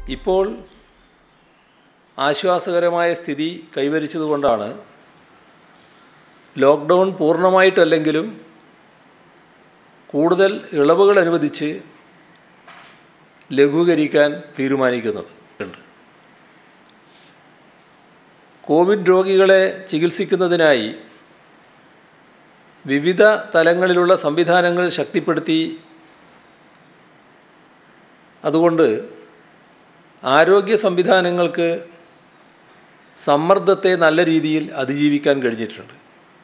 ഇപ്പോൾ ആശ്വാസകരമായ സ്ഥിതി കൈവരിച്ചതുകൊണ്ടാണ് ലോക്ക്ഡൗൺ പൂർണ്ണമായിട്ടല്ലെങ്കിലും കൂടുതൽ ഇളവുകൾ അനുവദിച്ച് ലഘൂകരിക്കാൻ തീരുമാനിക്കുന്നത് ഉണ്ട് കോവിഡ് രോഗികളെ ചികിത്സിക്കുന്നതിനായി വിവിധ തലങ്ങളിലുള്ള സംവിധാനങ്ങൾ ശക്തിപ്പെടുത്തി അതുകൊണ്ട് ആരോഗ്യ സംവിധാനങ്ങൾക്ക് സമ്മർദ്ദത്തെ നല്ല രീതിയിൽ അതിജീവിക്കാൻ കഴിഞ്ഞിട്ടുണ്ട്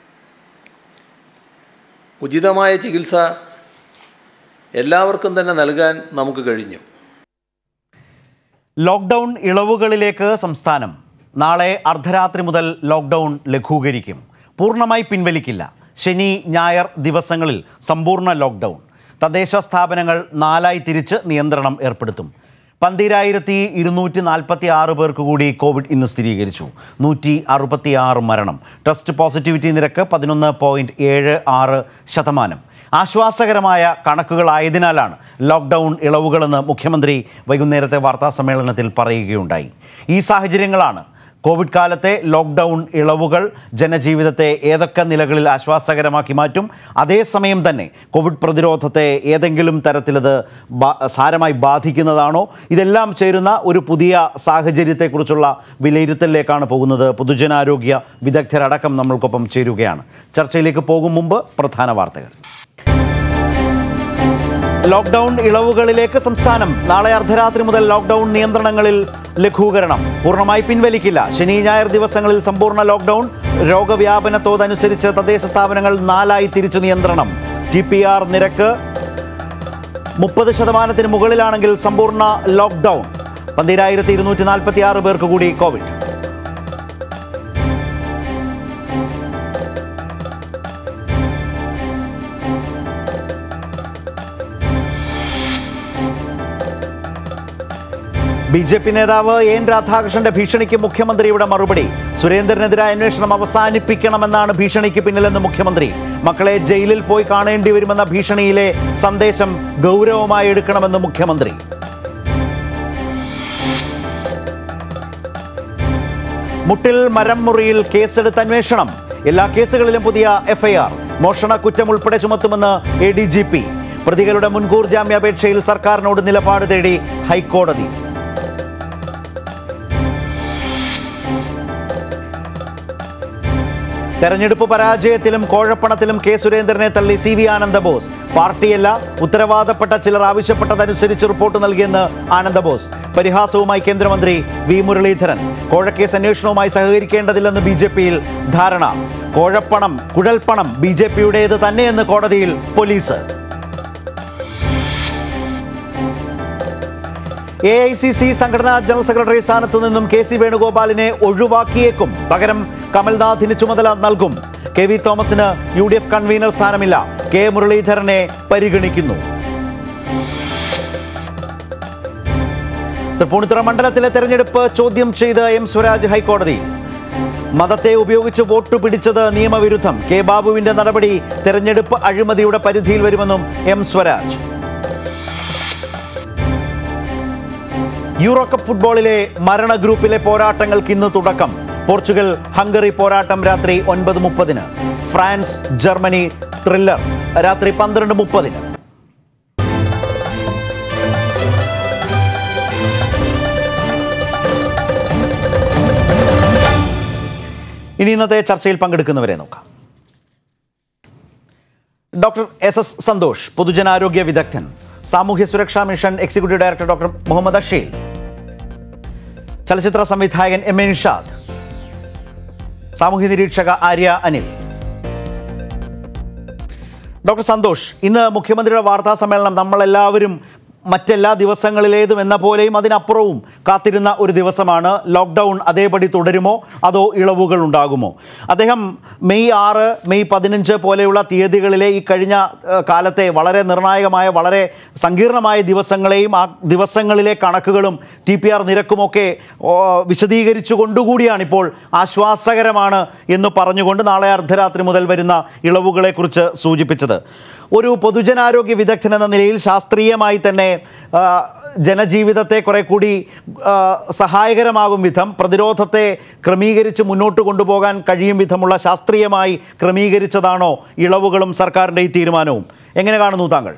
ഉചിതമായ ചികിത്സ എല്ലാവർക്കും തന്നെ നൽകാൻ നമുക്ക് കഴിഞ്ഞു ലോക്ക്ഡൗൺ ഇളവുകളിലേക്ക് സംസ്ഥാനം നാളെ അർദ്ധരാത്രി മുതൽ ലോക്ക്ഡൗൺ ലഘൂകരിക്കും പൂർണ്ണമായി പിൻവലിക്കില്ല ശനി ഞായർ ദിവസങ്ങളിൽ സമ്പൂർണ്ണ ലോക്ക്ഡൗൺ തദ്ദേശ സ്ഥാപനങ്ങൾ നാലായി തിരിച്ച് നിയന്ത്രണം ഏർപ്പെടുത്തും പന്തിരായിരത്തി ഇരുന്നൂറ്റി നാൽപ്പത്തി ആറ് പേർക്ക് കൂടി കോവിഡ് ഇന്ന് സ്ഥിരീകരിച്ചു നൂറ്റി അറുപത്തി ആറ് മരണം ടെസ്റ്റ് പോസിറ്റിവിറ്റി നിരക്ക് പതിനൊന്ന് പോയിൻറ്റ് ഏഴ് ആറ് ശതമാനം ആശ്വാസകരമായ കണക്കുകളായതിനാലാണ് ലോക്ക്ഡൗൺ ഇളവുകളെന്ന് മുഖ്യമന്ത്രി വൈകുന്നേരത്തെ വാർത്താ സമ്മേളനത്തിൽ പറയുകയുണ്ടായി ഈ സാഹചര്യങ്ങളാണ് കോവിഡ് കാലത്തെ ലോക്ക്ഡൗൺ ഇളവുകൾ ജനജീവിതത്തെ ഏതൊക്കെ നിലകളിൽ ആശ്വാസകരമാക്കി മാറ്റും അതേസമയം തന്നെ കോവിഡ് പ്രതിരോധത്തെ ഏതെങ്കിലും തരത്തിലത് ബാ- സാരമായി ബാധിക്കുന്നതാണോ ഇതെല്ലാം ചേരുന്ന ഒരു പുതിയ സാഹചര്യത്തെക്കുറിച്ചുള്ള വിലയിരുത്തലിലേക്കാണ് പോകുന്നത് പൊതുജനാരോഗ്യ വിദഗ്ധരടക്കം നമ്മൾക്കൊപ്പം ചേരുകയാണ് ചർച്ചയിലേക്ക് പോകും മുമ്പ് പ്രധാന വാർത്തകൾ ലോക്ക്ഡൗൺ ഇളവുകളിലേക്ക് സംസ്ഥാനം നാളെ അർദ്ധരാത്രി മുതൽ ലോക്ക്ഡൗൺ നിയന്ത്രണങ്ങളിൽ ലഘൂകരണം പൂർണ്ണമായി പിൻവലിക്കില്ല ശനി ഞായർ ദിവസങ്ങളിൽ സമ്പൂർണ്ണ ലോക്ക്ഡൗൺ രോഗവ്യാപന തോതനുസരിച്ച് തദ്ദേശ സ്ഥാപനങ്ങൾ നാലായി തിരിച്ചു നിയന്ത്രണം ടി പി ആർ നിരക്ക് മുപ്പത് ശതമാനത്തിന് മുകളിലാണെങ്കിൽ സമ്പൂർണ്ണ ലോക്ക്ഡൗൺ പന്തിരായിരത്തി ഇരുന്നൂറ്റി നാൽപ്പത്തി ആറ് പേർക്ക് കൂടി കോവിഡ് ബി ജെ പി നേതാവ് എൻ രാധാകൃഷ്ണന്റെ ഭീഷണിക്ക് മുഖ്യമന്ത്രിയുടെ മറുപടി സുരേന്ദ്രനെതിരായ അന്വേഷണം അവസാനിപ്പിക്കണമെന്നാണ് ഭീഷണിക്ക് പിന്നിലെന്ന് മുഖ്യമന്ത്രി മക്കളെ ജയിലിൽ പോയി കാണേണ്ടി വരുമെന്ന ഭീഷണിയിലെ സന്ദേശം ഗൗരവമായി എടുക്കണമെന്ന് മുഖ്യമന്ത്രി മുട്ടിൽ മരം മുറിയിൽ കേസെടുത്ത് അന്വേഷണം എല്ലാ കേസുകളിലും പുതിയ എഫ്ഐആർ മോഷണ കുറ്റം ഉൾപ്പെടെ ചുമത്തുമെന്ന് എ ഡി ജി പി പ്രതികളുടെ മുൻകൂർ ജാമ്യാപേക്ഷയിൽ സർക്കാരിനോട് നിലപാട് തേടി ഹൈക്കോടതി തെരഞ്ഞെടുപ്പ് പരാജയത്തിലും കോഴപ്പണത്തിലും കെ സുരേന്ദ്രനെ തള്ളി സി വി ആനന്ദബോസ് പാർട്ടിയല്ല ഉത്തരവാദപ്പെട്ട ചിലർ ആവശ്യപ്പെട്ടതനുസരിച്ച് റിപ്പോർട്ട് നൽകിയെന്ന് ആനന്ദബോസ് പരിഹാസവുമായി കേന്ദ്രമന്ത്രി വി മുരളീധരൻ കോഴക്കേസ് അന്വേഷണവുമായി സഹകരിക്കേണ്ടതില്ലെന്ന് ബി ജെ പിയിൽ ധാരണ കോഴപ്പണം കുഴൽപ്പണം ബി ജെ പിയുടേത് തന്നെയെന്ന് കോടതിയിൽ police A I C C സംഘടനാ ജനറൽ സെക്രട്ടറി സ്ഥാനത്ത് നിന്നും കെ സി വേണുഗോപാലിനെ ഒഴിവാക്കിയേക്കും പകരം കമൽനാഥിന് ചുമതല നൽകും കെ വി തോമസിന് യു ഡി എഫ് കൺവീനർ സ്ഥാനമില്ല കെ മുരളീധരനെ പരിഗണിക്കുന്നു തൃപ്പൂണിത്തുറ മണ്ഡലത്തിലെ തെരഞ്ഞെടുപ്പ് ചോദ്യം ചെയ്ത് എം സ്വരാജ് ഹൈക്കോടതി മതത്തെ ഉപയോഗിച്ച് വോട്ട് പിടിച്ചത് നിയമവിരുദ്ധം കെ ബാബുവിന്റെ നടപടി തെരഞ്ഞെടുപ്പ് അഴിമതിയുടെ പരിധിയിൽ വരുമെന്നും എം സ്വരാജ് യൂറോ കപ്പ് ഫുട്ബോളിലെ മരണ ഗ്രൂപ്പിലെ പോരാട്ടങ്ങൾക്ക് ഇന്ന് തുടക്കം പോർച്ചുഗൽ ഹംഗറി പോരാട്ടം രാത്രി ഒൻപത് മുപ്പതിന് ഫ്രാൻസ് ജർമ്മനി ത്രില്ലർ രാത്രി പന്ത്രണ്ട് മുപ്പതിന് ഇനി ഇന്നത്തെ ചർച്ചയിൽ പങ്കെടുക്കുന്നവരെ നോക്കാം ഡോക്ടർ എസ് എസ് സന്തോഷ് പൊതുജനാരോഗ്യ വിദഗ്ധൻ സാമൂഹ്യ സുരക്ഷാ mission executive director doctor Muhammad Asheel ചലച്ചിത്ര സംവിധായകൻ എം എ നിഷാദ് സാമൂഹ്യ നിരീക്ഷക ആര്യ അനിൽ ഡോക്ടർ സന്തോഷ് ഇന്ന് മുഖ്യമന്ത്രിയുടെ വാർത്താ സമ്മേളനം നമ്മളെല്ലാവരും മറ്റെല്ലാ ദിവസങ്ങളിലേതും എന്ന പോലെയും അതിനപ്പുറവും കാത്തിരുന്ന ഒരു ദിവസമാണ് ലോക്ക്ഡൗൺ അതേപടി തുടരുമോ അതോ ഇളവുകൾ ഉണ്ടാകുമോ അദ്ദേഹം മെയ് ആറ് മെയ് പതിനഞ്ച് പോലെയുള്ള തീയതികളിലെ ഈ കഴിഞ്ഞ ഏഹ്, കാലത്തെ വളരെ നിർണായകമായ വളരെ സങ്കീർണമായ ദിവസങ്ങളെയും ആ ദിവസങ്ങളിലെ കണക്കുകളും ടി പി ആർ നിരക്കുമൊക്കെ ഓ, വിശദീകരിച്ചു കൊണ്ടുകൂടിയാണ് ഇപ്പോൾ ആശ്വാസകരമാണ് എന്ന് പറഞ്ഞുകൊണ്ട് നാളെ അർദ്ധരാത്രി മുതൽ വരുന്ന ഇളവുകളെക്കുറിച്ച് സൂചിപ്പിച്ചത് ഒരു പൊതുജനാരോഗ്യ വിദഗ്ധൻ എന്ന നിലയിൽ ശാസ്ത്രീയമായി തന്നെ ആ, ജനജീവിതത്തെ കുറെ കൂടി ആ, സഹായകരമാകും വിധം പ്രതിരോധത്തെ ക്രമീകരിച്ച് മുന്നോട്ട് കൊണ്ടുപോകാൻ കഴിയും വിധമുള്ള ശാസ്ത്രീയമായി ക്രമീകരിച്ചതാണോ ഇളവുകളും സർക്കാരിൻ്റെ ഈ തീരുമാനവും എങ്ങനെ കാണുന്നു താങ്കൾ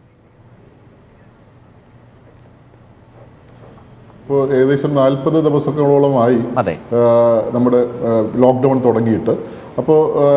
ഇപ്പോൾ ഏകദേശം നാൽപ്പത് ദിവസങ്ങളോളമായി അതെ ആ, നമ്മുടെ ലോക്ക്ഡൗൺ തുടങ്ങിയിട്ട് അപ്പോൾ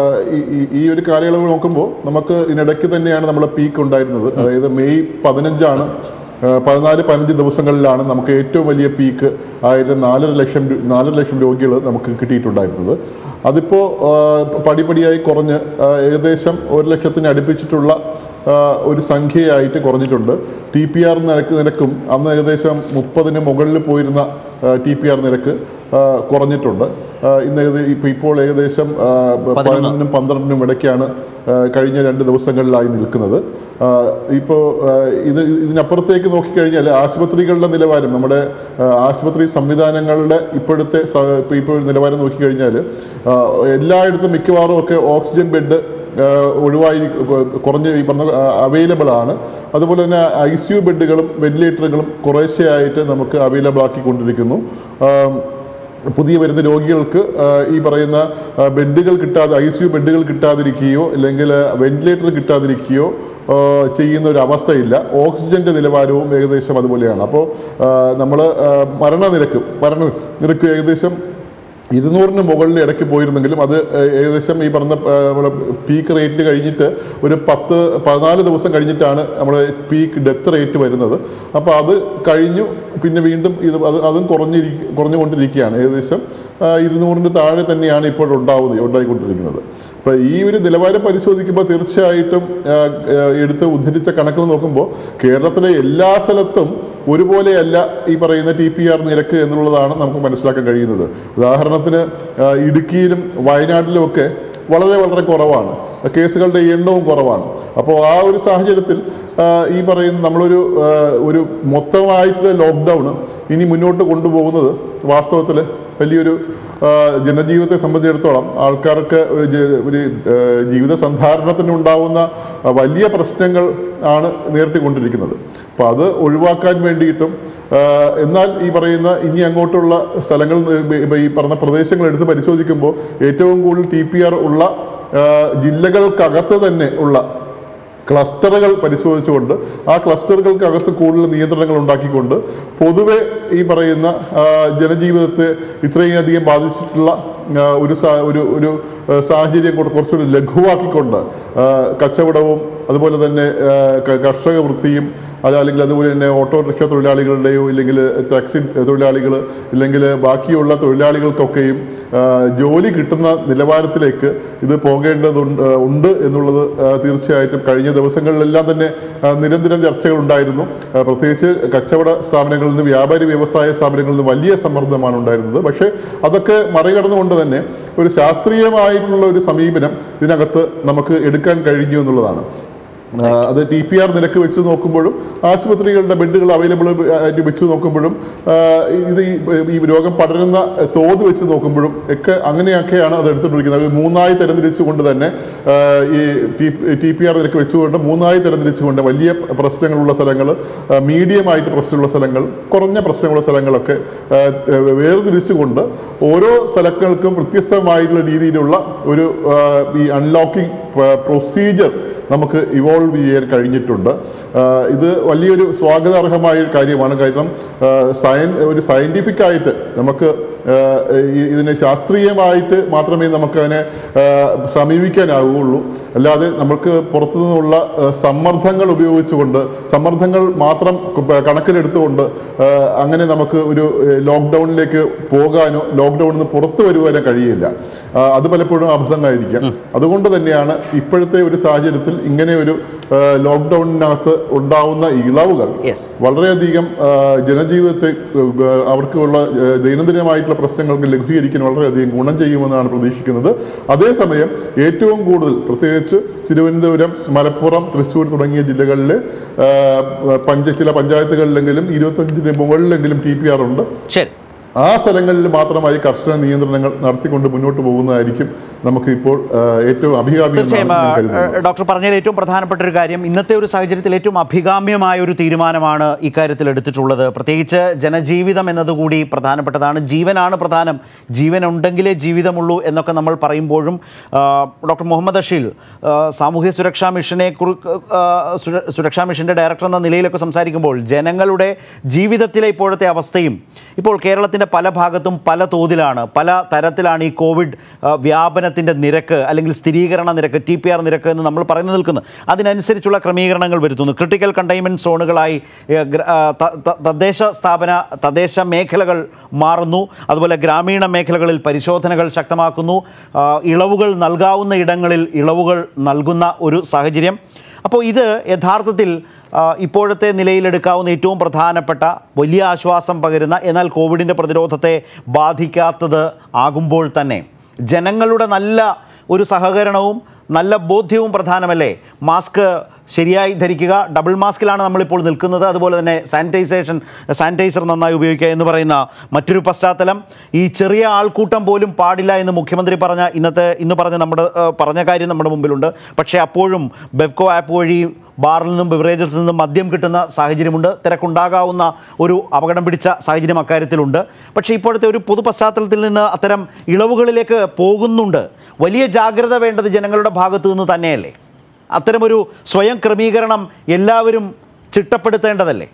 ഈ ഒരു കാലയളവ് നോക്കുമ്പോൾ നമുക്ക് ഇതിനിടയ്ക്ക് തന്നെയാണ് നമ്മുടെ പീക്ക് ഉണ്ടായിരുന്നത് അതായത് മെയ് പതിനഞ്ചാണ് ആ, പതിനാല് പതിനഞ്ച് ദിവസങ്ങളിലാണ് നമുക്ക് ഏറ്റവും വലിയ പീക്ക് ആയിരം നാലര ലക്ഷം രു- നാലര ലക്ഷം രോഗികൾ നമുക്ക് കിട്ടിയിട്ടുണ്ടായിരുന്നത് അതിപ്പോൾ പടിപടിയായി കുറഞ്ഞ് ആ, ഏകദേശം ഒരു ലക്ഷത്തിന് അടുപ്പിച്ചിട്ടുള്ള ആ, ഒരു സംഖ്യയായിട്ട് കുറഞ്ഞിട്ടുണ്ട് ടി പി ആർ നിരക്ക് നിരക്കും അന്ന് ഏകദേശം മുപ്പതിന് മുകളിൽ പോയിരുന്ന ടി പി ആർ നിരക്ക് ആ, കുറഞ്ഞിട്ടുണ്ട് ആ, ഇന്ന് ഏകദേ- ഇപ്പൊ ഇപ്പോൾ ഏകദേശം ആ, പതിനൊന്നിനും പന്ത്രണ്ടിനും ഇടയ്ക്കാണ് ആ, കഴിഞ്ഞ രണ്ട് ദിവസങ്ങളിലായി നിൽക്കുന്നത് ആ, ഇപ്പോൾ ആ, ഇത് ഇതിനപ്പുറത്തേക്ക് നോക്കിക്കഴിഞ്ഞാൽ ആശുപത്രികളുടെ നിലവാരം നമ്മുടെ ആ, ആശുപത്രി സംവിധാനങ്ങളുടെ ഇപ്പോഴത്തെ സ- ഇപ്പൊ ഇപ്പോൾ നിലവാരം നോക്കിക്കഴിഞ്ഞാൽ ആ, എല്ലായിടത്തും മിക്കവാറും ഒക്കെ ഓക്സിജൻ ബെഡ് ആഹ് ഒഴിവായി കൊ- കുറഞ്ഞ ഈ പറഞ്ഞ അവൈലബിൾ ആണ് അതുപോലെ തന്നെ ഐ സി യു ബെഡുകളും വെന്റിലേറ്ററുകളും കുറേശ്ശെയായിട്ട് നമുക്ക് അവൈലബിൾ ആക്കിക്കൊണ്ടിരിക്കുന്നു ആം, പുതിയ വരുന്ന രോഗികൾക്ക് ആഹ് ഈ പറയുന്ന ആഹ് ബെഡുകൾ കിട്ടാതെ ഐ സി യു ബെഡുകൾ കിട്ടാതിരിക്കുകയോ അല്ലെങ്കിൽ വെന്റിലേറ്റർ കിട്ടാതിരിക്കുകയോ ആഹ് ചെയ്യുന്ന ഒരു അവസ്ഥയില്ല ഓക്സിജന്റെ നിലവാരവും ഏകദേശം അതുപോലെയാണ് അപ്പോൾ നമ്മൾ മരണനിരക്ക് മരണനിരക്ക് ഏകദേശം ഇരുന്നൂറിന് മുകളിൽ ഇടയ്ക്ക് പോയിരുന്നെങ്കിലും അത് ഏഹ്, ഏകദേശം ഈ പറഞ്ഞ പീക്ക് റേറ്റ് കഴിഞ്ഞിട്ട് ഒരു പത്ത് പതിനാല് ദിവസം കഴിഞ്ഞിട്ടാണ് നമ്മൾ പീക്ക് ഡെത്ത് റേറ്റ് വരുന്നത് അപ്പോൾ അത് കഴിഞ്ഞു പിന്നെ വീണ്ടും ഇത് അത് അതും കുറഞ്ഞിരി കുറഞ്ഞുകൊണ്ടിരിക്കുകയാണ് ഏകദേശം ആ, ഇരുന്നൂറിന് താഴെ തന്നെയാണ് ഇപ്പോൾ ഉണ്ടാവുന്നത് ഉണ്ടായിക്കൊണ്ടിരിക്കുന്നത് അപ്പോൾ ഈ ഒരു നിലവാരം പരിശോധിക്കുമ്പോൾ തീർച്ചയായിട്ടും ആ, ആ, എടുത്ത് ഉദ്ധരിച്ച കണക്കുകൾ നോക്കുമ്പോൾ കേരളത്തിലെ എല്ലാ സ്ഥലത്തും ഒരുപോലെയല്ല ഈ പറയുന്ന ടി പി ആർ നിരക്ക് എന്നുള്ളതാണ് നമുക്ക് മനസ്സിലാക്കാൻ കഴിയുന്നത് ഉദാഹരണത്തിന് ആ, ഇടുക്കിയിലും വയനാട്ടിലും ഒക്കെ വളരെ വളരെ കുറവാണ് കേസുകളുടെ എണ്ണവും കുറവാണ് അപ്പോൾ ആ ഒരു സാഹചര്യത്തിൽ ആ, ഈ പറയുന്ന നമ്മളൊരു ആ, ഒരു മൊത്തമായിട്ടുള്ള ലോക്ക്ഡൗൺ ഇനി മുന്നോട്ട് കൊണ്ടുപോകുന്നത് വാസ്തവത്തിൽ വലിയൊരു ആ, ജനജീവിതത്തെ സംബന്ധിച്ചിടത്തോളം ആൾക്കാർക്ക് ഒരു ജ- ഒരു ആ, ജീവിത സന്ധാരണത്തിന് ഉണ്ടാവുന്ന ആ, വലിയ പ്രശ്നങ്ങൾ ആണ് നേരിട്ടുകൊണ്ടിരിക്കുന്നത് അപ്പോൾ അത് ഒഴിവാക്കാൻ വേണ്ടിയിട്ടും ആ, എന്നാൽ ഈ പറയുന്ന ഇനി അങ്ങോട്ടുള്ള സ്ഥലങ്ങൾ ഇപ്പൊ ഈ പറഞ്ഞ പ്രദേശങ്ങൾ എടുത്ത് പരിശോധിക്കുമ്പോൾ ഏറ്റവും കൂടുതൽ ടി പി ആർ ഉള്ള ആ, ജില്ലകൾക്കകത്ത് തന്നെ ഉള്ള ക്ലസ്റ്ററുകൾ പരിശോധിച്ചുകൊണ്ട് ആ ക്ലസ്റ്ററുകൾക്കകത്ത് കൂടുതൽ നിയന്ത്രണങ്ങൾ ഉണ്ടാക്കിക്കൊണ്ട് പൊതുവെ ഈ പറയുന്ന ആ, ജനജീവിതത്തെ ഇത്രയും അധികം ബാധിച്ചിട്ടുള്ള ആ, ഒരു സാ- ഒരു ഒരു ആ, സാഹചര്യം കൂടെ കുറച്ചുകൂടി ലഘുവാക്കിക്കൊണ്ട് ആ, കച്ചവടവും അതുപോലെ തന്നെ ആ, ക- കർഷക വൃത്തിയും അത് അല്ലെങ്കിൽ അതുപോലെ തന്നെ ഓട്ടോറിക്ഷ തൊഴിലാളികളുടെയോ ഇല്ലെങ്കിൽ ടാക്സി തൊഴിലാളികൾ ഇല്ലെങ്കിൽ ബാക്കിയുള്ള തൊഴിലാളികൾക്കൊക്കെയും ആ, ജോലി കിട്ടുന്ന നിലവാരത്തിലേക്ക് ഇത് പോകേണ്ടതുണ്ട് ആ, ഉണ്ട് എന്നുള്ളത് ആ, തീർച്ചയായിട്ടും കഴിഞ്ഞ ദിവസങ്ങളിലെല്ലാം തന്നെ ആ, നിരന്തരം ചർച്ചകൾ ഉണ്ടായിരുന്നു ആ, പ്രത്യേകിച്ച് കച്ചവട സ്ഥാപനങ്ങളിൽ നിന്ന് വ്യാപാരി വ്യവസായ സ്ഥാപനങ്ങളിൽ നിന്ന് വലിയ സമ്മർദ്ദമാണ് ഉണ്ടായിരുന്നത് പക്ഷേ അതൊക്കെ മറികടന്നുകൊണ്ട് തന്നെ ഒരു ശാസ്ത്രീയമായിട്ടുള്ള ഒരു സമീപനം ഇതിനകത്ത് നമുക്ക് എടുക്കാൻ കഴിഞ്ഞു എന്നുള്ളതാണ് ആ, അത് ടി പി ആർ നിരക്ക് വെച്ച് നോക്കുമ്പോഴും ആശുപത്രികളുടെ ബെഡുകൾ അവൈലബിൾ ആയിട്ട് വെച്ച് നോക്കുമ്പോഴും ആ, ഇത് ഈ- ഈ രോഗം പടരുന്ന തോത് വെച്ച് നോക്കുമ്പോഴും ഒക്കെ അങ്ങനെയൊക്കെയാണ് അത് എടുത്തുകൊണ്ടിരിക്കുന്നത് അത് മൂന്നായി തരംതിരിച്ചുകൊണ്ട് തന്നെ ആ, ഈ ടി പി ആർ നിരക്ക് വെച്ചുകൊണ്ട് മൂന്നായി തരംതിരിച്ചുകൊണ്ട് വലിയ പ്രശ്നങ്ങളുള്ള സ്ഥലങ്ങൾ മീഡിയം ആയിട്ട് പ്രശ്നമുള്ള സ്ഥലങ്ങൾ കുറഞ്ഞ പ്രശ്നമുള്ള സ്ഥലങ്ങളൊക്കെ ആ, വേർതിരിച്ചുകൊണ്ട് ഓരോ സ്ഥലങ്ങൾക്കും വ്യത്യസ്തമായിട്ടുള്ള രീതിയിലുള്ള ഒരു ആ, ഈ അൺലോക്കിംഗ് പ്രൊസീജിയർ നമുക്ക് ഇവോൾവ് ചെയ്യാൻ കഴിഞ്ഞിട്ടുണ്ട് ആ, ഇത് വലിയൊരു സ്വാഗതാർഹമായ ഒരു കാര്യമാണ് കാരണം ആ, സയൻ ഒരു സയൻറ്റിഫിക് ആയിട്ട് നമുക്ക് ആ, ഈ- ഇതിനെ ശാസ്ത്രീയമായിട്ട് മാത്രമേ നമുക്കതിനെ ആ, സമീപിക്കാനാവുകയുള്ളൂ അല്ലാതെ നമുക്ക് പുറത്തു നിന്നുള്ള ആ, സമ്മർദ്ദങ്ങൾ ഉപയോഗിച്ചുകൊണ്ട് സമ്മർദ്ദങ്ങൾ മാത്രം ക- കണക്കിലെടുത്തുകൊണ്ട് ആ, അങ്ങനെ നമുക്ക് ഒരു ഏ, ലോക്ക്ഡൗണിലേക്ക് പോകാനോ ലോക്ക്ഡൗണിൽ നിന്ന് പുറത്തു വരുവാനോ കഴിയില്ല ആ, അത് പലപ്പോഴും അബദ്ധങ്ങളായിരിക്കാം അതുകൊണ്ട് തന്നെയാണ് ഇപ്പോഴത്തെ ഒരു സാഹചര്യത്തിൽ ഇങ്ങനെ ഒരു ആ, ലോക്ക്ഡൗണിനകത്ത് ഉണ്ടാവുന്ന ഇളവുകൾ Yes. വളരെയധികം ആ, ജനജീവിതത്തെ ആ, അവർക്കുള്ള ആ, ദൈനംദിനമായിട്ടുള്ള പ്രശ്നങ്ങൾക്ക് ലഘൂകരിക്കാൻ വളരെയധികം ഗുണം ചെയ്യുമെന്നാണ് പ്രതീക്ഷിക്കുന്നത് അതേസമയം ഏറ്റവും കൂടുതൽ പ്രത്യേകിച്ച് തിരുവനന്തപുരം മലപ്പുറം തൃശ്ശൂർ തുടങ്ങിയ ജില്ലകളിലെ ആ, പഞ്ച ചില പഞ്ചായത്തുകളിലെങ്കിലും ഇരുപത്തഞ്ചിന് മുകളിലെങ്കിലും ടി പി ആർ ഉണ്ട് ശരി ആ സ്ഥലങ്ങളിൽ മാത്രമായി കർശന നിയന്ത്രണങ്ങൾ നടത്തിക്കൊണ്ട് മുന്നോട്ട് പോകുന്നതായിരിക്കും നമുക്ക് ഇപ്പോൾ ആ, ഏറ്റവും അഭികാമ്യം തീർച്ചയായും എന്നാണ് ഞാൻ ആ, കരുതുന്നത് ഡോക്ടർ പറഞ്ഞതിൽ ഏറ്റവും പ്രധാനപ്പെട്ട ഒരു കാര്യം ഇന്നത്തെ ഒരു സാഹചര്യത്തിൽ ഏറ്റവും അഭികാമ്യമായ ഒരു തീരുമാനമാണ് ഇക്കാര്യത്തിൽ എടുത്തിട്ടുള്ളത് പ്രത്യേകിച്ച് ജനജീവിതം എന്നതുകൂടി പ്രധാനപ്പെട്ടതാണ് ജീവനാണ് പ്രധാനം ജീവൻ ഉണ്ടെങ്കിലേ ജീവിതമുള്ളൂ എന്നൊക്കെ നമ്മൾ പറയുമ്പോഴും ആ, ഡോക്ടർ മുഹമ്മദ് അഷീൽ ആ, സാമൂഹ്യ സുരക്ഷാ മിഷനെ കുറി ആ, സുര- സുരക്ഷാ മിഷൻ്റെ ഡയറക്ടർ എന്ന നിലയിലൊക്കെ സംസാരിക്കുമ്പോൾ ജനങ്ങളുടെ ജീവിതത്തിലെ ഇപ്പോഴത്തെ അവസ്ഥയും ഇപ്പോൾ കേരളത്തിൻ്റെ പല ഭാഗത്തും പല തോതിലാണ് പല തരത്തിലാണ് ഈ കോവിഡ് ആ, വ്യാപനത്തിൻ്റെ നിരക്ക് അല്ലെങ്കിൽ സ്ഥിരീകരണ നിരക്ക് ടി പി ആർ നിരക്ക് എന്ന് നമ്മൾ പറയുന്നു നിൽക്കുന്നു അതിനനുസരിച്ചുള്ള ക്രമീകരണങ്ങൾ വരുത്തുന്നു ക്രിട്ടിക്കൽ കണ്ടെയ്ൻമെൻറ്റ് സോണുകളായി ഏ, ഗ്ര- ആ, ത- ത- തദ്ദേശ സ്ഥാപന തദ്ദേശ മേഖലകൾ മാറുന്നു അതുപോലെ ഗ്രാമീണ മേഖലകളിൽ പരിശോധനകൾ ശക്തമാക്കുന്നു ആ, ഇളവുകൾ നൽകാവുന്ന ഇടങ്ങളിൽ ഇളവുകൾ നൽകുന്ന ഒരു സാഹചര്യം അപ്പോൾ ഇത് യഥാർത്ഥത്തിൽ ആ, ഇപ്പോഴത്തെ നിലയിലെടുക്കാവുന്ന ഏറ്റവും പ്രധാനപ്പെട്ട വലിയ ആശ്വാസം പകരുന്ന എന്നാൽ കോവിഡിൻ്റെ പ്രതിരോധത്തെ ബാധിക്കാത്തത് ആകുമ്പോൾ തന്നെ ജനങ്ങളുടെ നല്ല ഒരു സഹകരണവും നല്ല ബോധ്യവും പ്രധാനമല്ലേ മാസ്ക് ശരിയായി ധരിക്കുക ഡബിൾ മാസ്കിലാണ് നമ്മളിപ്പോൾ നിൽക്കുന്നത് അതുപോലെ തന്നെ സാനിറ്റൈസേഷൻ സാനിറ്റൈസർ നന്നായി ഉപയോഗിക്കുക എന്ന് പറയുന്ന മറ്റൊരു പശ്ചാത്തലം ഈ ചെറിയ ആൾക്കൂട്ടം പോലും പാടില്ല എന്ന് മുഖ്യമന്ത്രി പറഞ്ഞ ഇന്നത്തെ ഇന്ന് പറഞ്ഞ നമ്മുടെ ഏഹ്, പറഞ്ഞ കാര്യം നമ്മുടെ മുമ്പിലുണ്ട് പക്ഷേ അപ്പോഴും ബെവ്കോ ആപ്പ് വഴി ബാറിൽ നിന്നും ബിവറേജസിൽ നിന്നും മദ്യം കിട്ടുന്ന സാഹചര്യമുണ്ട് തിരക്കുണ്ടാകാവുന്ന ഒരു അപകടം പിടിച്ച സാഹചര്യം അക്കാര്യത്തിലുണ്ട് പക്ഷേ ഇപ്പോഴത്തെ ഒരു പൊതു പശ്ചാത്തലത്തിൽ നിന്ന് അത്തരം ഇളവുകളിലേക്ക് പോകുന്നുണ്ട് വലിയ ജാഗ്രത വേണ്ടത് ജനങ്ങളുടെ ഭാഗത്തു നിന്ന് തന്നെയല്ലേ അത്തരമൊരു സ്വയം ക്രമീകരണം എല്ലാവരും ചിട്ടപ്പെടുത്തേണ്ടതല്ലേ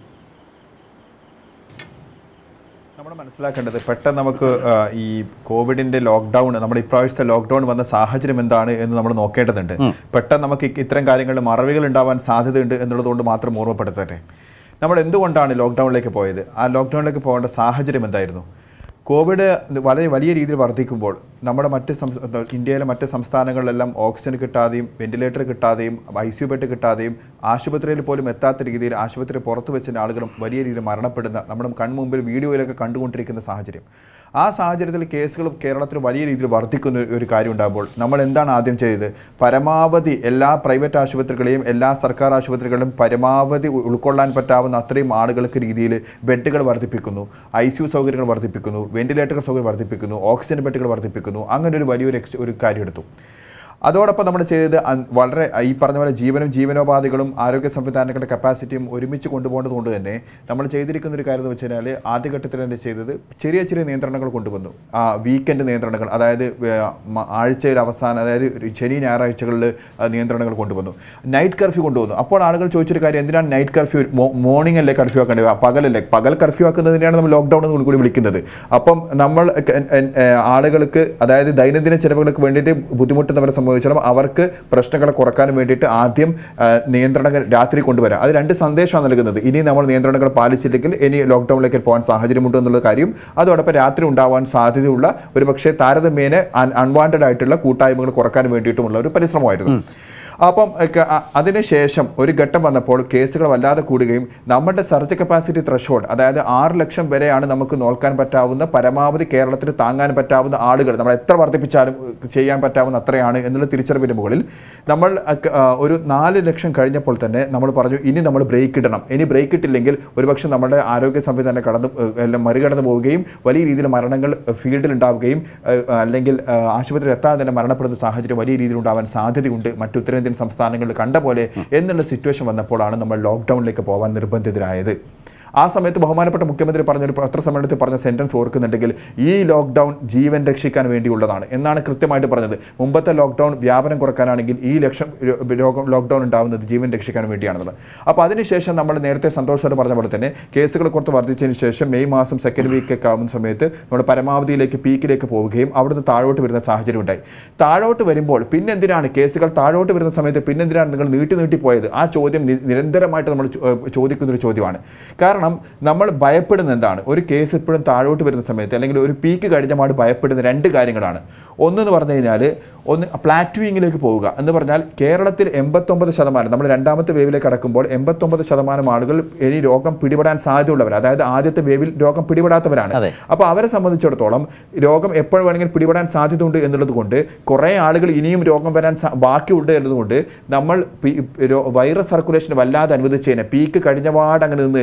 നമ്മൾ മനസ്സിലാക്കേണ്ടത് പെട്ടെന്ന് നമുക്ക് ആ, ഈ കോവിഡിന്റെ ലോക്ക്ഡൗൺ നമ്മുടെ ഇപ്രാവശ്യത്തെ ലോക്ക്ഡൗൺ വന്ന സാഹചര്യം എന്താണ് എന്ന് നമ്മൾ നോക്കേണ്ടതുണ്ട് പെട്ടെന്ന് നമുക്ക് ഇ- ഇത്തരം കാര്യങ്ങളിൽ മറവികൾ ഉണ്ടാവാൻ സാധ്യതയുണ്ട് എന്നുള്ളതുകൊണ്ട് മാത്രം ഓർമ്മപ്പെടുത്തട്ടെ നമ്മൾ എന്തുകൊണ്ടാണ് ലോക്ക്ഡൗണിലേക്ക് പോയത് ആ ലോക്ക്ഡൗണിലേക്ക് പോകേണ്ട സാഹചര്യം എന്തായിരുന്നു കോവിഡ് വളരെ വലിയ രീതിയിൽ വർദ്ധിക്കുമ്പോൾ നമ്മുടെ മറ്റ് സംസ്ഥ ഇന്ത്യയിലെ മറ്റ് സംസ്ഥാനങ്ങളിലെല്ലാം ഓക്സിജൻ കിട്ടാതെയും വെന്റിലേറ്റർ കിട്ടാതെയും ഐ സി യു ബെഡ് കിട്ടാതെയും ആശുപത്രിയിൽ പോലും എത്താത്ത രീതിയിൽ ആശുപത്രി പുറത്തു വെച്ച ആളുകളും വലിയ രീതിയിൽ മരണപ്പെടുന്ന നമ്മുടെ കൺമുമ്പിൽ വീഡിയോയിലൊക്കെ കണ്ടുകൊണ്ടിരിക്കുന്ന സാഹചര്യം ആ സാഹചര്യത്തിൽ കേസുകൾ കേരളത്തിൽ വലിയ രീതിയിൽ വർദ്ധിക്കുന്ന ഒരു- ഒരു കാര്യം ഉണ്ടാകുമ്പോൾ നമ്മൾ എന്താണ് ആദ്യം ചെയ്തത് പരമാവധി എല്ലാ പ്രൈവറ്റ് ആശുപത്രികളെയും എല്ലാ സർക്കാർ ആശുപത്രികളിലും പരമാവധി ഉ- ഉൾക്കൊള്ളാൻ പറ്റാവുന്ന അത്രയും ആളുകൾക്ക് രീതിയിൽ ബെഡുകൾ വർദ്ധിപ്പിക്കുന്നു ഐ സി യു സൗകര്യങ്ങൾ വർദ്ധിപ്പിക്കുന്നു വെന്റിലേറ്റർ സൗകര്യം വർദ്ധിപ്പിക്കുന്നു ഓക്സിജൻ ബെഡുകൾ വർദ്ധിപ്പിക്കുന്നു അങ്ങനെ ഒരു വലിയൊരു എക്സ് ഒരു കാര്യം എടുത്തു അതോടൊപ്പം നമ്മൾ ചെയ്തത് അൻ- വളരെ ഈ പറഞ്ഞ പോലെ ജീവനും ജീവനോപാധികളും ആരോഗ്യ സംവിധാനങ്ങളുടെ കപ്പാസിറ്റിയും ഒരുമിച്ച് കൊണ്ടുപോകുന്നത് കൊണ്ട് തന്നെ നമ്മൾ ചെയ്തിരിക്കുന്ന ഒരു കാര്യം എന്ന് വെച്ച് കഴിഞ്ഞാൽ ആദ്യഘട്ടത്തിൽ തന്നെ ചെയ്തത് ചെറിയ ചെറിയ നിയന്ത്രണങ്ങൾ കൊണ്ടുവന്നു ആ വീക്കെൻഡ് നിയന്ത്രണങ്ങൾ അതായത് വേ- മ- ആഴ്ചയിൽ അവസാനം അതായത് ഒരു ശനി ഞായറാഴ്ചകളിൽ നിയന്ത്രണങ്ങൾ കൊണ്ടുവന്നു നൈറ്റ് കർഫ്യൂ കൊണ്ടുവന്നു അപ്പോൾ ആളുകൾ ചോദിച്ചൊരു കാര്യം എന്തിനാണ് നൈറ്റ് കർഫ്യൂ മോർണിംഗ് അല്ലേ കർഫ്യൂ ആക്കേണ്ടത് പകലല്ലേ പകൽ കർഫ്യൂ ആക്കുന്നതിനെയാണ് നമ്മൾ ലോക്ക്ഡൗൺ എന്ന് കൂടി വിളിക്കുന്നത് അപ്പം നമ്മൾ ക- എൻ- ഏ, ആളുകൾക്ക് അതായത് ദൈനംദിന ചെലവുകൾക്ക് വേണ്ടിയിട്ട് ബുദ്ധിമുട്ടുന്നവരെ സംബന്ധിച്ചിടത്തോളം അവർക്ക് പ്രശ്നങ്ങളെ കുറക്കാനും വേണ്ടിയിട്ട് ആദ്യം ആ, നിയന്ത്രണങ്ങൾ രാത്രി കൊണ്ടുവരാം അത് രണ്ട് സന്ദേശമാണ് നൽകുന്നത് ഇനി നമ്മൾ നിയന്ത്രണങ്ങൾ പാലിച്ചില്ലെങ്കിൽ ഇനി ലോക്ക്ഡൗണിലേക്ക് പോകാൻ സാഹചര്യമുണ്ട് എന്നുള്ള കാര്യം അതോടൊപ്പം രാത്രി ഉണ്ടാവാൻ സാധ്യതയുള്ള ഒരു പക്ഷേ താരതമ്യേന അൺവാണ്ടഡ് ആയിട്ടുള്ള കൂട്ടായ്മകൾ കുറക്കാൻ വേണ്ടിയിട്ടുമുള്ള ഒരു പരിശ്രമമായിരുന്നു അപ്പം ഒക്കെ അ- അതിനുശേഷം ഒരു ഘട്ടം വന്നപ്പോൾ കേസുകൾ വല്ലാതെ കൂടുകയും നമ്മുടെ സർജ് കപ്പാസിറ്റി ത്രഷോൾഡ് അതായത് ആറ് ലക്ഷം വരെയാണ് നമുക്ക് നോക്കാൻ പറ്റാവുന്ന പരമാവധി കേരളത്തിൽ താങ്ങാൻ പറ്റാവുന്ന ആളുകൾ നമ്മൾ എത്ര വർദ്ധിപ്പിച്ചാലും ഏഹ്, ചെയ്യാൻ പറ്റാവുന്ന അത്രയാണ് എന്നുള്ള തിരിച്ചറിവിൻ്റെ മുകളിൽ നമ്മൾ അക്ക്- ആ, ഒരു നാല് ലക്ഷം കഴിഞ്ഞപ്പോൾ തന്നെ നമ്മൾ പറഞ്ഞു ഇനി നമ്മൾ ബ്രേക്ക് ഇടണം ഇനി ബ്രേക്ക് ഇട്ടില്ലെങ്കിൽ ഒരുപക്ഷെ നമ്മുടെ ആരോഗ്യ സംവിധാനം കടന്നു ഏഹ്, എല്ലാം മറികടന്നു പോവുകയും വലിയ രീതിയിൽ മരണങ്ങൾ ഫീൽഡിൽ ഉണ്ടാവുകയും ഏഹ്, അല്ലെങ്കിൽ ഏഹ്, ആശുപത്രിയിൽ എത്താതെ തന്നെ മരണപ്പെടുന്ന സാഹചര്യം വലിയ രീതിയിൽ ഉണ്ടാവാൻ സാധ്യതയുണ്ട് മറ്റു ഉത്തരേന്ത്യൻ സംസ്ഥാനങ്ങളിൽ കണ്ട പോലെ എന്നുള്ള സിറ്റുവേഷൻ വന്നപ്പോഴാണ് നമ്മൾ ലോക്ക്ഡൗണിലേക്ക് പോകാൻ നിർബന്ധിതരായത് ആ സമയത്ത് ബഹുമാനപ്പെട്ട മുഖ്യമന്ത്രി പറഞ്ഞൊരു പത്രസമ്മേളനത്തിൽ പറഞ്ഞ സെന്റൻസ് ഓർക്കുന്നുണ്ടെങ്കിൽ ഈ ലോക്ക്ഡൗൺ ജീവൻ രക്ഷിക്കാൻ വേണ്ടിയുള്ളതാണ് എന്നാണ് കൃത്യമായിട്ട് പറഞ്ഞത് മുമ്പത്തെ ലോക്ക്ഡൗൺ വ്യാപനം കുറക്കാനാണെങ്കിൽ ഈ ലക്ഷം രോ- രോഗം ലോക്ക്ഡൗൺ ഉണ്ടാവുന്നത് ജീവൻ രക്ഷിക്കാൻ വേണ്ടിയാണെന്നത് അപ്പോൾ അതിനുശേഷം നമ്മൾ നേരത്തെ സന്തോഷ് സാർ പറഞ്ഞ പോലെ തന്നെ കേസുകൾ കുറച്ച് വർദ്ധിച്ചതിന് ശേഷം മെയ് മാസം സെക്കൻഡ് വീക്ക് ഒക്കെ ആവുന്ന സമയത്ത് നമ്മൾ പരമാവധിയിലേക്ക് പീക്കിലേക്ക് പോവുകയും അവിടുന്ന് താഴോട്ട് വരുന്ന സാഹചര്യം ഉണ്ടായി താഴോട്ട് വരുമ്പോൾ പിന്നെന്തിനാണ് കേസുകൾ താഴോട്ട് വരുന്ന സമയത്ത് പിന്നെന്തിനാണ് നിങ്ങൾ നീട്ടി നീട്ടി പോയത് ആ ചോദ്യം നി- നിരന്തരമായിട്ട് നമ്മൾ ചോ- ഏഹ് ചോദിക്കുന്ന ഒരു ചോദ്യമാണ് കാരണം നമ്മൾ ഭയപ്പെടുന്ന എന്താണ് ഒരു കേസ് ഇപ്പോഴും താഴോട്ട് വരുന്ന സമയത്ത് അല്ലെങ്കിൽ ഒരു പീക്ക് കഴിഞ്ഞ പാട് ഭയപ്പെടുന്ന രണ്ട് കാര്യങ്ങളാണ് ഒന്നെന്ന് പറഞ്ഞു കഴിഞ്ഞാൽ ഒന്ന് പ്ലാറ്റ്യൂയിങ്ങിലേക്ക് പോവുക എന്ന് പറഞ്ഞാൽ കേരളത്തിൽ എൺപത്തൊമ്പത് ശതമാനം നമ്മൾ രണ്ടാമത്തെ വേവിലേക്ക് കടക്കുമ്പോൾ എൺപത്തൊമ്പത് ശതമാനം ആളുകൾ ഇനി രോഗം പിടിപെടാൻ സാധ്യതയുള്ളവർ അതായത് ആദ്യത്തെ വേവിൽ രോഗം പിടിപെടാത്തവരാണ് അതെ. അപ്പോൾ അവരെ സംബന്ധിച്ചിടത്തോളം രോഗം എപ്പോൾ വേണമെങ്കിലും പിടിപെടാൻ സാധ്യതയുണ്ട് എന്നുള്ളത് കൊണ്ട് കുറേ ആളുകൾ ഇനിയും രോഗം വരാൻ സാ- ബാക്കിയുണ്ട് എന്നതുകൊണ്ട് നമ്മൾ പി- രോ- വൈറസ് സർക്കുലേഷൻ വല്ലാതെ അനുവദിച്ചതിനെ പീക്ക് കഴിഞ്ഞ പാട് അങ്ങനെ നിന്ന് കഴിഞ്ഞാൽ പിന്നീട്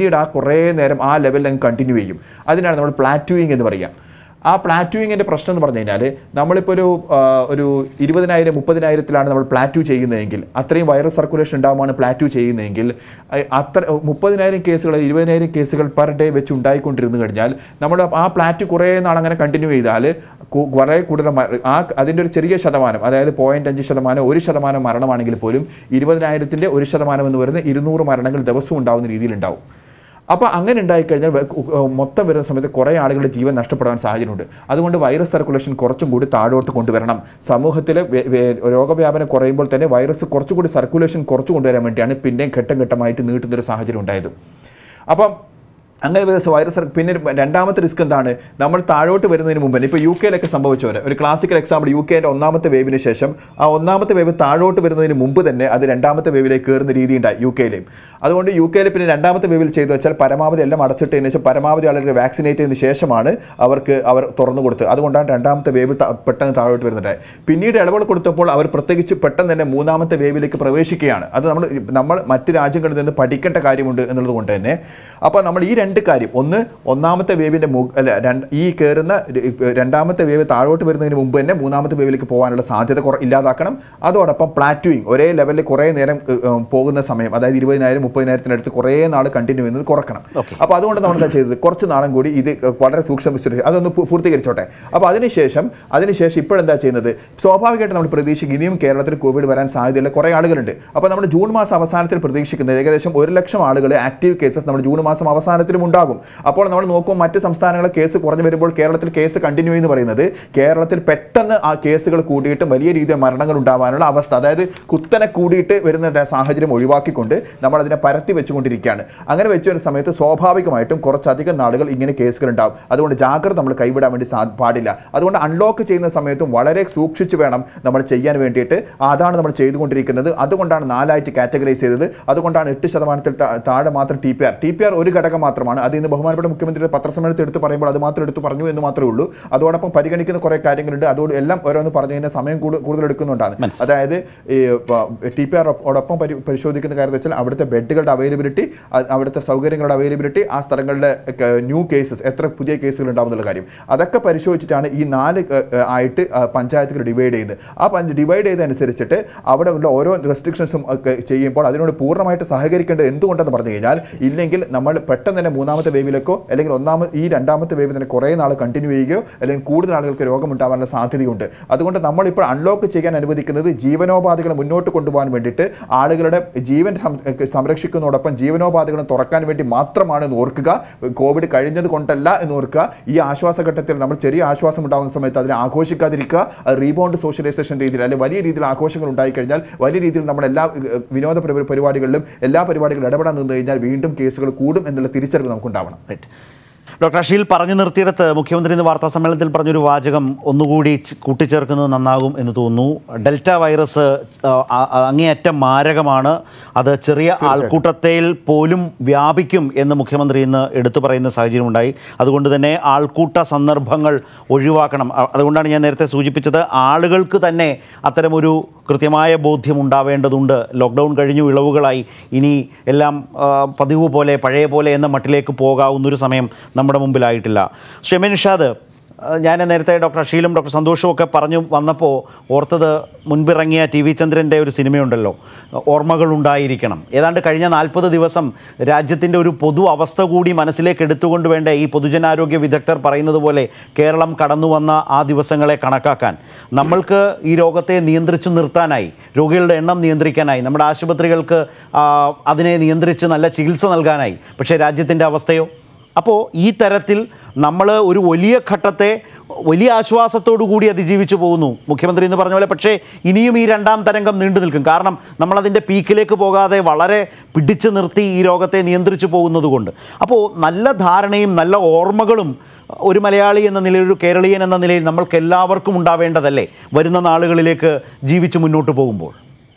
പിന്നീട് ആ കുറേ നേരം ആ ലെവലിൽ അങ്ങ് കണ്ടിന്യൂ ചെയ്യും അതിനാണ് നമ്മൾ പ്ലാറ്റ്യൂയിങ് എന്ന് പറയുക ആ പ്ലാറ്റ്യൂയിങ്ങിൻ്റെ പ്രശ്നം എന്ന് പറഞ്ഞു കഴിഞ്ഞാൽ നമ്മളിപ്പോൾ ഒരു ആ, ഒരു ഇരുപതിനായിരം മുപ്പതിനായിരത്തിലാണ് നമ്മൾ പ്ലാറ്റ്യൂ ചെയ്യുന്നതെങ്കിൽ അത്രയും വൈറസ് സർക്കുലേഷൻ ഉണ്ടാകുമ്പോൾ പ്ലാറ്റ്യൂ ചെയ്യുന്നതെങ്കിൽ അ- അത്ര മുപ്പതിനായിരം കേസുകൾ ഇരുപതിനായിരം കേസുകൾ പെർ ഡേ വെച്ച് ഉണ്ടായിക്കൊണ്ടിരുന്നു കഴിഞ്ഞാൽ നമ്മൾ ആ പ്ലാറ്റ് കുറേ നാൾ അങ്ങനെ കണ്ടിന്യൂ ചെയ്താൽ കു- കുറേ കൂടുതൽ മ- ആ അതിൻ്റെ ഒരു ചെറിയ ശതമാനം അതായത് പോയിന്റ് അഞ്ച് ശതമാനം ഒരു ശതമാനം മരണമാണെങ്കിൽ പോലും ഇരുപതിനായിരത്തിൻ്റെ ഒരു ശതമാനം എന്ന് പറയുന്നത് ഇരുന്നൂറ് മരണങ്ങൾ ദിവസവും ഉണ്ടാകുന്ന രീതിയിലുണ്ടാവും അപ്പോൾ അങ്ങനെ ഉണ്ടായിക്കഴിഞ്ഞാൽ വെ- കു- ഏർ മൊത്തം വരുന്ന സമയത്ത് കുറേ ആളുകളുടെ ജീവൻ നഷ്ടപ്പെടാൻ സാഹചര്യമുണ്ട് അതുകൊണ്ട് വൈറസ് സർക്കുലേഷൻ കുറച്ചും കൂടി താഴോട്ട് കൊണ്ടുവരണം സമൂഹത്തിൽ രോഗവ്യാപനം കുറയുമ്പോൾ തന്നെ വൈറസ് കുറച്ചുകൂടി സർക്കുലേഷൻ കുറച്ചു കൊണ്ടുവരാൻ വേണ്ടിയാണ് പിന്നെയും ഘട്ടം ഘട്ടമായിട്ട് നീട്ടുന്നൊരു സാഹചര്യം ഉണ്ടായത് അപ്പം അങ്ങനെ വരുന്ന വൈറസ് പിന്നെ ഒരു രണ്ടാമത്തെ റിസ്ക് എന്താണ് നമ്മൾ താഴോട്ട് വരുന്നതിന് മുമ്പ് തന്നെ ഇപ്പോൾ യു കെയിലൊക്കെ സംഭവിച്ചവരെ ഒരു ക്ലാസിക്കൽ എക്സാമ്പിൾ യു കെൻ്റെ ഒന്നാമത്തെ വേവിന് ശേഷം ആ ഒന്നാമത്തെ വേവ് താഴോട്ട് വരുന്നതിന് മുമ്പ് തന്നെ അത് രണ്ടാമത്തെ വേവിലേക്ക് കയറുന്ന രീതി ഉണ്ടായി യു കെയിലെയും അതുകൊണ്ട് യു കെയിൽ പിന്നെ രണ്ടാമത്തെ വേവിൽ ചെയ്തു വെച്ചാൽ പരമാവധി എല്ലാം അടച്ചിട്ടതിന് ശേഷം പരമാവധി ആളുകൾക്ക് വാക്സിനേറ്റ് ചെയ്തതിന് ശേഷമാണ് അവർക്ക് അവർ തുറന്നു കൊടുത്തത് അതുകൊണ്ടാണ് രണ്ടാമത്തെ വേവ് ത- പെട്ടെന്ന് താഴോട്ട് വരുന്നത് പിന്നീട് ഇളവുകൾ കൊടുത്തപ്പോൾ അവർ പ്രത്യേകിച്ച് പെട്ടെന്ന് തന്നെ മൂന്നാമത്തെ വേവിലേക്ക് പ്രവേശിക്കുകയാണ് അത് നമ്മൾ നമ്മൾ മറ്റ് രാജ്യങ്ങളിൽ നിന്ന് പഠിക്കേണ്ട കാര്യമുണ്ട് എന്നുള്ളത് കൊണ്ട് തന്നെ അപ്പോൾ നമ്മൾ ഈ രണ്ട് കാര്യം ഒന്ന് ഒന്നാമത്തെ വേവിൻ്റെ മു അല്ല രണ്ട് ഈ കയറുന്ന ര- രണ്ടാമത്തെ വേവ് താഴോട്ട് വരുന്നതിന് മുമ്പ് തന്നെ മൂന്നാമത്തെ വേവിലേക്ക് പോകാനുള്ള സാധ്യത കുറ ഇല്ലാതാക്കണം അതോടൊപ്പം പ്ലാറ്റ്യൂയിങ് ഒരേ ലെവലിൽ കുറേ നേരം ഏ, ഏ, പോകുന്ന സമയം അതായത് ഇരുപതിനായിരം മുപ്പതിനായിരത്തിനടുത്ത് കുറേ നാൾ കണ്ടിന്യൂ ചെയ്യുന്നത് കുറക്കണം അപ്പോൾ അതുകൊണ്ട് നമ്മൾ എന്താ ചെയ്തത് കുറച്ച് നാളും കൂടി ഇത് വളരെ സൂക്ഷ്മ വിസ്തരിച്ച് അതൊന്ന് പൂ- പൂർത്തീകരിച്ചോട്ടെ അപ്പോൾ അതിനുശേഷം അതിനുശേഷം ഇപ്പോഴെന്താ ചെയ്യുന്നത് സ്വാഭാവികമായിട്ട് നമ്മൾ പ്രതീക്ഷിക്കും ഇനിയും കേരളത്തിൽ കോവിഡ് വരാൻ സാധ്യതയുള്ള കുറേ ആളുകളുണ്ട് അപ്പോൾ നമ്മൾ ജൂൺ മാസം അവസാനത്തിൽ പ്രതീക്ഷിക്കുന്നത് ഏകദേശം ഒരു ലക്ഷം ആളുകൾ ആക്റ്റീവ് കേസസ് നമ്മൾ ജൂൺ മാസം അവസാനത്തിലും ഉണ്ടാകും അപ്പോൾ നമ്മൾ നോക്കുമ്പോൾ മറ്റ് സംസ്ഥാനങ്ങളെ കേസ് കുറഞ്ഞു വരുമ്പോൾ കേരളത്തിൽ കേസ് കണ്ടിന്യൂ എന്ന് പറയുന്നത് കേരളത്തിൽ പെട്ടെന്ന് ആ കേസുകൾ കൂടിയിട്ട് വലിയ രീതിയിൽ മരണങ്ങൾ ഉണ്ടാവാനുള്ള അവസ്ഥ അതായത് കുത്തനെ കൂടിയിട്ട് വരുന്ന ഒരു സാഹചര്യം ഒഴിവാക്കിക്കൊണ്ട് നമ്മൾ അതിനെ പരത്തി വെച്ചുകൊണ്ടിരിക്കുകയാണ് അങ്ങനെ വെച്ച ഒരു സമയത്ത് സ്വാഭാവികമായിട്ടും കുറച്ചധികം നാളുകൾ ഇങ്ങനെ കേസുകൾ ഉണ്ടാവും അതുകൊണ്ട് ജാഗ്രത നമ്മൾ കൈവിടാൻ വേണ്ടി സാ പാടില്ല അതുകൊണ്ട് അൺലോക്ക് ചെയ്യുന്ന സമയത്തും വളരെ സൂക്ഷിച്ച് വേണം നമ്മൾ ചെയ്യാൻ വേണ്ടിയിട്ട് അതാണ് നമ്മൾ ചെയ്തുകൊണ്ടിരിക്കുന്നത് അതുകൊണ്ടാണ് നാലായിട്ട് കാറ്റഗറൈസ് ചെയ്തത് അതുകൊണ്ടാണ് എട്ട് ശതമാനത്തിൽ താ- താഴെ മാത്രം T P R T P R ഒരു ഘടകം മാത്രമാണ് അത് ഇന്ന് ബഹുമാനപ്പെട്ട മുഖ്യമന്ത്രിയുടെ പത്രസമ്മേളനത്തിൽ എടുത്ത് പറയുമ്പോൾ അത് മാത്രം എടുത്ത് പറഞ്ഞു എന്ന് മാത്രമേ ഉള്ളൂ അതോടൊപ്പം പരിഗണിക്കുന്ന കുറേ കാര്യങ്ങളുണ്ട് അതോട് എല്ലാം ഓരോന്ന് പറഞ്ഞു കഴിഞ്ഞാൽ സമയം കൂടു- കൂടുതൽ എടുക്കുന്നുണ്ടാണ് അതായത് ഈ ടി പി ആറോടൊപ്പം പരി പരിശോധിക്കുന്ന കാര്യം വെച്ചാൽ അവിടുത്തെ ബെഡുകളുടെ അവൈലബിലിറ്റി അവിടുത്തെ സൗകര്യങ്ങളുടെ അവൈലബിലിറ്റി ആ സ്ഥലങ്ങളിലെ ന്യൂ കേസസ് എത്ര പുതിയ കേസുകൾ ഉണ്ടാവുന്നുള്ള കാര്യം അതൊക്കെ പരിശോധിച്ചിട്ടാണ് ഈ നാല് ഏഹ്, ഏഹ്, ആയിട്ട് ആ, പഞ്ചായത്തുകൾ ഡിവൈഡ് ചെയ്യുന്നത് ആ പഞ്ച് ഡിവൈഡ് ചെയ്തതനുസരിച്ചിട്ട് അവിടെ ഉള്ള ഓരോ റെസ്ട്രിക്ഷൻസും ഒക്കെ ചെയ്യുമ്പോൾ അതിനോട് പൂർണ്ണമായിട്ട് സഹകരിക്കേണ്ടത് എന്തുകൊണ്ടെന്ന് പറഞ്ഞു കഴിഞ്ഞാൽ ഇല്ലെങ്കിൽ നമ്മൾ പെട്ടെന്ന് തന്നെ മൂന്നാമത്തെ വേവിലേക്കോ അല്ലെങ്കിൽ ഒന്നാമത് ഈ രണ്ടാമത്തെ വേവ് തന്നെ കുറേ നാൾ കണ്ടിന്യൂ ചെയ്യുകയോ അല്ലെങ്കിൽ കൂടുതൽ ആളുകൾക്ക് രോഗമുണ്ടാവാനുള്ള സാധ്യതയുണ്ട് അതുകൊണ്ട് നമ്മളിപ്പോൾ അൺലോക്ക് ചെയ്യാൻ അനുവദിക്കുന്നത് ജീവനോപാധികളെ മുന്നോട്ട് കൊണ്ടുപോകാൻ വേണ്ടിയിട്ട് ആളുകളുടെ ജീവൻ സം- സംരക്ഷിക്കുന്നതോടൊപ്പം ജീവനോപാധികളും തുറക്കാൻ വേണ്ടി മാത്രമാണ് എന്ന് ഓർക്കുക കോവിഡ് കഴിഞ്ഞത് കൊണ്ടല്ല എന്ന് ഓർക്കുക ഈ ആശ്വാസഘട്ടത്തിൽ നമ്മൾ ചെറിയ ആശ്വാസം ഉണ്ടാകുന്ന സമയത്ത് അതിനെ ആഘോഷിക്കാതിരിക്കുക അത് റീബൗണ്ട് സോഷ്യലൈസേഷൻ രീതിയിൽ അല്ലെങ്കിൽ വലിയ രീതിയിൽ ആഘോഷങ്ങൾ ഉണ്ടായിക്കഴിഞ്ഞാൽ വലിയ രീതിയിൽ നമ്മൾ എല്ലാ ഏഹ്, വിനോദ പരി- പരിപാടികളിലും എല്ലാ പരിപാടികളിലും ഇടപെടാൻ നിന്ന് കഴിഞ്ഞാൽ വീണ്ടും കേസുകൾ കൂടും എന്നുള്ള തിരിച്ചറിവ് നമുക്കുണ്ടാവണം റൈറ്റ് ഡോക്ടർ അഷീൽ പറഞ്ഞു നിർത്തിയിടത്ത് മുഖ്യമന്ത്രി ഇന്ന് വാർത്താ സമ്മേളനത്തിൽ പറഞ്ഞൊരു വാചകം ഒന്നുകൂടി ച് കൂട്ടിച്ചേർക്കുന്നത് നന്നാകും എന്ന് തോന്നുന്നു ഡെൽറ്റ വൈറസ് ആ, ആ, അങ്ങേയറ്റം മാരകമാണ് അത് ചെറിയ ആൾക്കൂട്ടത്തിൽ പോലും വ്യാപിക്കും എന്ന് മുഖ്യമന്ത്രി ഇന്ന് എടുത്തു പറയുന്ന സാഹചര്യമുണ്ടായി അതുകൊണ്ട് തന്നെ ആൾക്കൂട്ട സന്ദർഭങ്ങൾ ഒഴിവാക്കണം അ- അതുകൊണ്ടാണ് ഞാൻ നേരത്തെ സൂചിപ്പിച്ചത് ആളുകൾക്ക് തന്നെ അത്തരമൊരു കൃത്യമായ ബോധ്യം ഉണ്ടാവേണ്ടതുണ്ട് ലോക്ക്ഡൗൺ കഴിഞ്ഞു ഇളവുകളായി ഇനി എല്ലാം ആ, പതിവ് പോലെ പഴയ പോലെ എന്ന മട്ടിലേക്ക് പോകാവുന്നൊരു സമയം നമ്മുടെ മുമ്പിലായിട്ടില്ല ഷെമിൻ നിഷാദ് ആ, ഞാൻ നേരത്തെ ഡോക്ടർ അഷീലും ഡോക്ടർ സന്തോഷും ഒക്കെ പറഞ്ഞു വന്നപ്പോൾ ഓർത്തത് മുൻപിറങ്ങിയ ടി വി ചന്ദ്രൻ്റെ ഒരു സിനിമയുണ്ടല്ലോ ഓർമ്മകൾ ഉണ്ടായിരിക്കണം ഏതാണ്ട് കഴിഞ്ഞ നാൽപ്പത് ദിവസം രാജ്യത്തിൻ്റെ ഒരു പൊതു അവസ്ഥ കൂടി മനസ്സിലേക്ക് എടുത്തുകൊണ്ട് വേണ്ട ഈ പൊതുജനാരോഗ്യ വിദഗ്ധർ പറയുന്നത് പോലെ കേരളം കടന്നു വന്ന ആ ദിവസങ്ങളെ കണക്കാക്കാൻ നമ്മൾക്ക് ഈ രോഗത്തെ നിയന്ത്രിച്ചു നിർത്താനായി രോഗികളുടെ എണ്ണം നിയന്ത്രിക്കാനായി നമ്മുടെ ആശുപത്രികൾക്ക് ആ, അതിനെ നിയന്ത്രിച്ച് നല്ല ചികിത്സ നൽകാനായി പക്ഷേ രാജ്യത്തിൻ്റെ അവസ്ഥയോ അപ്പോൾ ഈ തരത്തിൽ നമ്മൾ ഒരു വലിയ ഘട്ടത്തെ വലിയ ആശ്വാസത്തോടു കൂടി അതിജീവിച്ചു പോകുന്നു മുഖ്യമന്ത്രി എന്ന് പറഞ്ഞ പോലെ പക്ഷേ ഇനിയും ഈ രണ്ടാം തരംഗം നീണ്ടു നിൽക്കും കാരണം നമ്മളതിൻ്റെ പീക്കിലേക്ക് പോകാതെ വളരെ പിടിച്ചു നിർത്തി ഈ രോഗത്തെ നിയന്ത്രിച്ചു പോകുന്നത് കൊണ്ട് അപ്പോൾ നല്ല ധാരണയും നല്ല ഓർമ്മകളും ഒരു മലയാളി എന്ന നിലയിൽ ഒരു കേരളീയൻ എന്ന നിലയിൽ നമ്മൾക്ക് എല്ലാവർക്കും ഉണ്ടാവേണ്ടതല്ലേ വരുന്ന നാളുകളിലേക്ക് ജീവിച്ചു മുന്നോട്ട് പോകുമ്പോൾ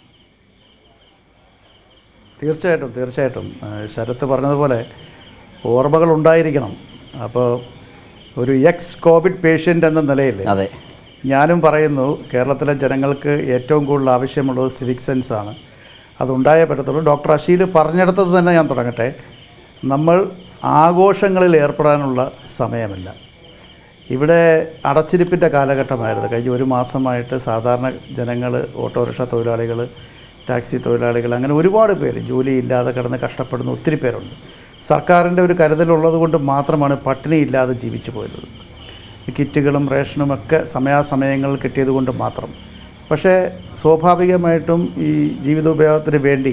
തീർച്ചയായിട്ടും തീർച്ചയായിട്ടും ആ, ശരത്ത് പറഞ്ഞതുപോലെ ഓർമ്മകൾ ഉണ്ടായിരിക്കണം അപ്പോൾ ഒരു എക്സ് കോവിഡ് പേഷ്യൻ്റ് എന്ന നിലയിൽ അതെ ഞാനും പറയുന്നു കേരളത്തിലെ ജനങ്ങൾക്ക് ഏറ്റവും കൂടുതൽ ആവശ്യമുള്ളത് സിവിക് സെൻസ് ആണ് അതുണ്ടായേ പറ്റത്തുള്ളൂ ഡോക്ടർ അഷീൽ പറഞ്ഞെടുത്തത് തന്നെ ഞാൻ തുടങ്ങട്ടെ നമ്മൾ ആഘോഷങ്ങളിൽ ഏർപ്പെടാനുള്ള സമയമല്ല ഇവിടെ അടച്ചിരിപ്പിൻ്റെ കാലഘട്ടമായിരുന്നു കഴിഞ്ഞ ഒരു മാസമായിട്ട് സാധാരണ ജനങ്ങൾ ഓട്ടോറിക്ഷ തൊഴിലാളികൾ ടാക്സി തൊഴിലാളികൾ അങ്ങനെ ഒരുപാട് പേര് ജോലിയില്ലാതെ കിടന്ന് കഷ്ടപ്പെടുന്ന ഒത്തിരി പേരുണ്ട് സർക്കാരിൻ്റെ ഒരു കരുതലുള്ളത് കൊണ്ട് മാത്രമാണ് പട്ടിണിയില്ലാതെ ജീവിച്ചു പോയത് കിറ്റുകളും റേഷനും ഒക്കെ സമയാസമയങ്ങളിൽ കിട്ടിയത് കൊണ്ട് മാത്രം പക്ഷേ സ്വാഭാവികമായിട്ടും ഈ ജീവിതോപയോഗത്തിന് വേണ്ടി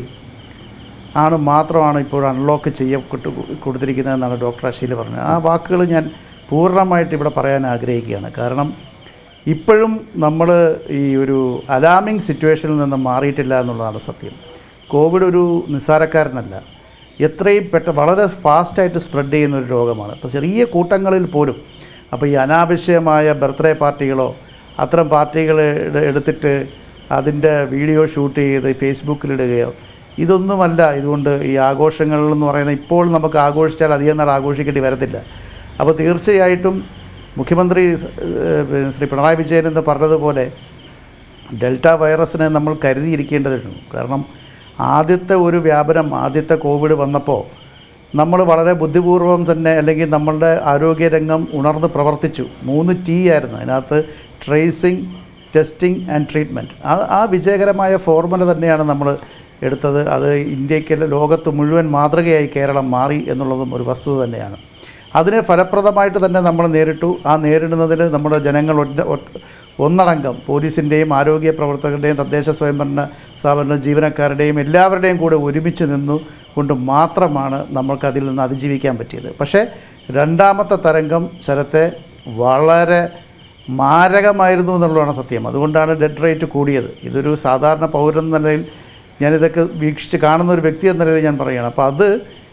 ആണ് മാത്രമാണ് ഇപ്പോൾ അൺലോക്ക് ചെയ്യപ്പെട്ടു കൊടുത്തിരിക്കുന്നതെന്നാണ് ഡോക്ടർ അഷീൽ പറഞ്ഞത് ആ വാക്കുകൾ ഞാൻ പൂർണ്ണമായിട്ട് ഇവിടെ പറയാൻ ആഗ്രഹിക്കുകയാണ് കാരണം ഇപ്പോഴും നമ്മൾ ഈ ഒരു അലാമിങ് സിറ്റുവേഷനിൽ നിന്ന് മാറിയിട്ടില്ല എന്നുള്ളതാണ് സത്യം കോവിഡ് ഒരു നിസ്സാരക്കാരനല്ല എത്രയും പെട്ട വളരെ ഫാസ്റ്റായിട്ട് സ്പ്രെഡ് ചെയ്യുന്ന ഒരു രോഗമാണ് അപ്പോൾ ചെറിയ കൂട്ടങ്ങളിൽ പോലും അപ്പോൾ ഈ അനാവശ്യമായ ബർത്ത്ഡേ പാർട്ടികളോ അത്തരം പാർട്ടികൾ എടു- എടുത്തിട്ട് അതിൻ്റെ വീഡിയോ ഷൂട്ട് ചെയ്ത് ഫേസ്ബുക്കിലിടുകയോ ഇതൊന്നുമല്ല ഇതുകൊണ്ട് ഈ ആഘോഷങ്ങൾ എന്ന് പറയുന്നത് ഇപ്പോൾ നമുക്ക് ആഘോഷിച്ചാൽ അധികം നാൾ ആഘോഷിക്കേണ്ടി വരത്തില്ല അപ്പോൾ തീർച്ചയായിട്ടും മുഖ്യമന്ത്രി ഏഹ്, ശ്രീ പിണറായി വിജയൻ എന്ന് പറഞ്ഞതുപോലെ ഡെൽറ്റ വൈറസിനെ നമ്മൾ കരുതിയിരിക്കേണ്ടതുണ്ട് കാരണം ആദ്യത്തെ ഒരു വ്യാപനം ആദ്യത്തെ കോവിഡ് വന്നപ്പോൾ നമ്മൾ വളരെ ബുദ്ധിപൂർവം തന്നെ അല്ലെങ്കിൽ നമ്മളുടെ ആരോഗ്യരംഗം ഉണർന്ന് പ്രവർത്തിച്ചു മൂന്ന് ടി ആയിരുന്നു അതിനകത്ത് ട്രേസിങ് ടെസ്റ്റിംഗ് ആൻഡ് ട്രീറ്റ്മെൻറ്റ് ആ ആ വിജയകരമായ ഫോർമുല തന്നെയാണ് നമ്മൾ എടുത്തത് അത് ഇന്ത്യയ്ക്കല്ല ലോകത്ത് മുഴുവൻ മാതൃകയായി കേരളം മാറി എന്നുള്ളതും ഒരു വസ്തുത തന്നെയാണ് അതിനെ ഫലപ്രദമായിട്ട് തന്നെ നമ്മൾ നേരിട്ടു ആ നേരിടുന്നതിൽ നമ്മുടെ ജനങ്ങൾ ഒറ്റ- ഒറ്റ- ഒന്നടങ്കം പോലീസിൻ്റെയും ആരോഗ്യ പ്രവർത്തകരുടെയും തദ്ദേശ സ്വയംഭരണ സ്ഥാപന ജീവനക്കാരുടെയും എല്ലാവരുടെയും കൂടെ ഒരുമിച്ച് നിന്നു കൊണ്ട് മാത്രമാണ് നമ്മൾക്ക് അതിൽ നിന്ന് അതിജീവിക്കാൻ പറ്റിയത് പക്ഷേ രണ്ടാമത്തെ തരംഗം ശരത്തെ വളരെ മാരകമായിരുന്നു എന്നുള്ളതാണ് സത്യം അതുകൊണ്ടാണ് ഡെഡ് റേറ്റ് കൂടിയത് ഇതൊരു സാധാരണ പൗരൻ എന്ന നിലയിൽ ഞാനിതൊക്കെ വീക്ഷിച്ച് കാണുന്ന ഒരു വ്യക്തി എന്ന നിലയിൽ ഞാൻ പറയുകയാണ് അപ്പോൾ അത്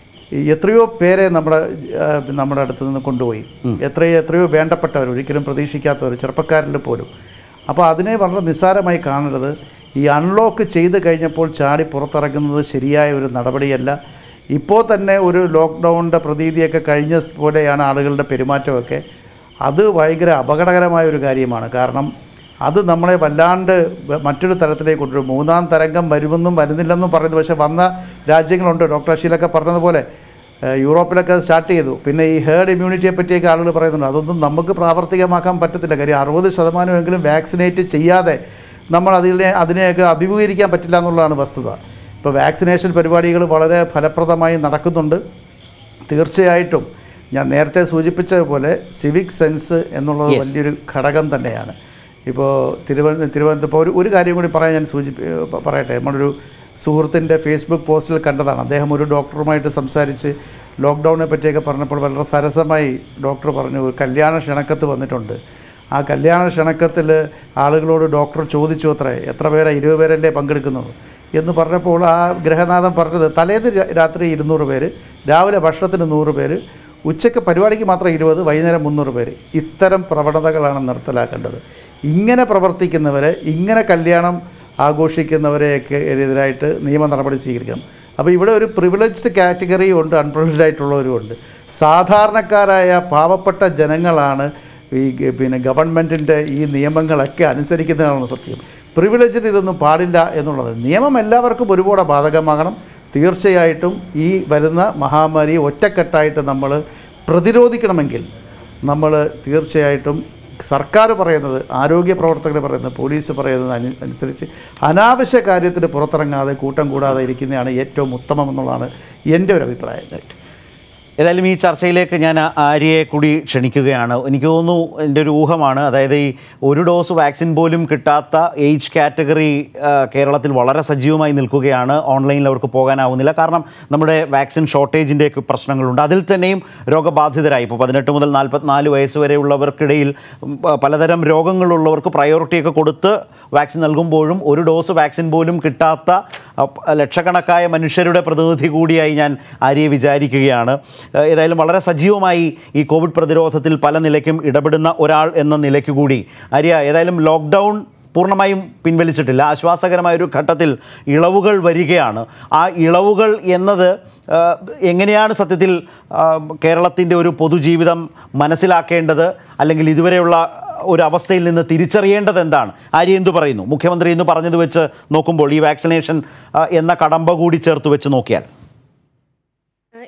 ഈ എത്രയോ പേരെ നമ്മുടെ ആ, നമ്മുടെ അടുത്ത് നിന്ന് കൊണ്ടുപോയി എത്രയോ എത്രയോ വേണ്ടപ്പെട്ടവർ ഒരിക്കലും പ്രതീക്ഷിക്കാത്തവർ ചെറുപ്പക്കാരിൽ പോലും അപ്പോൾ അതിനെ വളരെ നിസ്സാരമായി കാണരുത് ഈ അൺലോക്ക് ചെയ്ത് കഴിഞ്ഞപ്പോൾ ചാടി പുറത്തിറങ്ങുന്നത് ശരിയായ ഒരു നടപടിയല്ല ഇപ്പോൾ തന്നെ ഒരു ലോക്ക്ഡൗണിൻ്റെ പ്രതീതിയൊക്കെ കഴിഞ്ഞ പോലെയാണ് ആളുകളുടെ പെരുമാറ്റമൊക്കെ അത് ഭയങ്കര അപകടകരമായ ഒരു കാര്യമാണ് കാരണം അത് നമ്മളെ വല്ലാണ്ട് വ- മറ്റൊരു തരത്തിലേക്ക് കൊണ്ടുവരും മൂന്നാം തരംഗം വരുമെന്നും വരുന്നില്ലെന്നും പറയുന്നു പക്ഷേ വന്ന രാജ്യങ്ങളുണ്ട് ഡോക്ടർ അഷീലൊക്കെ പറഞ്ഞതുപോലെ ഏഹ്, യൂറോപ്പിലൊക്കെ അത് സ്റ്റാർട്ട് ചെയ്തു പിന്നെ ഈ ഹേർഡ് ഇമ്മ്യൂണിറ്റിയെ പറ്റിയൊക്കെ ആളുകൾ പറയുന്നുണ്ട് അതൊന്നും നമുക്ക് പ്രാവർത്തികമാക്കാൻ പറ്റത്തില്ല കാര്യം അറുപത് ശതമാനമെങ്കിലും വാക്സിനേറ്റ് ചെയ്യാതെ നമ്മൾ അതിനെ അതിനെയൊക്കെ അഭിമുഖീകരിക്കാൻ പറ്റില്ല എന്നുള്ളതാണ് വസ്തുത ഇപ്പോൾ വാക്സിനേഷൻ പരിപാടികൾ വളരെ ഫലപ്രദമായി നടക്കുന്നുണ്ട് തീർച്ചയായിട്ടും ഞാൻ നേരത്തെ സൂചിപ്പിച്ചതുപോലെ സിവിക് സെൻസ് എന്നുള്ളത് Yes. വലിയൊരു ഘടകം തന്നെയാണ് ഇപ്പോൾ തിരുവനന്തപുരം തിരുവനന്തപുരം ഇപ്പോൾ ഒരു ഒരു കാര്യം കൂടി പറയാൻ ഞാൻ സൂചി പ- പറയട്ടെ നമ്മളൊരു സുഹൃത്തിൻ്റെ ഫേസ്ബുക്ക് പോസ്റ്റിൽ കണ്ടതാണ് അദ്ദേഹം ഒരു ഡോക്ടറുമായിട്ട് സംസാരിച്ച് ലോക്ക്ഡൗണിനെ പറ്റിയൊക്കെ പറഞ്ഞപ്പോൾ വളരെ സരസമായി ഡോക്ടർ പറഞ്ഞു ഒരു കല്യാണ ക്ഷണക്കത്ത് വന്നിട്ടുണ്ട് ആ കല്യാണ ക്ഷണക്കത്തിൽ ആളുകളോട് ഡോക്ടർ ചോദിച്ചു അത്രേ എത്ര പേരാ ഇരുപത് പേരല്ലേ പങ്കെടുക്കുന്നുള്ളൂ എന്ന് പറഞ്ഞപ്പോൾ ആ ഗ്രഹനാഥൻ പറഞ്ഞത് തലേന്ന് രാ- രാത്രി ഇരുന്നൂറ് പേര് രാവിലെ ഭക്ഷണത്തിന് നൂറ് പേര് ഉച്ചയ്ക്ക് പരിപാടിക്ക് മാത്രം ഇരുപത് വൈകുന്നേരം മുന്നൂറ് പേര് ഇത്തരം പ്രവണതകളാണ് നിർത്തലാക്കേണ്ടത് ഇങ്ങനെ പ്രവർത്തിക്കുന്നവരെ ഇങ്ങനെ കല്യാണം ആഘോഷിക്കുന്നവരെയൊക്കെ എതിരായിട്ട് നിയമ നടപടി സ്വീകരിക്കണം അപ്പോൾ ഇവിടെ ഒരു പ്രിവിലേജ്ഡ് കാറ്റഗറിയും ഉണ്ട് അൺപ്രിവിലേജ്ഡ് ആയിട്ടുള്ളവരും ഉണ്ട് സാധാരണക്കാരായ പാവപ്പെട്ട ജനങ്ങളാണ് ഈ ഗ- പിന്നെ ഗവൺമെൻറ്റിൻ്റെ ഈ നിയമങ്ങളൊക്കെ അനുസരിക്കുന്നതാണ് സത്യം പ്രിവിലേജിന് ഇതൊന്നും പാടില്ല എന്നുള്ളത് നിയമം എല്ലാവർക്കും ഒരുപാട് ബാധകമാകണം തീർച്ചയായിട്ടും ഈ വരുന്ന മഹാമാരിയെ ഒറ്റക്കെട്ടായിട്ട് നമ്മൾ പ്രതിരോധിക്കണമെങ്കിൽ നമ്മൾ തീർച്ചയായിട്ടും സർക്കാർ പറയുന്നത് ആരോഗ്യ പ്രവർത്തകർ പറയുന്നത് പോലീസ് പറയുന്നത് അനു അനുസരിച്ച് അനാവശ്യ കാര്യത്തിന് പുറത്തിറങ്ങാതെ കൂട്ടം കൂടാതെ ഇരിക്കുന്നതാണ് ഏറ്റവും ഉത്തമം എന്നുള്ളതാണ് എൻ്റെ ഒരു അഭിപ്രായം ഏതായാലും ഈ ചർച്ചയിലേക്ക് ഞാൻ ആ- ആര്യയെ കൂടി ക്ഷണിക്കുകയാണ് എനിക്ക് തോന്നുന്നു എൻ്റെ ഒരു ഊഹമാണ് അതായത് ഈ ഒരു ഡോസ് വാക്സിൻ പോലും കിട്ടാത്ത ഏജ് കാറ്റഗറി ആ, കേരളത്തിൽ വളരെ സജീവമായി നിൽക്കുകയാണ് ഓൺലൈനിൽ അവർക്ക് പോകാനാവുന്നില്ല കാരണം നമ്മുടെ വാക്സിൻ ഷോർട്ടേജിൻ്റെയൊക്കെ പ്രശ്നങ്ങളുണ്ട് അതിൽ തന്നെയും രോഗബാധിതരായി ഇപ്പോൾ പതിനെട്ട് മുതൽ നാൽപ്പത്തിനാല് വയസ്സ് വരെയുള്ളവർക്കിടയിൽ ഉം, പ- പലതരം രോഗങ്ങളുള്ളവർക്ക് പ്രയോറിറ്റിയൊക്കെ കൊടുത്ത് വാക്സിൻ നൽകുമ്പോഴും ഒരു ഡോസ് വാക്സിൻ പോലും കിട്ടാത്ത അ, പ- ലക്ഷക്കണക്കായ മനുഷ്യരുടെ പ്രതിനിധി കൂടിയായി ഞാൻ ആര്യയെ വിചാരിക്കുകയാണ് ഏഹ് ഏതായാലും വളരെ സജീവമായി ഈ കോവിഡ് പ്രതിരോധത്തിൽ പല നിലയ്ക്കും ഇടപെടുന്ന ഒരാൾ എന്ന നിലയ്ക്ക് കൂടി ആര്യ ഏതായാലും ലോക്ക്ഡൗൺ പൂർണ്ണമായും പിൻവലിച്ചിട്ടില്ല ആശ്വാസകരമായ ഒരു ഘട്ടത്തിൽ ഇളവുകൾ വരികയാണ് ആ ഇളവുകൾ എന്നത് ഏഹ്, എങ്ങനെയാണ് സത്യത്തിൽ കേരളത്തിൻ്റെ ഒരു പൊതുജീവിതം മനസ്സിലാക്കേണ്ടത് അല്ലെങ്കിൽ ഇതുവരെയുള്ള ഒരു അവസ്ഥയിൽ നിന്ന് തിരിച്ചറിയേണ്ടത് എന്താണ് ആര്യ എന്തു പറയുന്നു മുഖ്യമന്ത്രി എന്ന് പറഞ്ഞത് വെച്ച് നോക്കുമ്പോൾ ഈ വാക്സിനേഷൻ ആ, എന്ന കടമ്പ കൂടി ചേർത്ത് വെച്ച് നോക്കിയാൽ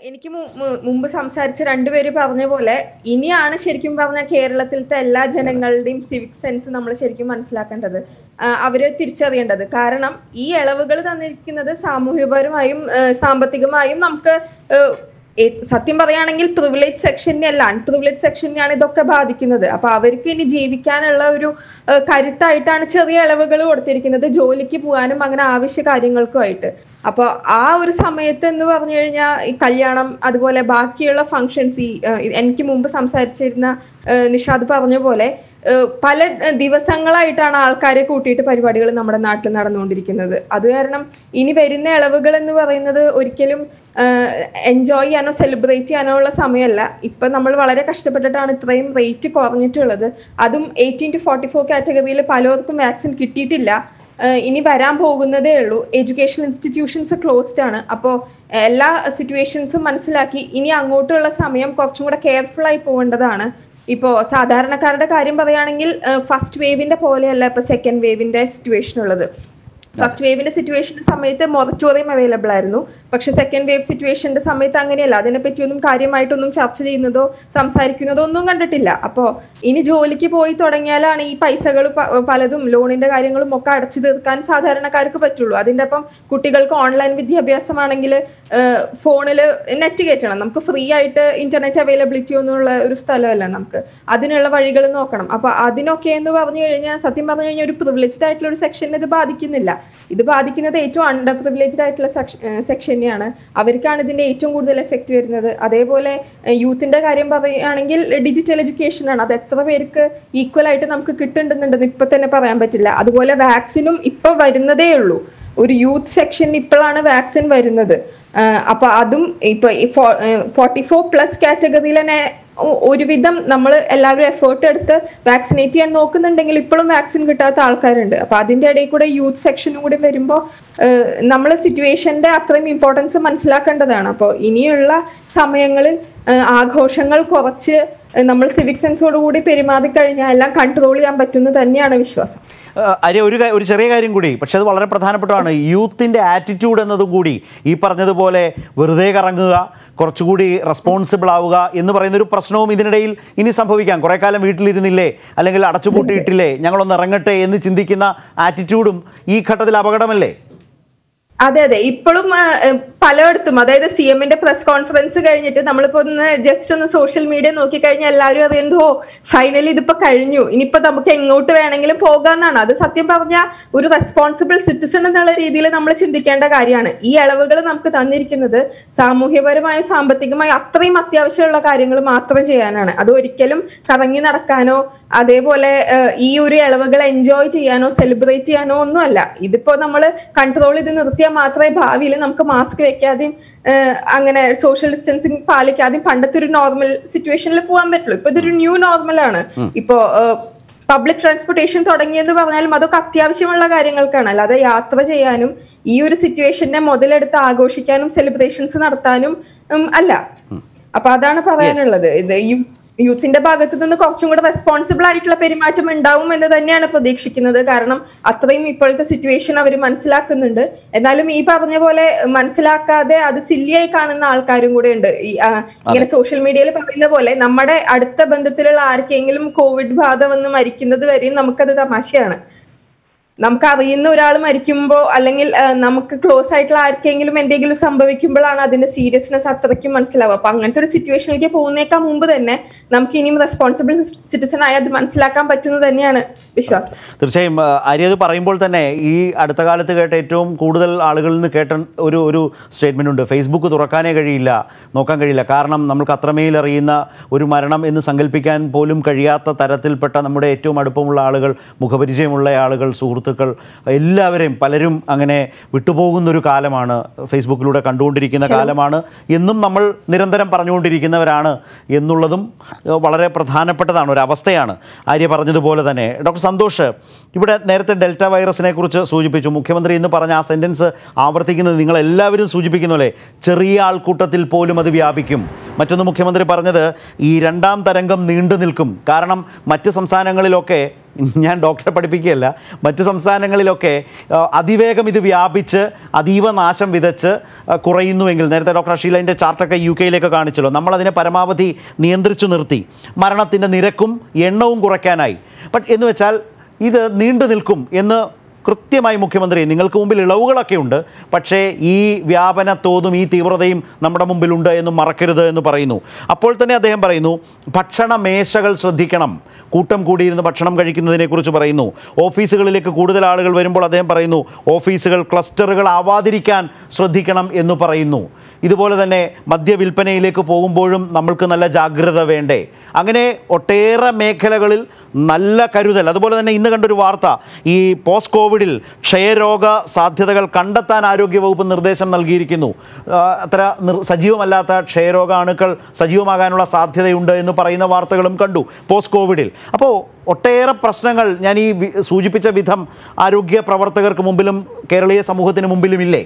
എനിക്ക് മു- മു- മുമ്പ് സംസാരിച്ച രണ്ടുപേര് പറഞ്ഞ പോലെ ഇനിയാണ് ശരിക്കും പറഞ്ഞ കേരളത്തിലത്തെ എല്ലാ ജനങ്ങളുടെയും സിവിക് സെൻസ് നമ്മൾ ശരിക്കും മനസ്സിലാക്കേണ്ടത് ആ, അവര് തിരിച്ചറിയേണ്ടത് കാരണം ഈ ഇളവുകൾ തന്നിരിക്കുന്നത് സാമൂഹ്യപരമായും ആ, സാമ്പത്തികമായും നമുക്ക് ആ, ഏ- സത്യം പറയുകയാണെങ്കിൽ പ്രിവിലേജ് സെക്ഷനെ അല്ല അൺപ്രിവിലേജ് സെക്ഷനെയാണ് ഇതൊക്കെ ബാധിക്കുന്നത് അപ്പൊ അവർക്ക് ഇനി ജീവിക്കാനുള്ള ഒരു ആ, കരുത്തായിട്ടാണ് ചെറിയ ഇളവുകൾ കൊടുത്തിരിക്കുന്നത് ജോലിക്ക് പോകാനും അങ്ങനെ ആവശ്യ കാര്യങ്ങൾക്കുമായിട്ട് അപ്പൊ ആ ഒരു സമയത്ത് എന്ന് പറഞ്ഞു കഴിഞ്ഞാൽ ഈ കല്യാണം അതുപോലെ ബാക്കിയുള്ള ഫങ്ഷൻസ് ഈ ആ, എനിക്ക് മുമ്പ് സംസാരിച്ചിരുന്ന ആ, നിഷാദ് പറഞ്ഞ പോലെ ആ, പല ആ, ദിവസങ്ങളായിട്ടാണ് ആൾക്കാരെ കൂട്ടിയിട്ട് പരിപാടികൾ നമ്മുടെ നാട്ടിൽ നടന്നുകൊണ്ടിരിക്കുന്നത് അത് കാരണം ഇനി വരുന്ന ഇളവുകൾ എന്ന് പറയുന്നത് ഒരിക്കലും എൻജോയ് ചെയ്യാനോ സെലിബ്രേറ്റ് ചെയ്യാനോ ഉള്ള സമയമല്ല ഇപ്പൊ നമ്മൾ വളരെ കഷ്ടപ്പെട്ടിട്ടാണ് ഇത്രയും റേറ്റ് കുറഞ്ഞിട്ടുള്ളത് അതും എയ്റ്റീൻ ടു ഫോർട്ടി ഫോർ കാറ്റഗറിയിൽ പലർക്കും വാക്സിൻ കിട്ടിയിട്ടില്ല ഏഹ് ഇനി വരാൻ പോകുന്നതേ ഉള്ളൂ എഡ്യൂക്കേഷൻ ഇൻസ്റ്റിറ്റ്യൂഷൻസ് ക്ലോസ്ഡ് ആണ് അപ്പോൾ എല്ലാ സിറ്റുവേഷൻസും മനസ്സിലാക്കി ഇനി അങ്ങോട്ടുള്ള സമയം കുറച്ചും കൂടെ കെയർഫുൾ ആയി പോകേണ്ടതാണ് ഇപ്പോൾ സാധാരണക്കാരുടെ കാര്യം പറയുകയാണെങ്കിൽ ഫസ്റ്റ് വേവിന്റെ പോലെയല്ല ഇപ്പൊ സെക്കൻഡ് വേവിന്റെ സിറ്റുവേഷൻ ഉള്ളത് ഫസ്റ്റ് വേവിന്റെ സിറ്റുവേഷന്റെ സമയത്ത് മൊററ്റോറിയം അവൈലബിൾ ആയിരുന്നു പക്ഷെ സെക്കൻഡ് വേവ് സിറ്റുവേഷന്റെ സമയത്ത് അങ്ങനെയല്ല അതിനെപ്പറ്റിയൊന്നും കാര്യമായിട്ടൊന്നും ചർച്ച ചെയ്യുന്നതോ സംസാരിക്കുന്നതോ ഒന്നും കണ്ടിട്ടില്ല അപ്പോൾ ഇനി ജോലിക്ക് പോയി തുടങ്ങിയാലാണ് ഈ പൈസകൾ പലതും ലോണിന്റെ കാര്യങ്ങളും ഒക്കെ അടച്ചു തീർക്കാൻ സാധാരണക്കാർക്ക് പറ്റുള്ളൂ അതിന്റെ ഒപ്പം കുട്ടികൾക്ക് ഓൺലൈൻ വിദ്യാഭ്യാസമാണെങ്കിൽ ഫോണിൽ നെറ്റ് കയറ്റണം നമുക്ക് ഫ്രീ ആയിട്ട് ഇന്റർനെറ്റ് അവൈലബിലിറ്റി ഒന്നുമുള്ള ഒരു സ്ഥലമല്ല നമുക്ക് അതിനുള്ള വഴികൾ നോക്കണം അപ്പൊ അതിനൊക്കെ എന്ന് പറഞ്ഞു കഴിഞ്ഞാൽ സത്യം പറഞ്ഞു കഴിഞ്ഞാൽ ഒരു പ്രിവിലേജ്ഡ് ആയിട്ടുള്ള ഒരു സെക്ഷനെ ഇത് ബാധിക്കുന്നില്ല ഇത് ബാധിക്കുന്നത് ഏറ്റവും അണ്ടർ പ്രിവിലേജ്ഡ് ആയിട്ടുള്ള സെക്ഷനെയാണ് അവർക്കാണ് ഇതിന്റെ ഏറ്റവും കൂടുതൽ എഫക്റ്റ് വരുന്നത് അതേപോലെ യൂത്തിന്റെ കാര്യം പറയുകയാണെങ്കിൽ ഡിജിറ്റൽ എഡ്യൂക്കേഷൻ ആണ് അത് എത്ര പേർക്ക് ഈക്വൽ ആയിട്ട് നമുക്ക് കിട്ടുന്നുണ്ടെന്ന് ഇപ്പൊ തന്നെ പറയാൻ പറ്റില്ല അതുപോലെ വാക്സിനും ഇപ്പൊ വരുന്നതേ ഉള്ളൂ ഒരു യൂത്ത് സെക്ഷൻ ഇപ്പോഴാണ് വാക്സിൻ വരുന്നത് ആഹ് അപ്പൊ അതും ഇപ്പൊ ഫോർട്ടി ഫോർ പ്ലസ് കാറ്റഗറിയിൽ തന്നെ ഒ- ഒരുവിധം നമ്മൾ എല്ലാവരും എഫേർട്ട് എടുത്ത് വാക്സിനേറ്റ് ചെയ്യാൻ നോക്കുന്നുണ്ടെങ്കിൽ ഇപ്പോഴും വാക്സിൻ കിട്ടാത്ത ആൾക്കാരുണ്ട് അപ്പൊ അതിന്റെ ഇടയിൽ കൂടെ യൂത്ത് സെക്ഷനും കൂടി വരുമ്പോൾ നമ്മൾ സിറ്റുവേഷന്റെ അത്രയും ഇമ്പോർട്ടൻസ് മനസ്സിലാക്കേണ്ടതാണ് അപ്പോൾ ഇനിയുള്ള സമയങ്ങളിൽ ആഹ് ആഘോഷങ്ങൾ കുറച്ച് നമ്മൾ സിവിക് സെൻസോടുകൂടി പെരുമാറി കഴിഞ്ഞാൽ എല്ലാം കൺട്രോൾ ചെയ്യാൻ പറ്റുമെന്ന് തന്നെയാണ് വിശ്വാസം ഏഹ് അര്യ ഒരു കാ- ഒരു ചെറിയ കാര്യം കൂടി പക്ഷെ അത് വളരെ പ്രധാനപ്പെട്ടതാണ് യൂത്തിൻ്റെ ആറ്റിറ്റ്യൂഡ് എന്നതും കൂടി ഈ പറഞ്ഞതുപോലെ വെറുതെ കറങ്ങുക കുറച്ചുകൂടി റെസ്പോൺസിബിൾ ആവുക എന്ന് പറയുന്ന ഒരു പ്രശ്നവും ഇതിനിടയിൽ ഇനി സംഭവിക്കാം കുറേ കാലം വീട്ടിലിരുന്നില്ലേ അല്ലെങ്കിൽ അടച്ചുപൂട്ടിയിട്ടില്ലേ ഞങ്ങളൊന്ന് ഇറങ്ങട്ടെ എന്ന് ചിന്തിക്കുന്ന ആറ്റിറ്റ്യൂഡും ഈ ഘട്ടത്തിൽ അപകടമല്ലേ അതെ അതെ ഇപ്പോഴും ആ, ഏ, പലയിടത്തും അതായത് സി എമ്മിന്റെ പ്രസ് കോൺഫറൻസ് കഴിഞ്ഞിട്ട് നമ്മളിപ്പോ ഒന്ന് ജസ്റ്റ് ഒന്ന് സോഷ്യൽ മീഡിയ നോക്കിക്കഴിഞ്ഞാൽ എല്ലാവരും അറിയുന്നത് ഓ ഫൈനലി ഇതിപ്പോ കഴിഞ്ഞു ഇനിയിപ്പോ നമുക്ക് എങ്ങോട്ട് വേണമെങ്കിലും പോകാന്നാണ് അത് സത്യം പറഞ്ഞാൽ ഒരു റെസ്പോൺസിബിൾ സിറ്റിസൺ എന്നുള്ള രീതിയിൽ നമ്മൾ ചിന്തിക്കേണ്ട കാര്യമാണ് ഈ ഇളവുകൾ നമുക്ക് തന്നിരിക്കുന്നത് സാമൂഹ്യപരമായും സാമ്പത്തികമായും അത്രയും അത്യാവശ്യമുള്ള കാര്യങ്ങൾ മാത്രം ചെയ്യാനാണ് അത് ഒരിക്കലും കറങ്ങി നടക്കാനോ അതേപോലെ ഏഹ്, ഈ ഒരു ഇളവുകൾ എൻജോയ് ചെയ്യാനോ സെലിബ്രേറ്റ് ചെയ്യാനോ ഒന്നുമല്ല ഇതിപ്പോ നമ്മൾ കൺട്രോൾ ചെയ്ത് നിർത്തിയാൽ മാത്രമേ ഭാവിയിൽ നമുക്ക് മാസ്ക് വെക്കാതെയും ഏഹ്, അങ്ങനെ സോഷ്യൽ ഡിസ്റ്റൻസിങ് പാലിക്കാതെയും പണ്ടത്തെ ഒരു നോർമൽ സിറ്റുവേഷനിൽ പോകാൻ പറ്റുള്ളൂ ഇപ്പൊ ഇതൊരു ന്യൂ നോർമൽ ആണ് ഇപ്പോ പബ്ലിക് ട്രാൻസ്പോർട്ടേഷൻ തുടങ്ങിയെന്ന് പറഞ്ഞാലും അതൊക്കെ അത്യാവശ്യമുള്ള കാര്യങ്ങൾക്കാണ് അല്ലാതെ യാത്ര ചെയ്യാനും ഈ ഒരു സിറ്റുവേഷനെ മുതലെടുത്ത് ആഘോഷിക്കാനും സെലിബ്രേഷൻസ് നടത്താനും ഉം, അല്ല അപ്പൊ അതാണ് പറയാനുള്ളത് ഇത് യു- യൂത്തിന്റെ ഭാഗത്ത് നിന്ന് കുറച്ചും കൂടെ റെസ്പോൺസിബിൾ ആയിട്ടുള്ള പെരുമാറ്റം ഉണ്ടാവും എന്ന് തന്നെയാണ് പ്രതീക്ഷിക്കുന്നത് കാരണം അത്രയും ഇപ്പോഴത്തെ സിറ്റുവേഷൻ അവർ മനസ്സിലാക്കുന്നുണ്ട് എന്നാലും ഈ പറഞ്ഞ പോലെ മനസ്സിലാക്കാതെ അത് സില്ലിയായി കാണുന്ന ആൾക്കാരും കൂടെ ഉണ്ട് ഈ ആ, ഇങ്ങനെ സോഷ്യൽ മീഡിയയിൽ പറയുന്ന പോലെ നമ്മുടെ അടുത്ത ബന്ധത്തിലുള്ള ആർക്കെങ്കിലും കോവിഡ് ബാധ വന്ന് മരിക്കുന്നത് വരെയും നമുക്കത് തമാശയാണ് നമുക്ക് അറിയുന്ന ഒരാൾ മരിക്കുമ്പോൾ അല്ലെങ്കിൽ ആ, നമുക്ക് ക്ലോസ് ആയിട്ടുള്ള ആർക്കെങ്കിലും എന്തെങ്കിലും സംഭവിക്കുമ്പോഴാണ് അതിന്റെ സീരിയസ്നെസ് അത്രയ്ക്കും മനസ്സിലാവുക അപ്പൊ അങ്ങനത്തെ ഒരു സിറ്റുവേഷനിലേക്ക് പോകുന്നേക്കാൾ മുമ്പ് തന്നെ നമുക്ക് ഇനിയും റെസ്പോൺസിബിൾ സിറ്റിസൺ ആയി അത് മനസ്സിലാക്കാൻ പറ്റുന്നത് തന്നെയാണ് വിശ്വാസം തീർച്ചയായും ആ, ആര്യ അത് പറയുമ്പോൾ തന്നെ ഈ അടുത്ത കാലത്ത് കേട്ട ഏറ്റവും കൂടുതൽ ആളുകളിൽ നിന്ന് കേട്ട ഒരു ഒരു സ്റ്റേറ്റ്മെൻ്റ് ഉണ്ട് ഫേസ്ബുക്ക് തുറക്കാനേ കഴിയില്ല നോക്കാൻ കഴിയില്ല കാരണം നമ്മൾക്ക് അത്രമേൽ അറിയുന്ന ഒരു മരണം എന്ന് സങ്കല്പിക്കാൻ പോലും കഴിയാത്ത തരത്തിൽപ്പെട്ട നമ്മുടെ ഏറ്റവും അടുപ്പമുള്ള ആളുകൾ മുഖപരിചയമുള്ള ആളുകൾ സുഹൃത്തുക്കൾ എല്ലാവരെയും പലരും അങ്ങനെ വിട്ടുപോകുന്നൊരു കാലമാണ് ഫേസ്ബുക്കിലൂടെ കണ്ടുകൊണ്ടിരിക്കുന്ന കാലമാണ് എന്നും നമ്മൾ നിരന്തരം പറഞ്ഞുകൊണ്ടിരിക്കുന്നവരാണ് എന്നുള്ളതും ഏഹ്, വളരെ പ്രധാനപ്പെട്ടതാണ് ഒരു അവസ്ഥയാണ് ആര്യ പറഞ്ഞതുപോലെ തന്നെ ഡോക്ടർ സന്തോഷ് ഇവിടെ നേരത്തെ ഡെൽറ്റ വൈറസിനെ കുറിച്ച് സൂചിപ്പിച്ചു മുഖ്യമന്ത്രി എന്ന് പറഞ്ഞ ആ സെൻറ്റൻസ് ആവർത്തിക്കുന്നത് നിങ്ങളെല്ലാവരും സൂചിപ്പിക്കുന്ന പോലെ ചെറിയ ആൾക്കൂട്ടത്തിൽ പോലും അത് വ്യാപിക്കും മറ്റൊന്ന് മുഖ്യമന്ത്രി പറഞ്ഞത് ഈ രണ്ടാം തരംഗം നീണ്ടു നിൽക്കും കാരണം മറ്റ് സംസ്ഥാനങ്ങളിലൊക്കെ ഞാൻ ഡോക്ടറെ പഠിപ്പിക്കുകയല്ല മറ്റ് സംസ്ഥാനങ്ങളിലൊക്കെ ആ, അതിവേഗം ഇത് വ്യാപിച്ച് അതീവ നാശം വിതച്ച് ആ, കുറയുന്നുവെങ്കിൽ നേരത്തെ ഡോക്ടർ അഷീല അതിൻ്റെ ചാർട്ടൊക്കെ യു കെയിലേക്ക് കാണിച്ചല്ലോ നമ്മളതിനെ പരമാവധി നിയന്ത്രിച്ചു നിർത്തി മരണത്തിൻ്റെ നിരക്കും എണ്ണവും കുറയ്ക്കാനായി ബട്ട് എന്ന് വെച്ചാൽ ഇത് നീണ്ടു നിൽക്കും എന്ന് കൃത്യമായി മുഖ്യമന്ത്രി നിങ്ങൾക്ക് മുമ്പിൽ ഇളവുകളൊക്കെ ഉണ്ട് പക്ഷേ ഈ വ്യാപന തോതും ഈ തീവ്രതയും നമ്മുടെ മുമ്പിലുണ്ട് എന്ന് മറക്കരുത് എന്ന് പറയുന്നു അപ്പോൾ തന്നെ അദ്ദേഹം പറയുന്നു ഭക്ഷണ മേശകൾ ശ്രദ്ധിക്കണം കൂട്ടം കൂടിയിരുന്ന് ഭക്ഷണം കഴിക്കുന്നതിനെക്കുറിച്ച് പറയുന്നു ഓഫീസുകളിലേക്ക് കൂടുതൽ ആളുകൾ വരുമ്പോൾ അദ്ദേഹം പറയുന്നു ഓഫീസുകൾ ക്ലസ്റ്ററുകൾ ആവാതിരിക്കാൻ ശ്രദ്ധിക്കണം എന്ന് പറയുന്നു ഇതുപോലെ തന്നെ മദ്യവിൽപ്പനയിലേക്ക് പോകുമ്പോഴും നമ്മൾക്ക് നല്ല ജാഗ്രത വേണ്ടേ അങ്ങനെ ഒട്ടേറെ മേഖലകളിൽ നല്ല കരുതൽ അതുപോലെ തന്നെ ഇന്ന് കണ്ടൊരു വാർത്ത ഈ പോസ്റ്റ് കോവിഡിൽ ക്ഷയരോഗ സാധ്യതകൾ കണ്ടെത്താൻ ആരോഗ്യവകുപ്പ് നിർദ്ദേശം നൽകിയിരിക്കുന്നു ആ, അത്ര നിർ- സജീവമല്ലാത്ത ക്ഷയരോഗ അണുക്കൾ സജീവമാകാനുള്ള സാധ്യതയുണ്ട് എന്ന് പറയുന്ന വാർത്തകളും കണ്ടു പോസ്റ്റ് കോവിഡിൽ അപ്പോൾ ഒട്ടേറെ പ്രശ്നങ്ങൾ ഞാൻ ഈ വി- സൂചിപ്പിച്ച വിധം ആരോഗ്യ പ്രവർത്തകർക്ക് മുമ്പിലും കേരളീയ സമൂഹത്തിന് മുമ്പിലും ഇല്ലേ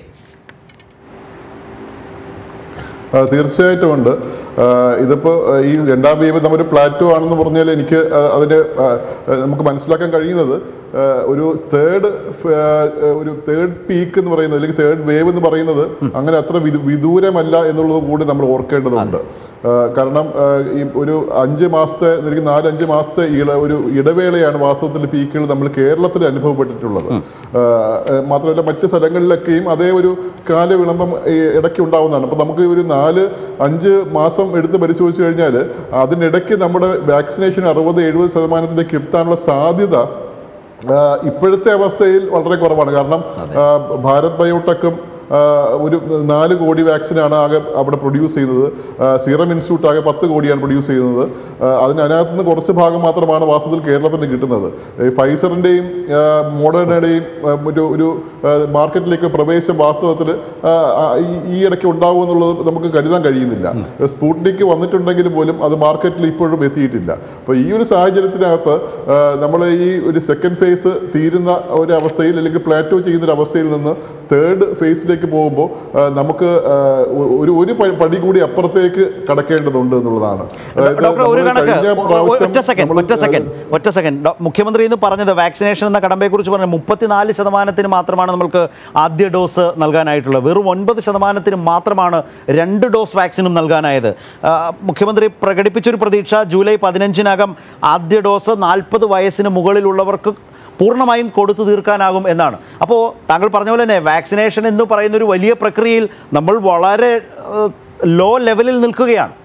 ആ, തീർച്ചയായിട്ടും ഉണ്ട് ആ, ഇതിപ്പോ ആ, ഈ രണ്ടാം വേവ് നമ്മൊരു പ്ലാറ്റോ ആണെന്ന് പറഞ്ഞാൽ എനിക്ക് ആ, അതിന്റെ ആ, ആ, നമുക്ക് മനസ്സിലാക്കാൻ കഴിയുന്നത് ആ, ഒരു തേർഡ് ഒരു തേർഡ് പീക്ക് എന്ന് പറയുന്നത് അല്ലെങ്കിൽ തേർഡ് വേവ് എന്ന് പറയുന്നത് അങ്ങനെ അത്ര വിദു- വിദൂരമല്ല എന്നുള്ളത് കൂടി നമ്മൾ ഓർക്കേണ്ടതുണ്ട് ആ, കാരണം ആ, ഈ ഒരു അഞ്ച് മാസത്തെ അല്ലെങ്കിൽ നാലഞ്ച് മാസത്തെ ഇള ഒരു ഇടവേളയാണ് വാസ്തവത്തിൽ പീക്കുകൾ നമ്മൾ കേരളത്തിൽ അനുഭവപ്പെട്ടിട്ടുള്ളത് ആ, ആ, മാത്രമല്ല മറ്റ് സ്ഥലങ്ങളിലൊക്കെയും അതേ ഒരു കാലവിളംബം ഈ ഇടയ്ക്ക് ഉണ്ടാവുന്നതാണ് അപ്പോൾ നമുക്ക് ഒരു നാല് അഞ്ച് മാസം എടുത്ത് പരിശോധിച്ച് കഴിഞ്ഞാൽ അതിനിടയ്ക്ക് നമ്മുടെ വാക്സിനേഷൻ അറുപത് എഴുപത് ശതമാനത്തിലേക്ക് എത്താനുള്ള സാധ്യത ആ, ഇപ്പോഴത്തെ അവസ്ഥയിൽ വളരെ കുറവാണ് കാരണം ആ, ഭാരത് ബയോടെക്കും ആ, ഒരു നാല് കോടി വാക്സിനാണ് ആകെ അവിടെ പ്രൊഡ്യൂസ് ചെയ്യുന്നത് ആ, സീറം ഇൻസ്റ്റിറ്റ്യൂട്ട് ആകെ പത്ത് കോടിയാണ് പ്രൊഡ്യൂസ് ചെയ്യുന്നത് ആ, അതിന് അതിനകത്ത് നിന്ന് കുറച്ച് ഭാഗം മാത്രമാണ് വാസ്തവത്തിൽ കേരളത്തിന് കിട്ടുന്നത് ഈ ഫൈസറിൻ്റെയും മോഡേണയുടെയും ഒരു ഒരു ആ, മാർക്കറ്റിലേക്ക് പ്രവേശം വാസ്തവത്തിൽ ആ, ആ, ഈ- ഈ ഇടയ്ക്ക് ഉണ്ടാവും എന്നുള്ളത് നമുക്ക് കരുതാൻ കഴിയുന്നില്ല സ്പൂട്നിക്ക് വന്നിട്ടുണ്ടെങ്കിൽ പോലും അത് മാർക്കറ്റിൽ ഇപ്പോഴും എത്തിയിട്ടില്ല അപ്പോൾ ഈ ഒരു സാഹചര്യത്തിനകത്ത് നമ്മൾ ഈ ഒരു സെക്കൻഡ് ഫേസ് തീരുന്ന ഒരു അവസ്ഥയിൽ അല്ലെങ്കിൽ പ്ലാറ്റോ ചെയ്യുന്ന ഒരു അവസ്ഥയിൽ നിന്ന് തേർഡ് ഫേസിലേക്ക് പോകുമ്പോൾ നമുക്ക് ആ, ഒ- ഒരു ഒരു പ- പടി കൂടി അപ്പുറത്തേക്ക് കടക്കേണ്ടതുണ്ട് എന്നുള്ളതാണ് അതായത് ഡോക്ടർ ഒരു നമ്മള് കണക്ക് കഴിഞ്ഞ ഒ- പ്രാവശ്യം ഒറ്റ സെക്കൻഡ് നമ്മള് ഒറ്റ സെക്കൻഡ് ഒറ്റ സെക്കൻഡ് ഡോ- മുഖ്യമന്ത്രി എന്ന് പറഞ്ഞത് വാക്സിനേഷൻ എന്ന കടമ്പയെക്കുറിച്ച് പറഞ്ഞ മുപ്പത്തിനാല് ശതമാനത്തിന് മാത്രമാണ് നമ്മൾക്ക് ആദ്യ ഡോസ് നൽകാനായിട്ടുള്ളത് വെറും ഒൻപത് ശതമാനത്തിന് മാത്രമാണ് രണ്ട് ഡോസ് വാക്സിനും നൽകാനായത് ആ, മുഖ്യമന്ത്രി പ്രകടിപ്പിച്ചൊരു പ്രതീക്ഷ ജൂലൈ പതിനഞ്ചിനകം ആദ്യ ഡോസ് നാൽപ്പത് വയസ്സിന് മുകളിലുള്ളവർക്ക് പൂർണ്ണമായും കൊടുത്തു തീർക്കാനാകും എന്നാണ് അപ്പോൾ താങ്കൾ പറഞ്ഞ പോലെ തന്നെ വാക്സിനേഷൻ എന്ന് പറയുന്ന ഒരു വലിയ പ്രക്രിയയിൽ നമ്മൾ വളരെ ലോ ലെവലിൽ നിൽക്കുകയാണ്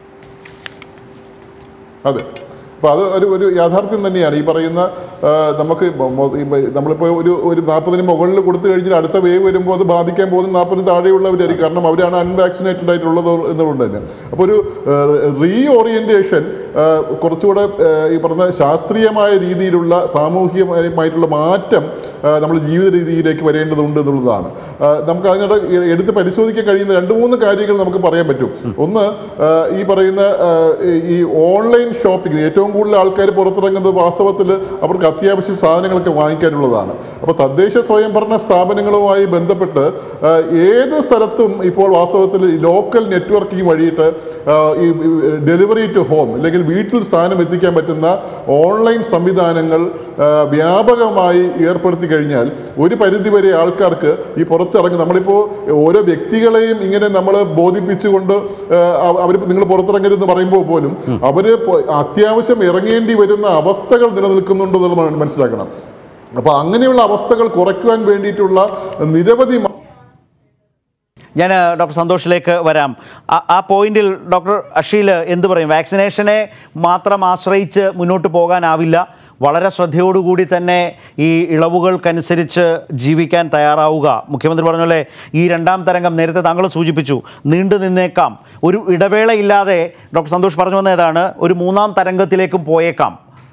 അതെ അപ്പോൾ അത് ഒരു ഒരു യാഥാർത്ഥ്യം തന്നെയാണ് ഈ പറയുന്ന ആ, നമുക്ക് മൊ- മൊ- ഈ ബ- നമ്മളിപ്പോൾ ഒരു ഒരു നാൽപ്പതിന് മുകളിൽ കൊടുത്തു കഴിഞ്ഞാൽ അടുത്ത വേവ് വരുമ്പോൾ അത് ബാധിക്കാൻ പോകുന്ന നാൽപ്പതിന് താഴെയുള്ളവരായിരിക്കും കാരണം അവരാണ് അൺവാക്സിനേറ്റഡ് ആയിട്ടുള്ളത് എന്നുകൊണ്ട് തന്നെ അപ്പോൾ ഒരു റീ ഓറിയൻറ്റേഷൻ കുറച്ചുകൂടെ ആ, ഈ പറഞ്ഞ ശാസ്ത്രീയമായ രീതിയിലുള്ള സാമൂഹികമായിട്ടുള്ള മാറ്റം ആ, നമ്മൾ ജീവിത രീതിയിലേക്ക് വരേണ്ടതുണ്ട് എന്നുള്ളതാണ് ആ, നമുക്ക് അതിനിടെ എ- എടുത്ത് പരിശോധിക്കാൻ കഴിയുന്ന രണ്ട് മൂന്ന് കാര്യങ്ങൾ നമുക്ക് പറയാൻ പറ്റും ഒന്ന് ആ, ഈ പറയുന്ന ആ, ഈ- ഈ ഓൺലൈൻ ഷോപ്പിംഗ് ഏറ്റവും കൂടുതൽ ആൾക്കാർ പുറത്തിറങ്ങുന്നത് വാസ്തവത്തിൽ അവർക്ക് അത്യാവശ്യ സാധനങ്ങളൊക്കെ വാങ്ങിക്കാനുള്ളതാണ് അപ്പോൾ തദ്ദേശ സ്വയംഭരണ സ്ഥാപനങ്ങളുമായി ബന്ധപ്പെട്ട് ആ, ഏത് സ്ഥലത്തും ഇപ്പോൾ വാസ്തവത്തിൽ ലോക്കൽ നെറ്റ്വർക്കിംഗ് വഴിയിട്ട് ആ, ഈ ഡെലിവറി ടു ഹോം അല്ലെങ്കിൽ വീട്ടിൽ സാധനം എത്തിക്കാൻ പറ്റുന്ന ഓൺലൈൻ സംവിധാനങ്ങൾ ആ, വ്യാപകമായി ഏർപ്പെടുത്തി കഴിഞ്ഞാൽ ഒരു പരിധിവരെ ആൾക്കാർക്ക് ഈ പുറത്തിറങ്ങി നമ്മളിപ്പോൾ ഓരോ വ്യക്തികളെയും ഇങ്ങനെ നമ്മൾ ബോധിപ്പിച്ചുകൊണ്ട് അവർ നിങ്ങൾ പുറത്തിറങ്ങരുതെന്ന് പറയുമ്പോൾ പോലും അവർ അത്യാവശ്യം ഇറങ്ങേണ്ടി വരുന്ന അവസ്ഥകൾ നിലനിൽക്കുന്നുണ്ടെന്ന് നമ്മൾ മനസ്സിലാക്കണം അപ്പോൾ അങ്ങനെയുള്ള അവസ്ഥകൾ കുറയ്ക്കുവാൻ വേണ്ടിയിട്ടുള്ള നിരവധി മ- ഞാൻ ആ, ഡോക്ടർ സന്തോഷിലേക്ക് വരാം ആ- ആ പോയിന്റിൽ ഡോക്ടർ അഷീൽ എന്ത് പറയും വാക്സിനേഷനെ മാത്രം ആശ്രയിച്ച് മുന്നോട്ട് പോകാനാവില്ല വളരെ ശ്രദ്ധയോടുകൂടി തന്നെ ഈ ഇളവുകൾക്കനുസരിച്ച് ജീവിക്കാൻ തയ്യാറാവുക മുഖ്യമന്ത്രി പറഞ്ഞ പോലെ ഈ രണ്ടാം തരംഗം നേരത്തെ താങ്കൾ സൂചിപ്പിച്ചു നീണ്ടു നിന്നേക്കാം ഒരു ഇടവേളയില്ലാതെ ഡോക്ടർ സന്തോഷ് പറഞ്ഞു വന്നതാണ് ഒരു മൂന്നാം തരംഗത്തിലേക്കും പോയേക്കാം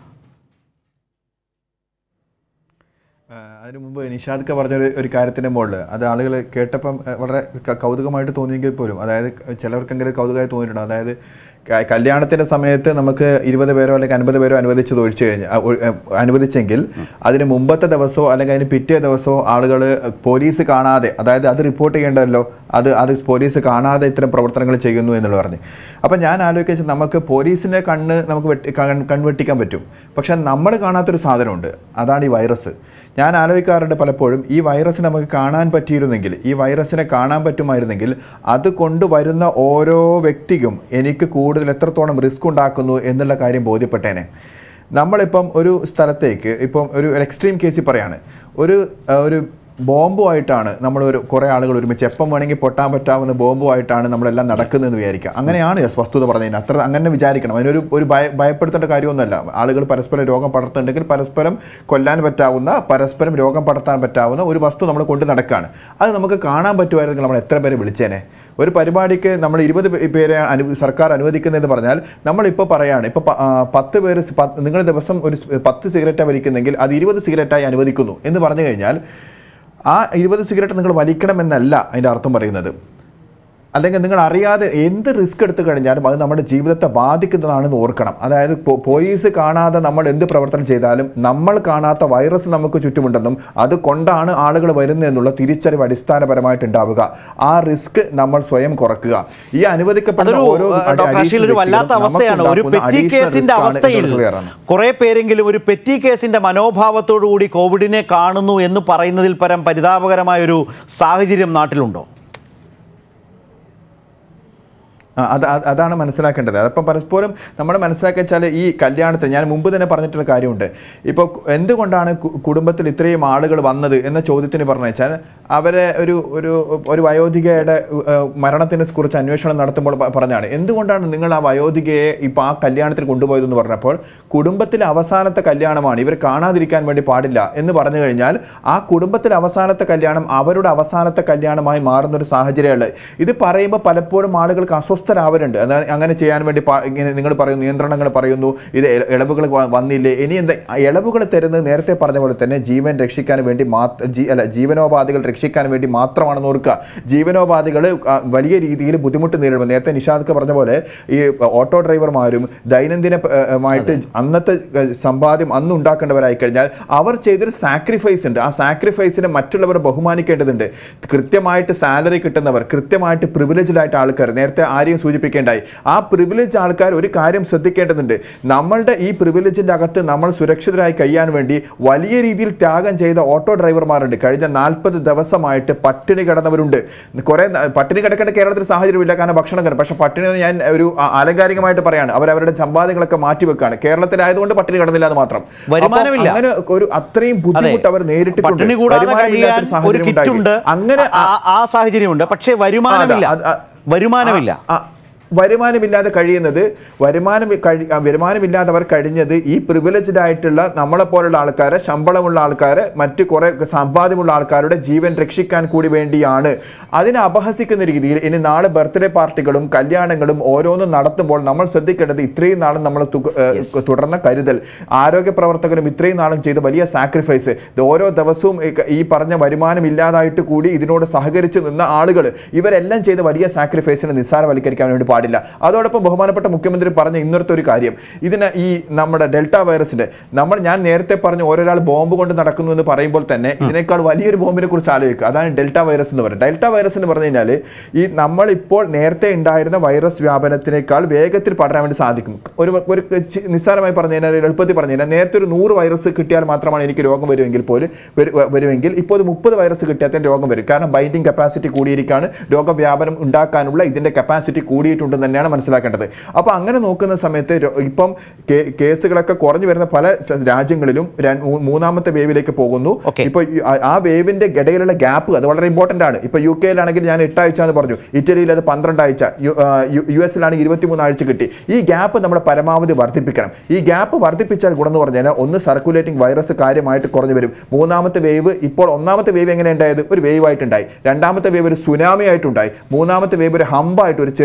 ആ, അതിനു മുമ്പ് നിഷാദ് പറഞ്ഞൊരു ഒരു കാര്യത്തിൻ്റെ മുകളിൽ അത് ആളുകൾ കേട്ടപ്പം ആ, വളരെ ക- കൗതുകമായിട്ട് തോന്നിയെങ്കിൽ പോലും അതായത് ചിലവർക്കെങ്കിലും കൗതുകമായി തോന്നിയിട്ടുണ്ട് അതായത് ക- കല്യാണത്തിന്റെ സമയത്ത് നമുക്ക് ഇരുപത് പേരോ അല്ലെങ്കിൽ അൻപത് പേരോ അനുവദിച്ചത് ഒഴിച്ചു കഴിഞ്ഞാൽ അനുവദിച്ചെങ്കിൽ അതിന് മുമ്പത്തെ ദിവസമോ അല്ലെങ്കിൽ അതിന് പിറ്റേ ദിവസമോ ആളുകൾ പോലീസ് കാണാതെ അതായത് അത് റിപ്പോർട്ട് ചെയ്യേണ്ടതല്ലോ അത് അത് പോലീസ് കാണാതെ ഇത്തരം പ്രവർത്തനങ്ങൾ ചെയ്യുന്നു എന്നുള്ളത് പറഞ്ഞു അപ്പം ഞാൻ ആലോചിച്ച നമുക്ക് പോലീസിനെ കണ്ണ് നമുക്ക് വെട്ടി കൺ- കൺവെട്ടിക്കാൻ പറ്റും പക്ഷെ നമ്മൾ കാണാത്തൊരു സാധനമുണ്ട് അതാണ് ഈ വൈറസ് ഞാൻ ആലോചിക്കാറുണ്ട് പലപ്പോഴും ഈ വൈറസ് നമുക്ക് കാണാൻ പറ്റിയിരുന്നെങ്കിൽ ഈ വൈറസിനെ കാണാൻ പറ്റുമായിരുന്നെങ്കിൽ അത് കൊണ്ടുവരുന്ന ഓരോ വ്യക്തിക്കും എനിക്ക് കൂടുതൽ എത്രത്തോളം റിസ്ക് ഉണ്ടാക്കുന്നു എന്നുള്ള കാര്യം ബോധ്യപ്പെട്ടേനെ നമ്മളിപ്പം ഒരു സ്ഥലത്തേക്ക് ഇപ്പം ഒരു എക്സ്ട്രീം കേസിൽ പറയാണ് ഒരു ആ, ഒരു ബോംബുമായിട്ടാണ് നമ്മൾ ഒരു കുറേ ആളുകൾ ഒരുമിച്ച് എപ്പം വേണമെങ്കിൽ പൊട്ടാൻ പറ്റാവുന്ന ബോംബുമായിട്ടാണ് നമ്മളെല്ലാം നടക്കുന്നതെന്ന് വിചാരിക്കുക അങ്ങനെയാണ് യെസ് വസ്തുത പറഞ്ഞതിന് അത്ര അങ്ങനെ വിചാരിക്കണം അതിനൊരു ഒരു ഭയ ഭയപ്പെടുത്തേണ്ട കാര്യമൊന്നുമല്ല ആളുകൾ പരസ്പരം രോഗം പടർത്തുന്നുണ്ടെങ്കിൽ പരസ്പരം കൊല്ലാൻ പറ്റാവുന്ന പരസ്പരം രോഗം പടർത്താൻ പറ്റാവുന്ന ഒരു വസ്തു നമ്മൾ കൊണ്ട് നടക്കുകയാണ് അത് നമുക്ക് കാണാൻ പറ്റുമായിരുന്നെങ്കിൽ നമ്മൾ എത്ര പേരെ വിളിച്ചേനെ ഒരു പരിപാടിക്ക് നമ്മൾ ഇരുപത് പേ- പേരെ അനു സർക്കാർ അനുവദിക്കുന്നതെന്ന് പറഞ്ഞാൽ നമ്മളിപ്പോൾ പറയാണ് ഇപ്പോൾ പത്ത് പേര് സ് പത്ത് നിങ്ങൾ ദിവസം ഒരു സ് പത്ത് സിഗരറ്റാണ് വലിക്കുന്നെങ്കിൽ അത് ഇരുപത് സിഗരറ്റായി അനുവദിക്കുന്നു എന്ന് പറഞ്ഞു കഴിഞ്ഞാൽ ആ ഇരുപത് സിഗരറ്റ് നിങ്ങൾ വലിക്കണമെന്നല്ല അതിൻ്റെ അർത്ഥം പറയുന്നത് അല്ലെങ്കിൽ നിങ്ങൾ അറിയാതെ എന്ത് റിസ്ക് എടുത്തു കഴിഞ്ഞാലും അത് നമ്മുടെ ജീവിതത്തെ ബാധിക്കുന്നതാണെന്ന് ഓർക്കണം അതായത് പോ- പോലീസ് കാണാതെ നമ്മൾ എന്ത് പ്രവർത്തനം ചെയ്താലും നമ്മൾ കാണാത്ത വൈറസ് നമുക്ക് ചുറ്റുമുണ്ടെന്നും അത് കൊണ്ടാണ് ആളുകൾ വരുന്നതെന്നുള്ള തിരിച്ചറിവ് അടിസ്ഥാനപരമായിട്ട് ഉണ്ടാവുക ആ റിസ്ക് നമ്മൾ സ്വയം കുറക്കുക ഈ അനുവദിക്കപ്പെടുന്ന അതൊരു ഓരോ ഏഹ്, ഡോക്ടർ അഷീൽ ഒരു വല്ലാത്ത അവസ്ഥയാണ് ഒരു പെറ്റി കേസിന്റെ അവസ്ഥയിൽ കുറെ പേരെങ്കിലും ഒരു പെറ്റി കേസിന്റെ മനോഭാവത്തോടു കൂടി കോവിഡിനെ കാണുന്നു എന്ന് പറയുന്നതിൽ പരം പരിതാപകരമായ ഒരു സാഹചര്യം നാട്ടിലുണ്ടോ ആ, അത് അത് അതാണ് മനസ്സിലാക്കേണ്ടത് അതപ്പം പരസ്പരം നമ്മൾ മനസ്സിലാക്കി വെച്ചാൽ ഈ കല്യാണത്തിന് ഞാൻ മുമ്പ് തന്നെ പറഞ്ഞിട്ടുള്ള കാര്യമുണ്ട് ഇപ്പോൾ എന്തുകൊണ്ടാണ് കു- കുടുംബത്തിൽ ഇത്രയും ആളുകൾ വന്നത് എന്ന ചോദ്യത്തിന് പറഞ്ഞു വെച്ചാൽ അവരെ ഒരു ഒരു ഒരു വയോധികയുടെ ഏഹ്, മരണത്തിനെ കുറിച്ച് അന്വേഷണം നടത്തുമ്പോൾ പ- പറഞ്ഞാണ് എന്തുകൊണ്ടാണ് നിങ്ങൾ ആ വയോധികയെ ഇപ്പോൾ ആ കല്യാണത്തിന് കൊണ്ടുപോയതെന്ന് പറഞ്ഞപ്പോൾ കുടുംബത്തിലെ അവസാനത്തെ കല്യാണമാണ് ഇവർ കാണാതിരിക്കാൻ വേണ്ടി പാടില്ല എന്ന് പറഞ്ഞു കഴിഞ്ഞാൽ ആ കുടുംബത്തിലെ അവസാനത്തെ കല്യാണം അവരുടെ അവസാനത്തെ കല്യാണമായി മാറുന്ന ഒരു സാഹചര്യമുള്ളത് ഇത് പറയുമ്പോൾ പലപ്പോഴും ആളുകൾക്ക് അസ്വസ്ഥരാവരുണ്ട് അതായത് അങ്ങനെ ചെയ്യാൻ വേണ്ടി പാ- ഇങ്ങനെ നിങ്ങൾ പറയുന്നു നിയന്ത്രണങ്ങൾ പറയുന്നു ഇത് ഇള- ഇളവുകൾ വ- വന്നില്ലേ ഇനി എന്താ ആ ഇളവുകൾ തരുന്നത് നേരത്തെ പറഞ്ഞ പോലെ തന്നെ ജീവൻ രക്ഷിക്കാൻ വേണ്ടി മാത്ര ജീ അല്ല ജീവനോപാധികൾ രക്ഷിക്കാൻ വേണ്ടി മാത്രമാണെന്ന് ഓർക്കുക ജീവനോപാധികൾ ആ, വലിയ രീതിയിൽ ബുദ്ധിമുട്ട് നേരിടുമ്പോൾ നേരത്തെ നിഷാദ് പറഞ്ഞ പോലെ ഈ ഓട്ടോ ഡ്രൈവർമാരും ദൈനംദിന പ- ഏ, മായിട്ട് അന്നത്തെ ഏ, സമ്പാദ്യം അന്ന് ഉണ്ടാക്കേണ്ടവരായി കഴിഞ്ഞാൽ അവർ ചെയ്തൊരു സാക്രിഫൈസ് ഉണ്ട് ആ സാക്രിഫൈസിനെ മറ്റുള്ളവർ ബഹുമാനിക്കേണ്ടതുണ്ട് കൃത്യമായിട്ട് സാലറി കിട്ടുന്നവർ കൃത്യമായിട്ട് പ്രിവിലേജ്ഡ് ആയിട്ട് ആൾക്കാർ നേരത്തെ ആരെയും സൂചിപ്പിക്കേണ്ടായി ആ പ്രിവിലേജ് ആൾക്കാർ ഒരു കാര്യം ശ്രദ്ധിക്കേണ്ടതുണ്ട് നമ്മളുടെ ഈ പ്രിവിലേജിൻ്റെ അകത്ത് നമ്മൾ സുരക്ഷിതരായി കഴിയാൻ വേണ്ടി വലിയ രീതിയിൽ ത്യാഗം ചെയ്ത ഓട്ടോ ഡ്രൈവർമാരുണ്ട് കഴിഞ്ഞ നാൽപ്പത് ദിവസമായിട്ട് പട്ടിണി കിടന്നവരുണ്ട് കുറേ ന- പട്ടിണി കിടക്കേണ്ട കേരളത്തിൽ സാഹചര്യമില്ല കാരണം ഭക്ഷണം കിടക്കും പക്ഷേ പട്ടിണി എന്ന് ഞാൻ ഒരു ആ- ആലങ്കാരികമായിട്ട് പറയാണ് അവരവരുടെ സമ്പാദ്യങ്ങളൊക്കെ മാറ്റിവെക്കാണ് കേരളത്തിലായതുകൊണ്ട് പട്ടിണി കിടന്നില്ല എന്ന് മാത്രം അപ്പോൾ വരുമാനമില്ല. അങ്ങനെ ഒരു അത്രയും ബുദ്ധിമുട്ട് അവർ നേരിട്ടിട്ടുണ്ട് പട്ടിണി കൂടാതെ വരുമാനമില്ലാത്തൊരു കഴിയാൻ ഒരു സാഹചര്യം കിറ്റുണ്ട് ഉണ്ടായി. അങ്ങനെ ആ- ആ- ആ സാഹചര്യമുണ്ട് പക്ഷേ വരുമാനമില്ല അത് അത് വരുമാനമില്ല ആ, ആ, വരുമാനമില്ലാതെ കഴിയുന്നത് വരുമാനം കഴി ആ, വരുമാനമില്ലാത്തവർ കഴിഞ്ഞത് ഈ പ്രിവിലേജ്ഡ് ആയിട്ടുള്ള നമ്മളെ പോലുള്ള ആൾക്കാരെ ശമ്പളമുള്ള ആൾക്കാരെ മറ്റ് കുറെ സമ്പാദ്യമുള്ള ആൾക്കാരുടെ ജീവൻ രക്ഷിക്കാൻ കൂടി വേണ്ടിയാണ് അതിനെ അപഹസിക്കുന്ന രീതിയിൽ ഇനി നാളെ ബർത്ത്ഡേ പാർട്ടികളും കല്യാണങ്ങളും ഓരോന്നും നടത്തുമ്പോൾ നമ്മൾ ശ്രദ്ധിക്കേണ്ടത് ഇത്രയും നാളും നമ്മൾ തുക- ഏഹ്, തുടർന്ന കരുതൽ ആരോഗ്യ പ്രവർത്തകരും ഇത്രയും നാളും ചെയ്ത വലിയ സാക്രിഫൈസ് ഇത് ഓരോ ദിവസവും ഈ ക- ഈ പറഞ്ഞ വരുമാനം ഇല്ലാതായിട്ട് കൂടി ഇതിനോട് സഹകരിച്ച് നിന്ന ആളുകൾ ഇവരെല്ലാം ചെയ്ത വലിയ സാക്രിഫൈസിനെ നിസ്സാരവൽക്കരിക്കാൻ വേണ്ടി പാടില്ല അതോടൊപ്പം ബഹുമാനപ്പെട്ട മുഖ്യമന്ത്രി പറഞ്ഞ ഇന്നത്തെ ഒരു കാര്യം ഇതിന് ഈ നമ്മുടെ ഡെൽറ്റ വൈറസിന്റെ നമ്മൾ ഞാൻ നേരത്തെ പറഞ്ഞ ഓരോരാൾ ബോംബ് കൊണ്ട് നടക്കുന്നു എന്ന് പറയുമ്പോൾ തന്നെ ഇതിനേക്കാൾ വലിയൊരു ബോംബിനെ കുറിച്ച് ആലോചിക്കുക അതാണ് ഡെൽറ്റ വൈറസ് എന്ന് പറയുന്നത് ഡെൽറ്റ വൈറസ് എന്ന് പറഞ്ഞു കഴിഞ്ഞാൽ ഈ നമ്മൾ ഇപ്പോൾ നേരത്തെ ഉണ്ടായിരുന്ന വൈറസ് വ്യാപനത്തിനേക്കാൾ വേഗത്തിൽ പടരാൻ വേണ്ടി സാധിക്കും ഒരു ഒരു ചി- നിസ്സാരമായി പറഞ്ഞു കഴിഞ്ഞാൽ ഒരു എളുപ്പത്തിൽ പറഞ്ഞു കഴിഞ്ഞാൽ നേരത്തെ ഒരു നൂറ് വൈറസ് കിട്ടിയാൽ മാത്രമാണ് എനിക്ക് രോഗം വരുമെങ്കിൽ പോലും വരു- വരുമെങ്കിൽ ഇപ്പോൾ ഒരു മുപ്പത് വൈറസ് കിട്ടിയാൽ തന്നെ രോഗം വരും കാരണം ബൈൻഡിങ് കപ്പാസിറ്റി കൂടിയിരിക്കുകയാണ് രോഗവ്യാപനം ഉണ്ടാക്കാനുള്ള ഇതിന്റെ കപ്പാസിറ്റി കൂടിയിട്ടുണ്ടെന്ന് തന്നെയാണ് മനസ്സിലാക്കേണ്ടത് അപ്പോൾ അങ്ങനെ നോക്കുന്ന സമയത്ത് രോ- ഇപ്പം കേ- കേസുകളൊക്കെ കുറഞ്ഞു വരുന്ന പല സ- രാജ്യങ്ങളിലും ര- മൂ- മൂന്നാമത്തെ വേവിലേക്ക് പോകുന്നു Okay. ഇപ്പോൾ ഈ- ആ- ആ വേവിന്റെ ഇടയിലുള്ള ഗ്യാപ്പ് അത് വളരെ ഇമ്പോർട്ടന്റ് ആണ് ഇപ്പോൾ യു കെയിലാണെങ്കിൽ ഞാൻ എട്ടാഴ്ച എന്ന് പറഞ്ഞു ഇറ്റലിയിൽ അത് പന്ത്രണ്ട് ആഴ്ച യു- ആ, യു- യു എസിലാണെങ്കിൽ ഇരുപത്തിമൂന്ന് ആഴ്ച കിട്ടി ഈ ഗ്യാപ്പ് നമ്മൾ പരമാവധി വർദ്ധിപ്പിക്കണം ഈ ഗ്യാപ്പ് വർദ്ധിപ്പിച്ചാൽ ഗുണം എന്ന് പറഞ്ഞാൽ ഒന്ന് സർക്കുലേറ്റിംഗ് വൈറസ് കാര്യമായിട്ട് കുറഞ്ഞു വരും മൂന്നാമത്തെ വേവ് ഇപ്പോൾ ഒന്നാമത്തെ വേവ് എങ്ങനെ ഉണ്ടായത് ഒരു വേവ് ആയിട്ടുണ്ടായി രണ്ടാമത്തെ വേവ് ഒരു സുനാമി ആയിട്ടുണ്ടായി മൂന്നാമത്തെ വേവ് ഒരു ഹമ്പായിട്ട് ഒരു ചെറിയൊരു ഹമ്പായിട്ട്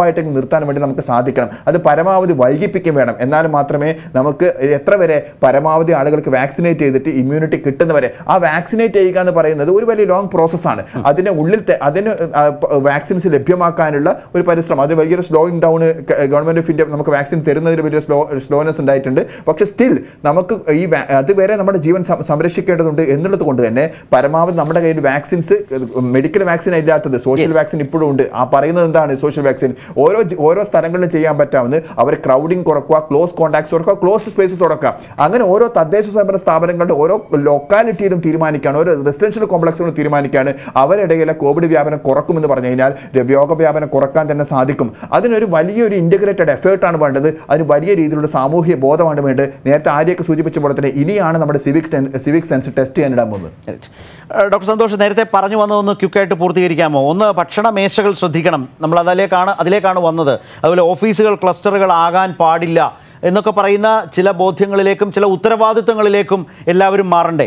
ഉറപ്പായിട്ടും നിർത്താൻ വേണ്ടി നമുക്ക് സാധിക്കണം അത് പരമാവധി വൈകിപ്പിക്കും വേണം എന്നാലും മാത്രമേ നമുക്ക് എത്ര വരെ പരമാവധി ആളുകൾക്ക് വാക്സിനേറ്റ് ചെയ്തിട്ട് ഇമ്മ്യൂണിറ്റി കിട്ടുന്നവരെ ആ വാക്സിനേറ്റ് ചെയ്യുക എന്ന് പറയുന്നത് ഒരു വലിയ ലോങ് പ്രോസസ്സാണ് അതിന് ഉള്ളിൽ തെ- അതിന് വാക്സിൻസ് ലഭ്യമാക്കാനുള്ള ഒരു പരിശ്രമം അത് വലിയൊരു slowing down government of India നമുക്ക് വാക്സിൻ തരുന്നതിൽ വലിയ സ്ലോ സ്ലോനെസ് ഉണ്ടായിട്ടുണ്ട് പക്ഷേ സ്റ്റിൽ നമുക്ക് ഈ വാ- അതുവരെ നമ്മുടെ ജീവൻ സം- സംരക്ഷിക്കേണ്ടതുണ്ട് എന്നുള്ളത് കൊണ്ട് തന്നെ പരമാവധി നമ്മുടെ കയ്യിൽ വാക്സിൻസ് മെഡിക്കൽ വാക്സിൻ ഇല്ലാത്തത് സോഷ്യൽ വാക്സിൻ ഇപ്പോഴും ഉണ്ട് ആ പറയുന്നത് എന്താണ് സോഷ്യൽ വാക്സിൻ ഓരോ ജി- ഓരോ സ്ഥലങ്ങളിലും ചെയ്യാൻ പറ്റാവുന്നത് അവർ ക്രൗഡിംഗ് കുറക്കുക ക്ലോസ് കോൺടാക്ട്സ് കുറക്കുക ക്ലോസ്ഡ് സ്പേസസ് തുടക്കുക അങ്ങനെ ഓരോ തദ്ദേശ സ്വയംഭരണ സ്ഥാപനങ്ങളുടെ ഓരോ ലൊക്കാലിറ്റിയിലും തീരുമാനിക്കുകയാണ് ഓരോ റെസിഡൻഷ്യൽ കോംപ്ലക്സുകളും തീരുമാനിക്കുകയാണ് അവരിടയിലെ കോവിഡ് വ്യാപനം കുറക്കുമെന്ന് പറഞ്ഞു കഴിഞ്ഞാൽ രോഗവ്യാപനം കുറക്കാൻ തന്നെ സാധിക്കും അതിനൊരു വലിയൊരു ഇന്റഗ്രേറ്റഡ് എഫേർട്ടാണ് വേണ്ടത് അതിന് വലിയ രീതിയിലുള്ള സാമൂഹ്യ ബോധമാണ് വേണ്ടത് നേരത്തെ ആരെയൊക്കെ സൂചിപ്പിച്ച പോലെ തന്നെ ഇനിയാണ് നമ്മുടെ സിവിക് സിവിക് സെൻസ് ടെസ്റ്റ് ചെയ്യാനിടാൻ പോകുന്നത് Right. ഏഹ് ഡോക്ടർ സന്തോഷ് നേരത്തെ പറഞ്ഞു വന്നതൊന്ന് ക്യുക്കായിട്ട് പൂർത്തീകരിക്കാമോ ഒന്ന് ഭക്ഷണ മേശകൾ ശ്രദ്ധിക്കണം നമ്മൾ അതിലേക്കാണ് അതിലേക്കാണ് വന്നത് അതുപോലെ ഓഫീസുകൾ ക്ലസ്റ്ററുകൾ ആകാൻ പാടില്ല എന്നൊക്കെ പറയുന്ന ചില ബോധ്യങ്ങളിലേക്കും ചില ഉത്തരവാദിത്തങ്ങളിലേക്കും എല്ലാവരും മാറണ്ടേ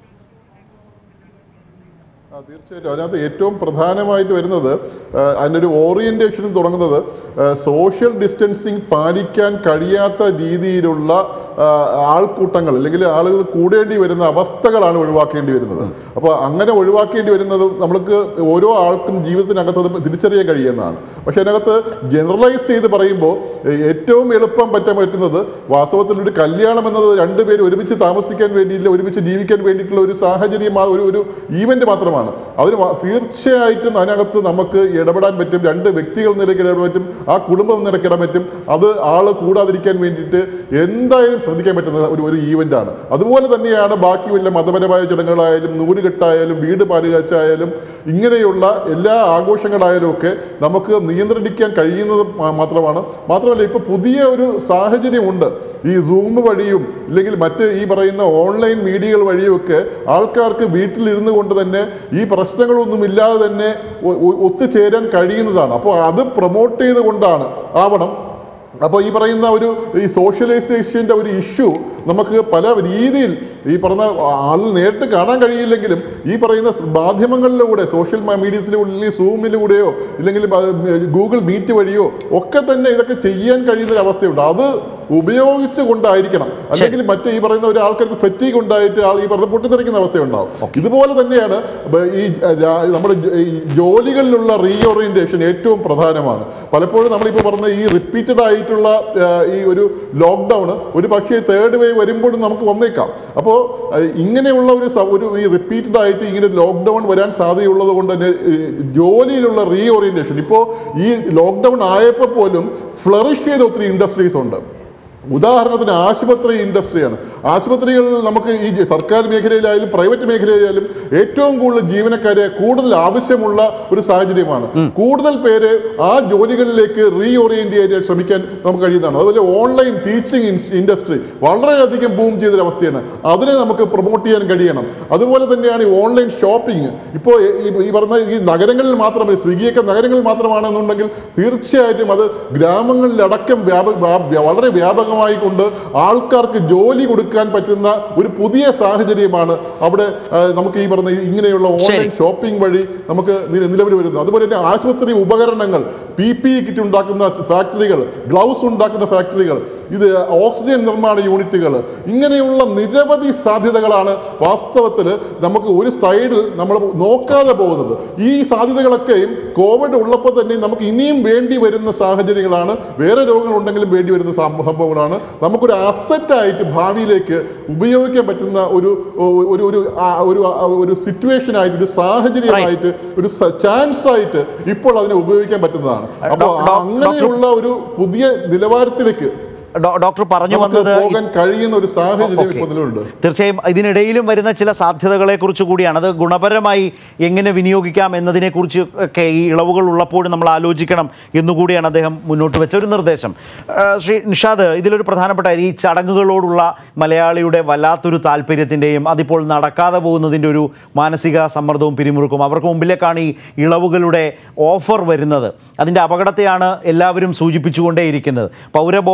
ആ, തീർച്ചയായിട്ടും അതിനകത്ത് ഏറ്റവും പ്രധാനമായിട്ട് വരുന്നത് ആ, അതിനൊരു ഓറിയന്റേഷൻ തുടങ്ങുന്നത് സോഷ്യൽ ഡിസ്റ്റൻസിങ് പാലിക്കാൻ കഴിയാത്ത രീതിയിലുള്ള ആ, ആൾക്കൂട്ടങ്ങൾ അല്ലെങ്കിൽ ആളുകൾ കൂടേണ്ടി വരുന്ന അവസ്ഥകളാണ് ഒഴിവാക്കേണ്ടി വരുന്നത് അപ്പോൾ അങ്ങനെ ഒഴിവാക്കേണ്ടി വരുന്നത് നമ്മൾക്ക് ഓരോ ആൾക്കും ജീവിതത്തിനകത്ത് അത് തിരിച്ചറിയാൻ കഴിയുന്നതാണ് പക്ഷെ അതിനകത്ത് ജനറലൈസ് ചെയ്ത് പറയുമ്പോൾ ഏ, ഏറ്റവും എളുപ്പം പറ്റാൻ പറ്റുന്നത് വാസ്തവത്തിൽ ഒരു കല്യാണം എന്നത് രണ്ടുപേരും ഒരുമിച്ച് താമസിക്കാൻ വേണ്ടിയില്ല ഒരുമിച്ച് ജീവിക്കാൻ വേണ്ടിയിട്ടുള്ള ഒരു സാഹചര്യം ആ ഒരു ഒരു ഈവന്റ് മാത്രമാണ് അതിന് വ- തീർച്ചയായിട്ടും അതിനകത്ത് നമുക്ക് ഇടപെടാൻ പറ്റും രണ്ട് വ്യക്തികൾ നിലയ്ക്ക് ഇടപെടാൻ പറ്റും ആ കുടുംബം നിലയ്ക്ക് ഇടാൻ പറ്റും അത് ആള് കൂടാതിരിക്കാൻ വേണ്ടിയിട്ട് എന്തായാലും ശ്രദ്ധിക്കാൻ പറ്റുന്ന ഒരു ഒരു ഈവന്റ് ആണ് അതുപോലെ തന്നെയാണ് ബാക്കിയുള്ള മതപരമായ ചടങ്ങുകളായാലും നൂലുകെട്ടായാലും വീട് പാലുകാച്ചായാലും ഇങ്ങനെയുള്ള എല്ലാ ആഘോഷങ്ങളായാലും ഒക്കെ നമുക്ക് നിയന്ത്രിക്കാൻ കഴിയുന്നത് മാ- മാത്രമാണ് മാത്രമല്ല ഇപ്പൊ പുതിയ ഒരു സാഹചര്യമുണ്ട് ഈ സൂം വഴിയും ഇല്ലെങ്കിൽ മറ്റ് ഈ പറയുന്ന ഓൺലൈൻ മീഡിയകൾ വഴിയുമൊക്കെ ആൾക്കാർക്ക് വീട്ടിലിരുന്ന് കൊണ്ട് തന്നെ ഈ പ്രശ്നങ്ങളൊന്നും ഇല്ലാതെ തന്നെ ഒ- ഒ- ഒത്തുചേരാൻ കഴിയുന്നതാണ് അപ്പോൾ അത് പ്രൊമോട്ട് ചെയ്തുകൊണ്ടാണ് ആവണം അപ്പോൾ ഈ പറയുന്ന ഒരു ഈ സോഷ്യലൈസേഷൻ്റെ ഒരു ഇഷ്യൂ നമുക്ക് പല രീതിയിൽ ഈ പറഞ്ഞ ആളിൽ നേരിട്ട് കാണാൻ കഴിയില്ലെങ്കിലും ഈ പറയുന്ന സ് മാധ്യമങ്ങളിലൂടെ സോഷ്യൽ മീഡിയത്തിലൂടെ അല്ലെങ്കിൽ സൂമിലൂടെയോ ഇല്ലെങ്കിൽ ഗൂഗിൾ മീറ്റ് വഴിയോ ഒക്കെ തന്നെ ഇതൊക്കെ ചെയ്യാൻ കഴിയുന്ന ഒരു അവസ്ഥയുണ്ട് അത് ഉപയോഗിച്ചു കൊണ്ടായിരിക്കണം അല്ലെങ്കിൽ മറ്റേ ഈ പറയുന്ന ഒരു ആൾക്കാർക്ക് ഫെറ്റീഗ് ഉണ്ടായിട്ട് ആൾ ഈ പറഞ്ഞ പൊട്ടിത്തെറിക്കുന്ന അവസ്ഥയുണ്ടാവും ഇതുപോലെ തന്നെയാണ് ബ- ഈ രാ- നമ്മുടെ ജ- ഈ ജോലികളിലുള്ള റീഓറിയന്റേഷൻ ഏറ്റവും പ്രധാനമാണ് പലപ്പോഴും നമ്മളിപ്പോൾ പറഞ്ഞ ഈ റിപ്പീറ്റഡ് ആയിട്ടുള്ള ആ, ഈ ഒരു ലോക്ക്ഡൗൺ ഒരു പക്ഷേ തേർഡ് വേവ് വരുമ്പോഴും നമുക്ക് വന്നേക്കാം അപ്പോൾ ഇങ്ങനെയുള്ള ഒരു സ- ഒരു ഈ റിപ്പീറ്റഡ് ആയിട്ട് ഇങ്ങനെ ലോക്ക്ഡൗൺ വരാൻ സാധ്യതയുള്ളത് കൊണ്ട് തന്നെ ഈ ജോലിയിലുള്ള റീഓറിയന്റേഷൻ ഇപ്പോൾ ഈ ലോക്ക്ഡൗൺ ആയപ്പോൾ പോലും ഫ്ലറിഷ് ചെയ്ത ഒത്തിരി ഇൻഡസ്ട്രീസ് ഉണ്ട് ഉദാഹരണത്തിന് ആശുപത്രി ഇൻഡസ്ട്രിയാണ് ആശുപത്രികളിൽ നമുക്ക് ഈ ജ- സർക്കാർ മേഖലയിലായാലും പ്രൈവറ്റ് മേഖലയിലായാലും ഏറ്റവും കൂടുതൽ ജീവനക്കാരെ കൂടുതൽ ആവശ്യമുള്ള ഒരു സാഹചര്യമാണ് കൂടുതൽ പേര് ആ ജോലികളിലേക്ക് റീഓറിയന്റ് ചെയ്യാൻ ശ്രമിക്കാൻ നമുക്ക് കഴിയുന്നതാണ് അതുപോലെ ഓൺലൈൻ ടീച്ചിങ് ഇൻഡസ്ട്രി വളരെയധികം ബൂം ചെയ്തൊരു അവസ്ഥയാണ് അതിനെ നമുക്ക് പ്രൊമോട്ട് ചെയ്യാൻ കഴിയണം അതുപോലെ തന്നെയാണ് ഈ ഓൺലൈൻ ഷോപ്പിംഗ് ഇപ്പോൾ ഈ പറഞ്ഞ ഈ നഗരങ്ങളിൽ മാത്രമേ സ്വിഗ്ഗിയൊക്കെ നഗരങ്ങളിൽ മാത്രമാണെന്നുണ്ടെങ്കിൽ തീർച്ചയായിട്ടും അത് ഗ്രാമങ്ങളിലടക്കം വ്യാപ വ്യാ- വളരെ വ്യാപകമായി കൊണ്ട് ആൾക്കാർക്ക് ജോലി കൊടുക്കാൻ പറ്റുന്ന ഒരു പുതിയ സാഹചര്യമാണ് അവിടെ ആ, നമുക്ക് ഈ പറഞ്ഞ ഈ ഇങ്ങനെയുള്ള ഓൺലൈൻ ഷോപ്പിംഗ് വഴി നമുക്ക് നി- നിലവിൽ വരുന്നത് അതുപോലെ തന്നെ ആശുപത്രി ഉപകരണങ്ങൾ പി പി കിറ്റ് ഉണ്ടാക്കുന്ന ഫാക്ടറികൾ ഗ്ലൗസ് ഉണ്ടാക്കുന്ന ഫാക്ടറികൾ ഇത് ഓക്സിജൻ നിർമ്മാണ യൂണിറ്റുകൾ ഇങ്ങനെയുള്ള നിരവധി സാധ്യതകളാണ് വാസ്തവത്തിൽ നമുക്ക് ഒരു സൈഡിൽ നമ്മൾ നോക്കാതെ പോകുന്നത് ഈ സാധ്യതകളൊക്കെയും കോവിഡ് ഉള്ളപ്പോൾ തന്നെ നമുക്ക് ഇനിയും വേണ്ടി വരുന്ന സാഹചര്യങ്ങളാണ് വേറെ രോഗങ്ങളുണ്ടെങ്കിലും വേണ്ടി വരുന്ന സംഭ- സംഭവങ്ങളാണ് നമുക്കൊരു അസറ്റായിട്ട് ഭാവിയിലേക്ക് ഉപയോഗിക്കാൻ പറ്റുന്ന ഒരു ഒരു ഒരു ആ- ഒരു ആ- ഒരു സിറ്റുവേഷൻ ആയിട്ട് ഒരു സാഹചര്യമായിട്ട് ഒരു ചാൻസ് ആയിട്ട് ഇപ്പോൾ അതിനെ ഉപയോഗിക്കാൻ പറ്റുന്നതാണ് അപ്പോൾ ഡോ- ഡോ- അങ്ങനെയുള്ള ഒരു പുതിയ നിലവാരത്തിലേക്ക് ഡോ- ഡോക്ടർ പറഞ്ഞു നമുക്ക് വന്നത് പോകാൻ കഴിയുന്ന ഒരു സാഹചര്യം ഓക്കേ. ഇപ്പോൾ നിലവിലുണ്ട് തീർച്ചയായും ഇതിനിടയിലും വരുന്ന ചില സാധ്യതകളെ കുറിച്ച് കൂടിയാണ് അത് ഗുണപരമായി എങ്ങനെ വിനിയോഗിക്കാം എന്നതിനെക്കുറിച്ച് ഒക്കെ ഈ ഇളവുകൾ ഉള്ളപ്പോഴും നമ്മൾ ആലോചിക്കണം എന്നുകൂടിയാണ് അദ്ദേഹം മുന്നോട്ട് വെച്ച ഒരു നിർദ്ദേശം ആ, ശ്രീ നിഷാദ് ഇതിലൊരു പ്രധാനപ്പെട്ട ഈ ചടങ്ങുകളോടുള്ള മലയാളിയുടെ വല്ലാത്തൊരു താല്പര്യത്തിൻ്റെയും അതിപ്പോൾ നടക്കാതെ പോകുന്നതിൻ്റെ ഒരു മാനസിക സമ്മർദ്ദവും പിരിമുറുക്കും അവർക്ക് മുമ്പിലേക്കാണ് ഈ ഇളവുകളുടെ ഓഫർ വരുന്നത് അതിൻ്റെ അപകടത്തെയാണ് എല്ലാവരും സൂചിപ്പിച്ചുകൊണ്ടേയിരിക്കുന്നത് പൗരബോധം ഉണരേണ്ട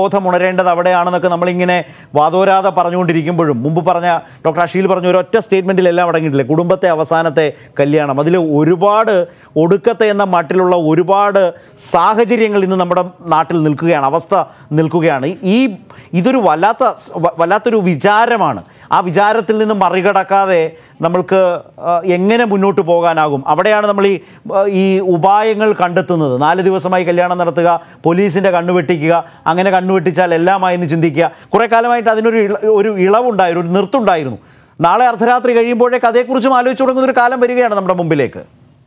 വരേണ്ടത് അവിടെയാണെന്നൊക്കെ നമ്മളിങ്ങനെ വാദോരാതെ പറഞ്ഞുകൊണ്ടിരിക്കുമ്പോഴും മുമ്പ് പറഞ്ഞ ഡോക്ടർ അഷീൽ പറഞ്ഞ ഒരൊറ്റ സ്റ്റേറ്റ്മെൻറ്റിൽ എല്ലാം അടങ്ങിയിട്ടില്ലേ കുടുംബത്തെ അവസാനത്തെ കല്യാണം അതിൽ ഒരുപാട് ഒടുക്കത്തെ എന്ന മട്ടിലുള്ള ഒരുപാട് സാഹചര്യങ്ങൾ ഇന്ന് നമ്മുടെ നാട്ടിൽ നിൽക്കുകയാണ് അവസ്ഥ നിൽക്കുകയാണ് ഈ ഇതൊരു വല്ലാത്ത വ- വല്ലാത്തൊരു വിചാരമാണ് ആ വിചാരത്തിൽ നിന്ന് മറികടക്കാതെ നമ്മൾക്ക് ആ, എങ്ങനെ മുന്നോട്ട് പോകാനാകും അവിടെയാണ് നമ്മൾ ഈ ആ, ഈ ഉപായങ്ങൾ കണ്ടെത്തുന്നത് നാല് ദിവസമായി കല്യാണം നടത്തുക പോലീസിൻ്റെ കണ്ണുവെട്ടിക്കുക അങ്ങനെ കണ്ണുവെട്ടിച്ചാൽ എല്ലാമായി എന്ന് ചിന്തിക്കുക കുറേ കാലമായിട്ട് അതിനൊരു ഇള ഒരു ഇളവുണ്ടായിരുന്നു ഒരു നിർത്തുണ്ടായിരുന്നു നാളെ അർദ്ധരാത്രി കഴിയുമ്പോഴേക്ക് അതേക്കുറിച്ചും ആലോചിച്ച് തുടങ്ങുന്ന ഒരു കാലം വരികയാണ് നമ്മുടെ മുമ്പിലേക്ക്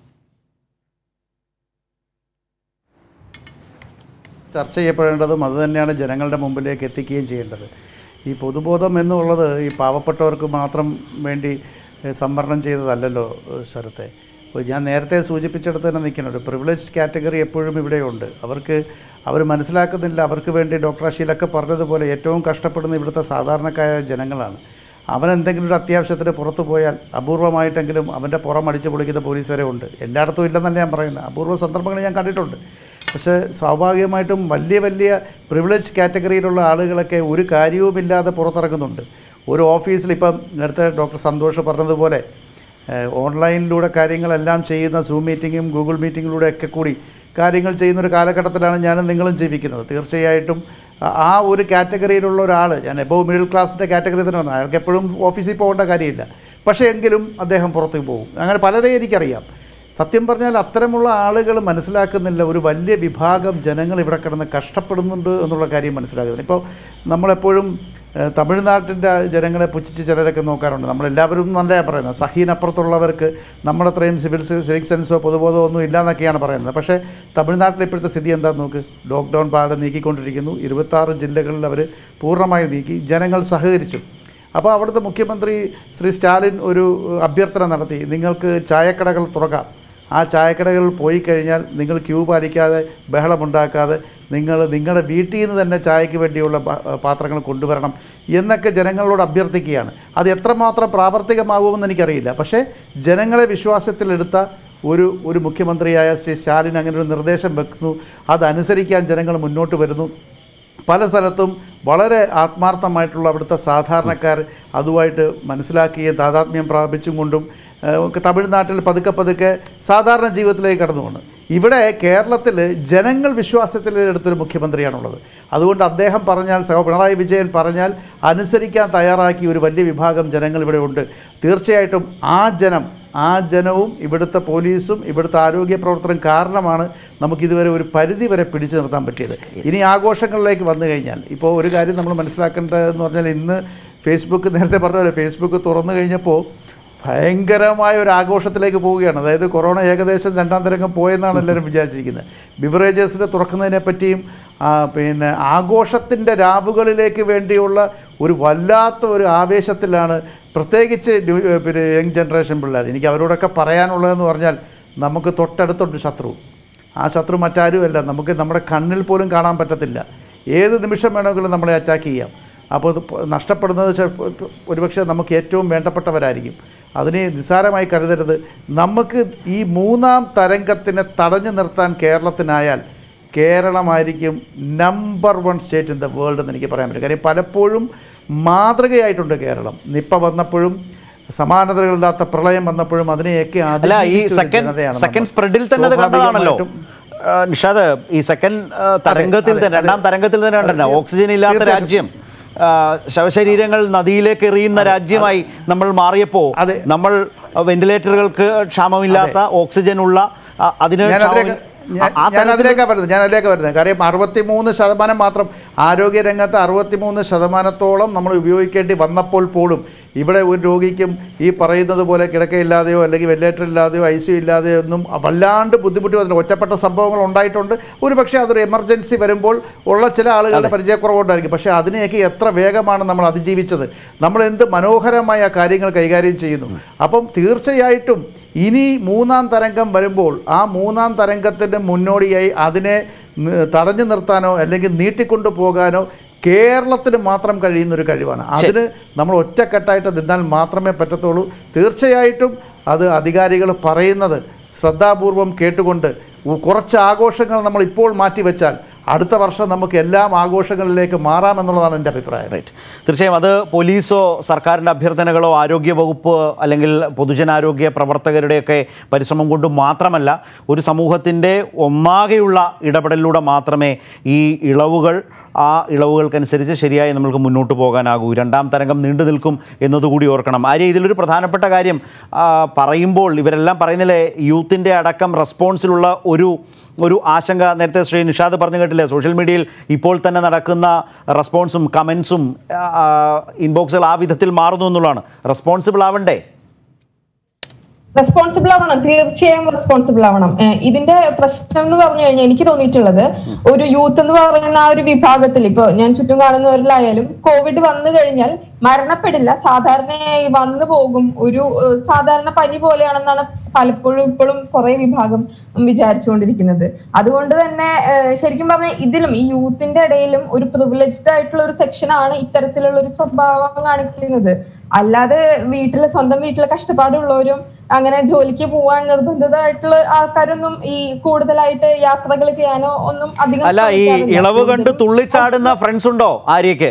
ചർച്ച ചെയ്യപ്പെടേണ്ടതും അതുതന്നെയാണ് ജനങ്ങളുടെ മുമ്പിലേക്ക് എത്തിക്കുകയും ചെയ്യേണ്ടത് ഈ പൊതുബോധം എന്നുള്ളത് ഈ പാവപ്പെട്ടവർക്ക് മാത്രം വേണ്ടി ഏഹ്, സംവരണം ചെയ്തതല്ലല്ലോ ഏഹ്, ശരത്തെ അപ്പോൾ ഞാൻ നേരത്തെ സൂചിപ്പിച്ചിടത്ത് തന്നെ നിൽക്കണം ഒരു പ്രിവിലേജ് കാറ്റഗറി എപ്പോഴും ഇവിടെയുണ്ട് അവർക്ക് അവർ മനസ്സിലാക്കുന്നില്ല അവർക്ക് വേണ്ടി ഡോക്ടർ അഷീലൊക്കെ പറഞ്ഞതുപോലെ ഏറ്റവും കഷ്ടപ്പെടുന്ന ഇവിടുത്തെ സാധാരണക്കാരായ ജനങ്ങളാണ് അവൻ എന്തെങ്കിലും ഒരു അത്യാവശ്യത്തിന് പുറത്തു പോയാൽ അപൂർവമായിട്ടെങ്കിലും അവൻ്റെ പുറം അടിച്ചു പൊളിക്കുന്ന പോലീസ് വരെ ഉണ്ട് എല്ലായിടത്തും ഇല്ലെന്നല്ല ഞാൻ പറയുന്നത് അപൂർവ സന്ദർഭങ്ങൾ ഞാൻ കണ്ടിട്ടുണ്ട് പക്ഷേ സ്വാഭാവികമായിട്ടും വലിയ വലിയ പ്രിവിലേജ് കാറ്റഗറിയിലുള്ള ആളുകളൊക്കെ ഒരു കാര്യവുമില്ലാതെ പുറത്തിറങ്ങുന്നുണ്ട് ഒരു ഓഫീസിൽ ഇപ്പം നേരത്തെ ഡോക്ടർ സന്തോഷ് പറഞ്ഞതുപോലെ ഏഹ്, ഓൺലൈനിലൂടെ കാര്യങ്ങളെല്ലാം ചെയ്യുന്ന സൂം മീറ്റിങ്ങും ഗൂഗിൾ മീറ്റിങ്ങിലൂടെ ഒക്കെ കൂടി കാര്യങ്ങൾ ചെയ്യുന്ന ഒരു കാലഘട്ടത്തിലാണ് ഞാനും നിങ്ങളും ജീവിക്കുന്നത് തീർച്ചയായിട്ടും ആ- ആ ഒരു കാറ്റഗറിയിലുള്ള ഒരാൾ ഞാൻ എബോവ് മിഡിൽ ക്ലാസ്സിൻ്റെ കാറ്റഗറി തന്നെ വന്നു അയാൾക്ക് എപ്പോഴും ഓഫീസിൽ പോകേണ്ട കാര്യമില്ല പക്ഷേ എങ്കിലും അദ്ദേഹം പുറത്തേക്ക് പോകും അങ്ങനെ പലരെയും എനിക്കറിയാം സത്യം പറഞ്ഞാൽ അത്തരമുള്ള ആളുകൾ മനസ്സിലാക്കുന്നില്ല ഒരു വലിയ വിഭാഗം ജനങ്ങൾ ഇവിടെ കിടന്ന് കഷ്ടപ്പെടുന്നുണ്ട് എന്നുള്ള കാര്യം മനസ്സിലാക്കുന്നില്ല ഇപ്പോൾ നമ്മളെപ്പോഴും ഏഹ്, തമിഴ്നാട്ടിൻ്റെ ജനങ്ങളെ പുച്ഛിച്ച് ചിലരൊക്കെ നോക്കാറുണ്ട് നമ്മളെല്ലാവരും നല്ല പറയുന്നത് സഹീനപ്പുറത്തുള്ളവർക്ക് നമ്മളത്രയും സിവിൽ സിവിക് സെൻസോ പൊതുബോധമോ ഒന്നും ഇല്ലാന്നൊക്കെയാണ് പറയുന്നത് പക്ഷേ തമിഴ്നാട്ടിലെ ഇപ്പോഴത്തെ സ്ഥിതി എന്താണെന്ന് നോക്ക് ലോക്ക്ഡൗൺ പാടെ നീക്കിക്കൊണ്ടിരിക്കുന്നു ഇരുപത്താറ് ജില്ലകളിൽ അവർ പൂർണ്ണമായി നീക്കി ജനങ്ങൾ സഹകരിച്ചു അപ്പോൾ അവിടുത്തെ മുഖ്യമന്ത്രി ശ്രീ സ്റ്റാലിൻ ഒരു അഭ്യർത്ഥന നടത്തി നിങ്ങൾക്ക് ചായക്കടകൾ തുറക്കാം ആ ചായക്കടകളിൽ പോയി കഴിഞ്ഞാൽ നിങ്ങൾ ക്യൂ പാലിക്കാതെ ബഹളമുണ്ടാക്കാതെ നിങ്ങൾ നിങ്ങളുടെ വീട്ടിൽ നിന്ന് തന്നെ ചായക്ക് വേണ്ടിയുള്ള പ- പാത്രങ്ങൾ കൊണ്ടുവരണം എന്നൊക്കെ ജനങ്ങളോട് അഭ്യർത്ഥിക്കുകയാണ് അത് എത്രമാത്രം പ്രാവർത്തികമാകുമെന്ന് എനിക്കറിയില്ല പക്ഷേ ജനങ്ങളെ വിശ്വാസത്തിലെടുത്ത ഒരു ഒരു മുഖ്യമന്ത്രിയായ ശ്രീ സ്റ്റാലിൻ അങ്ങനെ ഒരു നിർദ്ദേശം വെക്കുന്നു അതനുസരിക്കാൻ ജനങ്ങൾ മുന്നോട്ട് വരുന്നു പല സ്ഥലത്തും വളരെ ആത്മാർത്ഥമായിട്ടുള്ള അവിടുത്തെ സാധാരണക്കാർ അതുമായിട്ട് മനസ്സിലാക്കുകയും താതാത്മ്യം പ്രാപിച്ചും കൊണ്ടും ഏഹ്, ഒക്കെ തമിഴ്നാട്ടിൽ പതുക്കെ പതുക്കെ സാധാരണ ജീവിതത്തിലേക്ക് കടന്നു വന്നു ഇവിടെ കേരളത്തിൽ ജനങ്ങൾ വിശ്വാസത്തിലെടുത്തൊരു മുഖ്യമന്ത്രിയാണുള്ളത് അതുകൊണ്ട് അദ്ദേഹം പറഞ്ഞാൽ സഹ പിണറായി വിജയൻ പറഞ്ഞാൽ അനുസരിക്കാൻ തയ്യാറാക്കിയ ഒരു വലിയ വിഭാഗം ജനങ്ങൾ ഇവിടെ ഉണ്ട് തീർച്ചയായിട്ടും ആ ജനം ആ ജനവും ഇവിടുത്തെ പോലീസും ഇവിടുത്തെ ആരോഗ്യ പ്രവർത്തനം കാരണമാണ് നമുക്കിതുവരെ ഒരു പരിധി വരെ പിടിച്ചു നിർത്താൻ പറ്റിയത് ഇനി ആഘോഷങ്ങളിലേക്ക് വന്നു കഴിഞ്ഞാൽ ഇപ്പോൾ ഒരു കാര്യം നമ്മൾ മനസ്സിലാക്കേണ്ടതെന്ന് പറഞ്ഞാൽ ഇന്ന് ഫേസ്ബുക്ക് നേരത്തെ പറഞ്ഞ ഫേസ്ബുക്ക് തുറന്നു കഴിഞ്ഞപ്പോൾ ഭയങ്കരമായ ഒരു ആഘോഷത്തിലേക്ക് പോവുകയാണ് അതായത് കൊറോണ ഏകദേശം രണ്ടാം തരംഗം പോയെന്നാണ് എല്ലാവരും വിചാരിച്ചിരിക്കുന്നത് ബിവറേജസിനെ തുറക്കുന്നതിനെ പറ്റിയും ആ, പിന്നെ ആഘോഷത്തിൻ്റെ രാവുകളിലേക്ക് വേണ്ടിയുള്ള ഒരു വല്ലാത്ത ഒരു ആവേശത്തിലാണ് പ്രത്യേകിച്ച് ന്യൂ- ഏ, പിന്നെ യങ് ജനറേഷൻ പിള്ളേർ എനിക്ക് അവരോടൊക്കെ പറയാനുള്ളതെന്ന് പറഞ്ഞാൽ നമുക്ക് തൊട്ടടുത്തുണ്ട് ശത്രു ആ ശത്രു മറ്റാരുമല്ല നമുക്ക് നമ്മുടെ കണ്ണിൽ പോലും കാണാൻ പറ്റത്തില്ല ഏത് നിമിഷം വേണമെങ്കിലും നമ്മളെ അറ്റാക്ക് ചെയ്യാം അപ്പോൾ ഇത് പ- നഷ്ടപ്പെടുന്നത് ചിലപ്പോൾ ഒരുപക്ഷെ നമുക്ക് ഏറ്റവും വേണ്ടപ്പെട്ടവരായിരിക്കും അതിനെ നിസ്സാരമായി കരുതരുത് നമുക്ക് ഈ മൂന്നാം തരംഗത്തിനെ തടഞ്ഞു നിർത്താൻ കേരളത്തിനായാൽ കേരളമായിരിക്കും number one state in the world എന്ന് എനിക്ക് പറയാൻ പറ്റും കാര്യം പലപ്പോഴും മാതൃകയായിട്ടുണ്ട് കേരളം നിപ്പ വന്നപ്പോഴും സമാനതകളില്ലാത്ത പ്രളയം വന്നപ്പോഴും അതിനെയൊക്കെ അല്ല ഈ അതിജീവിച്ച ഒരു സെക്കൻഡ് ജനതയാണ് സെക്കൻഡ് നമ്മൾ. സ്പ്രെഡിൽ തന്നെ അത് കണ്ടതാണല്ലോ സ്വാഭാവികമായിട്ടും ആ, നിഷാദ് ഈ സെക്കൻഡ് ആ, തരംഗത്തിൽ അതെ, തന്നെ രണ്ടാം അതെ. തരംഗത്തിൽ തന്നെ കണ്ടല്ലോ അതെ, ഓക്സിജൻ ഇല്ലാത്ത തീർച്ചയായിട്ടും. രാജ്യം ആ, ശവശരീരങ്ങൾ നദിയിലേക്ക് എറിയുന്ന രാജ്യമായി നമ്മൾ മാറിയപ്പോൾ അതെ. നമ്മൾ വെന്റിലേറ്ററുകൾക്ക് ക്ഷാമമില്ലാത്ത ഓക്സിജൻ ഉള്ള ആ, അതിന് ഞാൻ ക്ഷാമം- അതിലേക്ക് ഞാൻ- ആ- ആ ഞാൻ തരത്തിൽ- അതിലേക്കാണ് വരുന്നത് ഞാൻ അതിലേക്ക് വരുന്നത് കാര്യം അറുപത്തിമൂന്ന് ശതമാനം മാത്രം ആരോഗ്യരംഗത്ത് അറുപത്തിമൂന്ന് ശതമാനത്തോളം നമ്മൾ ഉപയോഗിക്കേണ്ടി വന്നപ്പോൾ പോലും ഇവിടെ ഒരു രോഗിക്കും ഈ പറയുന്നത് പോലെ കിടക്കയില്ലാതെയോ അല്ലെങ്കിൽ വെന്റിലേറ്റർ ഇല്ലാതെയോ ഐ സി ഇല്ലാതെയോ ഒന്നും വല്ലാണ്ട് ബുദ്ധിമുട്ടി വന്നിട്ട് ഒറ്റപ്പെട്ട സംഭവങ്ങൾ ഉണ്ടായിട്ടുണ്ട് ഒരു പക്ഷേ അതൊരു എമർജൻസി വരുമ്പോൾ ഉള്ള ചില ആളുകളുടെ പരിചയക്കുറവുണ്ടായിരിക്കും പക്ഷേ അതിനെയൊക്കെ എത്ര വേഗമാണ് നമ്മൾ അതിജീവിച്ചത് നമ്മൾ എന്ത് മനോഹരമായ കാര്യങ്ങൾ കൈകാര്യം ചെയ്യുന്നു അപ്പം തീർച്ചയായിട്ടും ഇനി മൂന്നാം തരംഗം വരുമ്പോൾ ആ മൂന്നാം തരംഗത്തിൻ്റെ മുന്നോടിയായി അതിനെ നി- തടഞ്ഞു നിർത്താനോ അല്ലെങ്കിൽ നീട്ടിക്കൊണ്ടു പോകാനോ കേരളത്തിന് മാത്രം കഴിയുന്ന ഒരു കഴിവാണ് അതിന് നമ്മൾ ഒറ്റക്കെട്ടായിട്ട് നിന്നാൽ മാത്രമേ പറ്റത്തുള്ളൂ തീർച്ചയായിട്ടും അത് അധികാരികൾ പറയുന്നത് ശ്രദ്ധാപൂർവം കേട്ടുകൊണ്ട് ഉ- കുറച്ച് ആഘോഷങ്ങൾ നമ്മൾ ഇപ്പോൾ മാറ്റിവെച്ചാൽ അടുത്ത വർഷം നമുക്ക് എല്ലാം ആഘോഷങ്ങളിലേക്ക് മാറാമെന്നുള്ളതാണ് എൻ്റെ അഭിപ്രായം റൈറ്റ് തീർച്ചയായും അത് പോലീസോ സർക്കാരിൻ്റെ അഭ്യർത്ഥനകളോ ആരോഗ്യ വകുപ്പ് അല്ലെങ്കിൽ പൊതുജനാരോഗ്യ പ്രവർത്തകരുടെയൊക്കെ പരിശ്രമം കൊണ്ട് മാത്രമല്ല ഒരു സമൂഹത്തിൻ്റെ ഒന്നാകെയുള്ള ഇടപെടലിലൂടെ മാത്രമേ ഈ ഇളവുകൾ ആ ഇളവുകൾക്കനുസരിച്ച് ശരിയായി നമ്മൾക്ക് മുന്നോട്ട് പോകാനാകൂ രണ്ടാം തരംഗം നീണ്ടു നിൽക്കും എന്നതുകൂടി ഓർക്കണം ആര്യ ഇതിലൊരു പ്രധാനപ്പെട്ട കാര്യം ആ, പറയുമ്പോൾ ഇവരെല്ലാം പറയുന്നില്ലേ യൂത്തിൻ്റെ അടക്കം റെസ്പോൺസിലുള്ള ഒരു ഒരു ആശങ്ക നേരത്തെ ശ്രീ നിഷാദ് പറഞ്ഞു കേട്ടില്ലേ സോഷ്യൽ മീഡിയയിൽ ഇപ്പോൾ തന്നെ നടക്കുന്ന റെസ്പോൺസും കമൻസും ഇൻബോക്സുകൾ ആ വിധത്തിൽ മാറുന്നു എന്നുള്ളതാണ് റെസ്പോൺസിബിൾ ആവണ്ടേ റെസ്പോൺസിബിൾ ആവണം തീർച്ചയായും റെസ്പോൺസിബിൾ ആവണം ഏഹ് ഇതിന്റെ പ്രശ്നം എന്ന് പറഞ്ഞു കഴിഞ്ഞാൽ എനിക്ക് തോന്നിയിട്ടുള്ളത് ഒരു യൂത്ത് എന്ന് പറയുന്ന ആ ഒരു വിഭാഗത്തിൽ ഇപ്പൊ ഞാൻ ചുറ്റും കാണുന്നവരിലായാലും കോവിഡ് വന്നു കഴിഞ്ഞാൽ മരണപ്പെടില്ല സാധാരണയായി വന്നു പോകും ഒരു ഏഹ് സാധാരണ പനി പോലെയാണെന്നാണ് പലപ്പോഴും ഇപ്പോഴും കുറെ വിഭാഗം വിചാരിച്ചുകൊണ്ടിരിക്കുന്നത് അതുകൊണ്ട് തന്നെ ഏഹ് ശരിക്കും പറഞ്ഞാൽ ഇതിലും ഈ യൂത്തിന്റെ ഇടയിലും ഒരു പ്രിവിലേജ്ഡ് ആയിട്ടുള്ള ഒരു സെക്ഷനാണ് ഇത്തരത്തിലുള്ള ഒരു സ്വഭാവം കാണിക്കുന്നത് അല്ലാതെ വീട്ടില് സ്വന്തം വീട്ടില് കഷ്ടപ്പാടുള്ളവരും അങ്ങനെ ജോലിക്ക് പോവാൻ നിർബന്ധിതമായിട്ടുള്ള ആൾക്കാരൊന്നും ഈ കൂടുതലായിട്ട് യാത്രകൾ ചെയ്യാനോ ഒന്നും അധികം അല്ല ഈ ശ്രമിക്കാറില്ല. ഇളവ് കണ്ട് തുള്ളിച്ചാടുന്ന ഫ്രണ്ട്സ് ഉണ്ടോ ആര്യക്ക്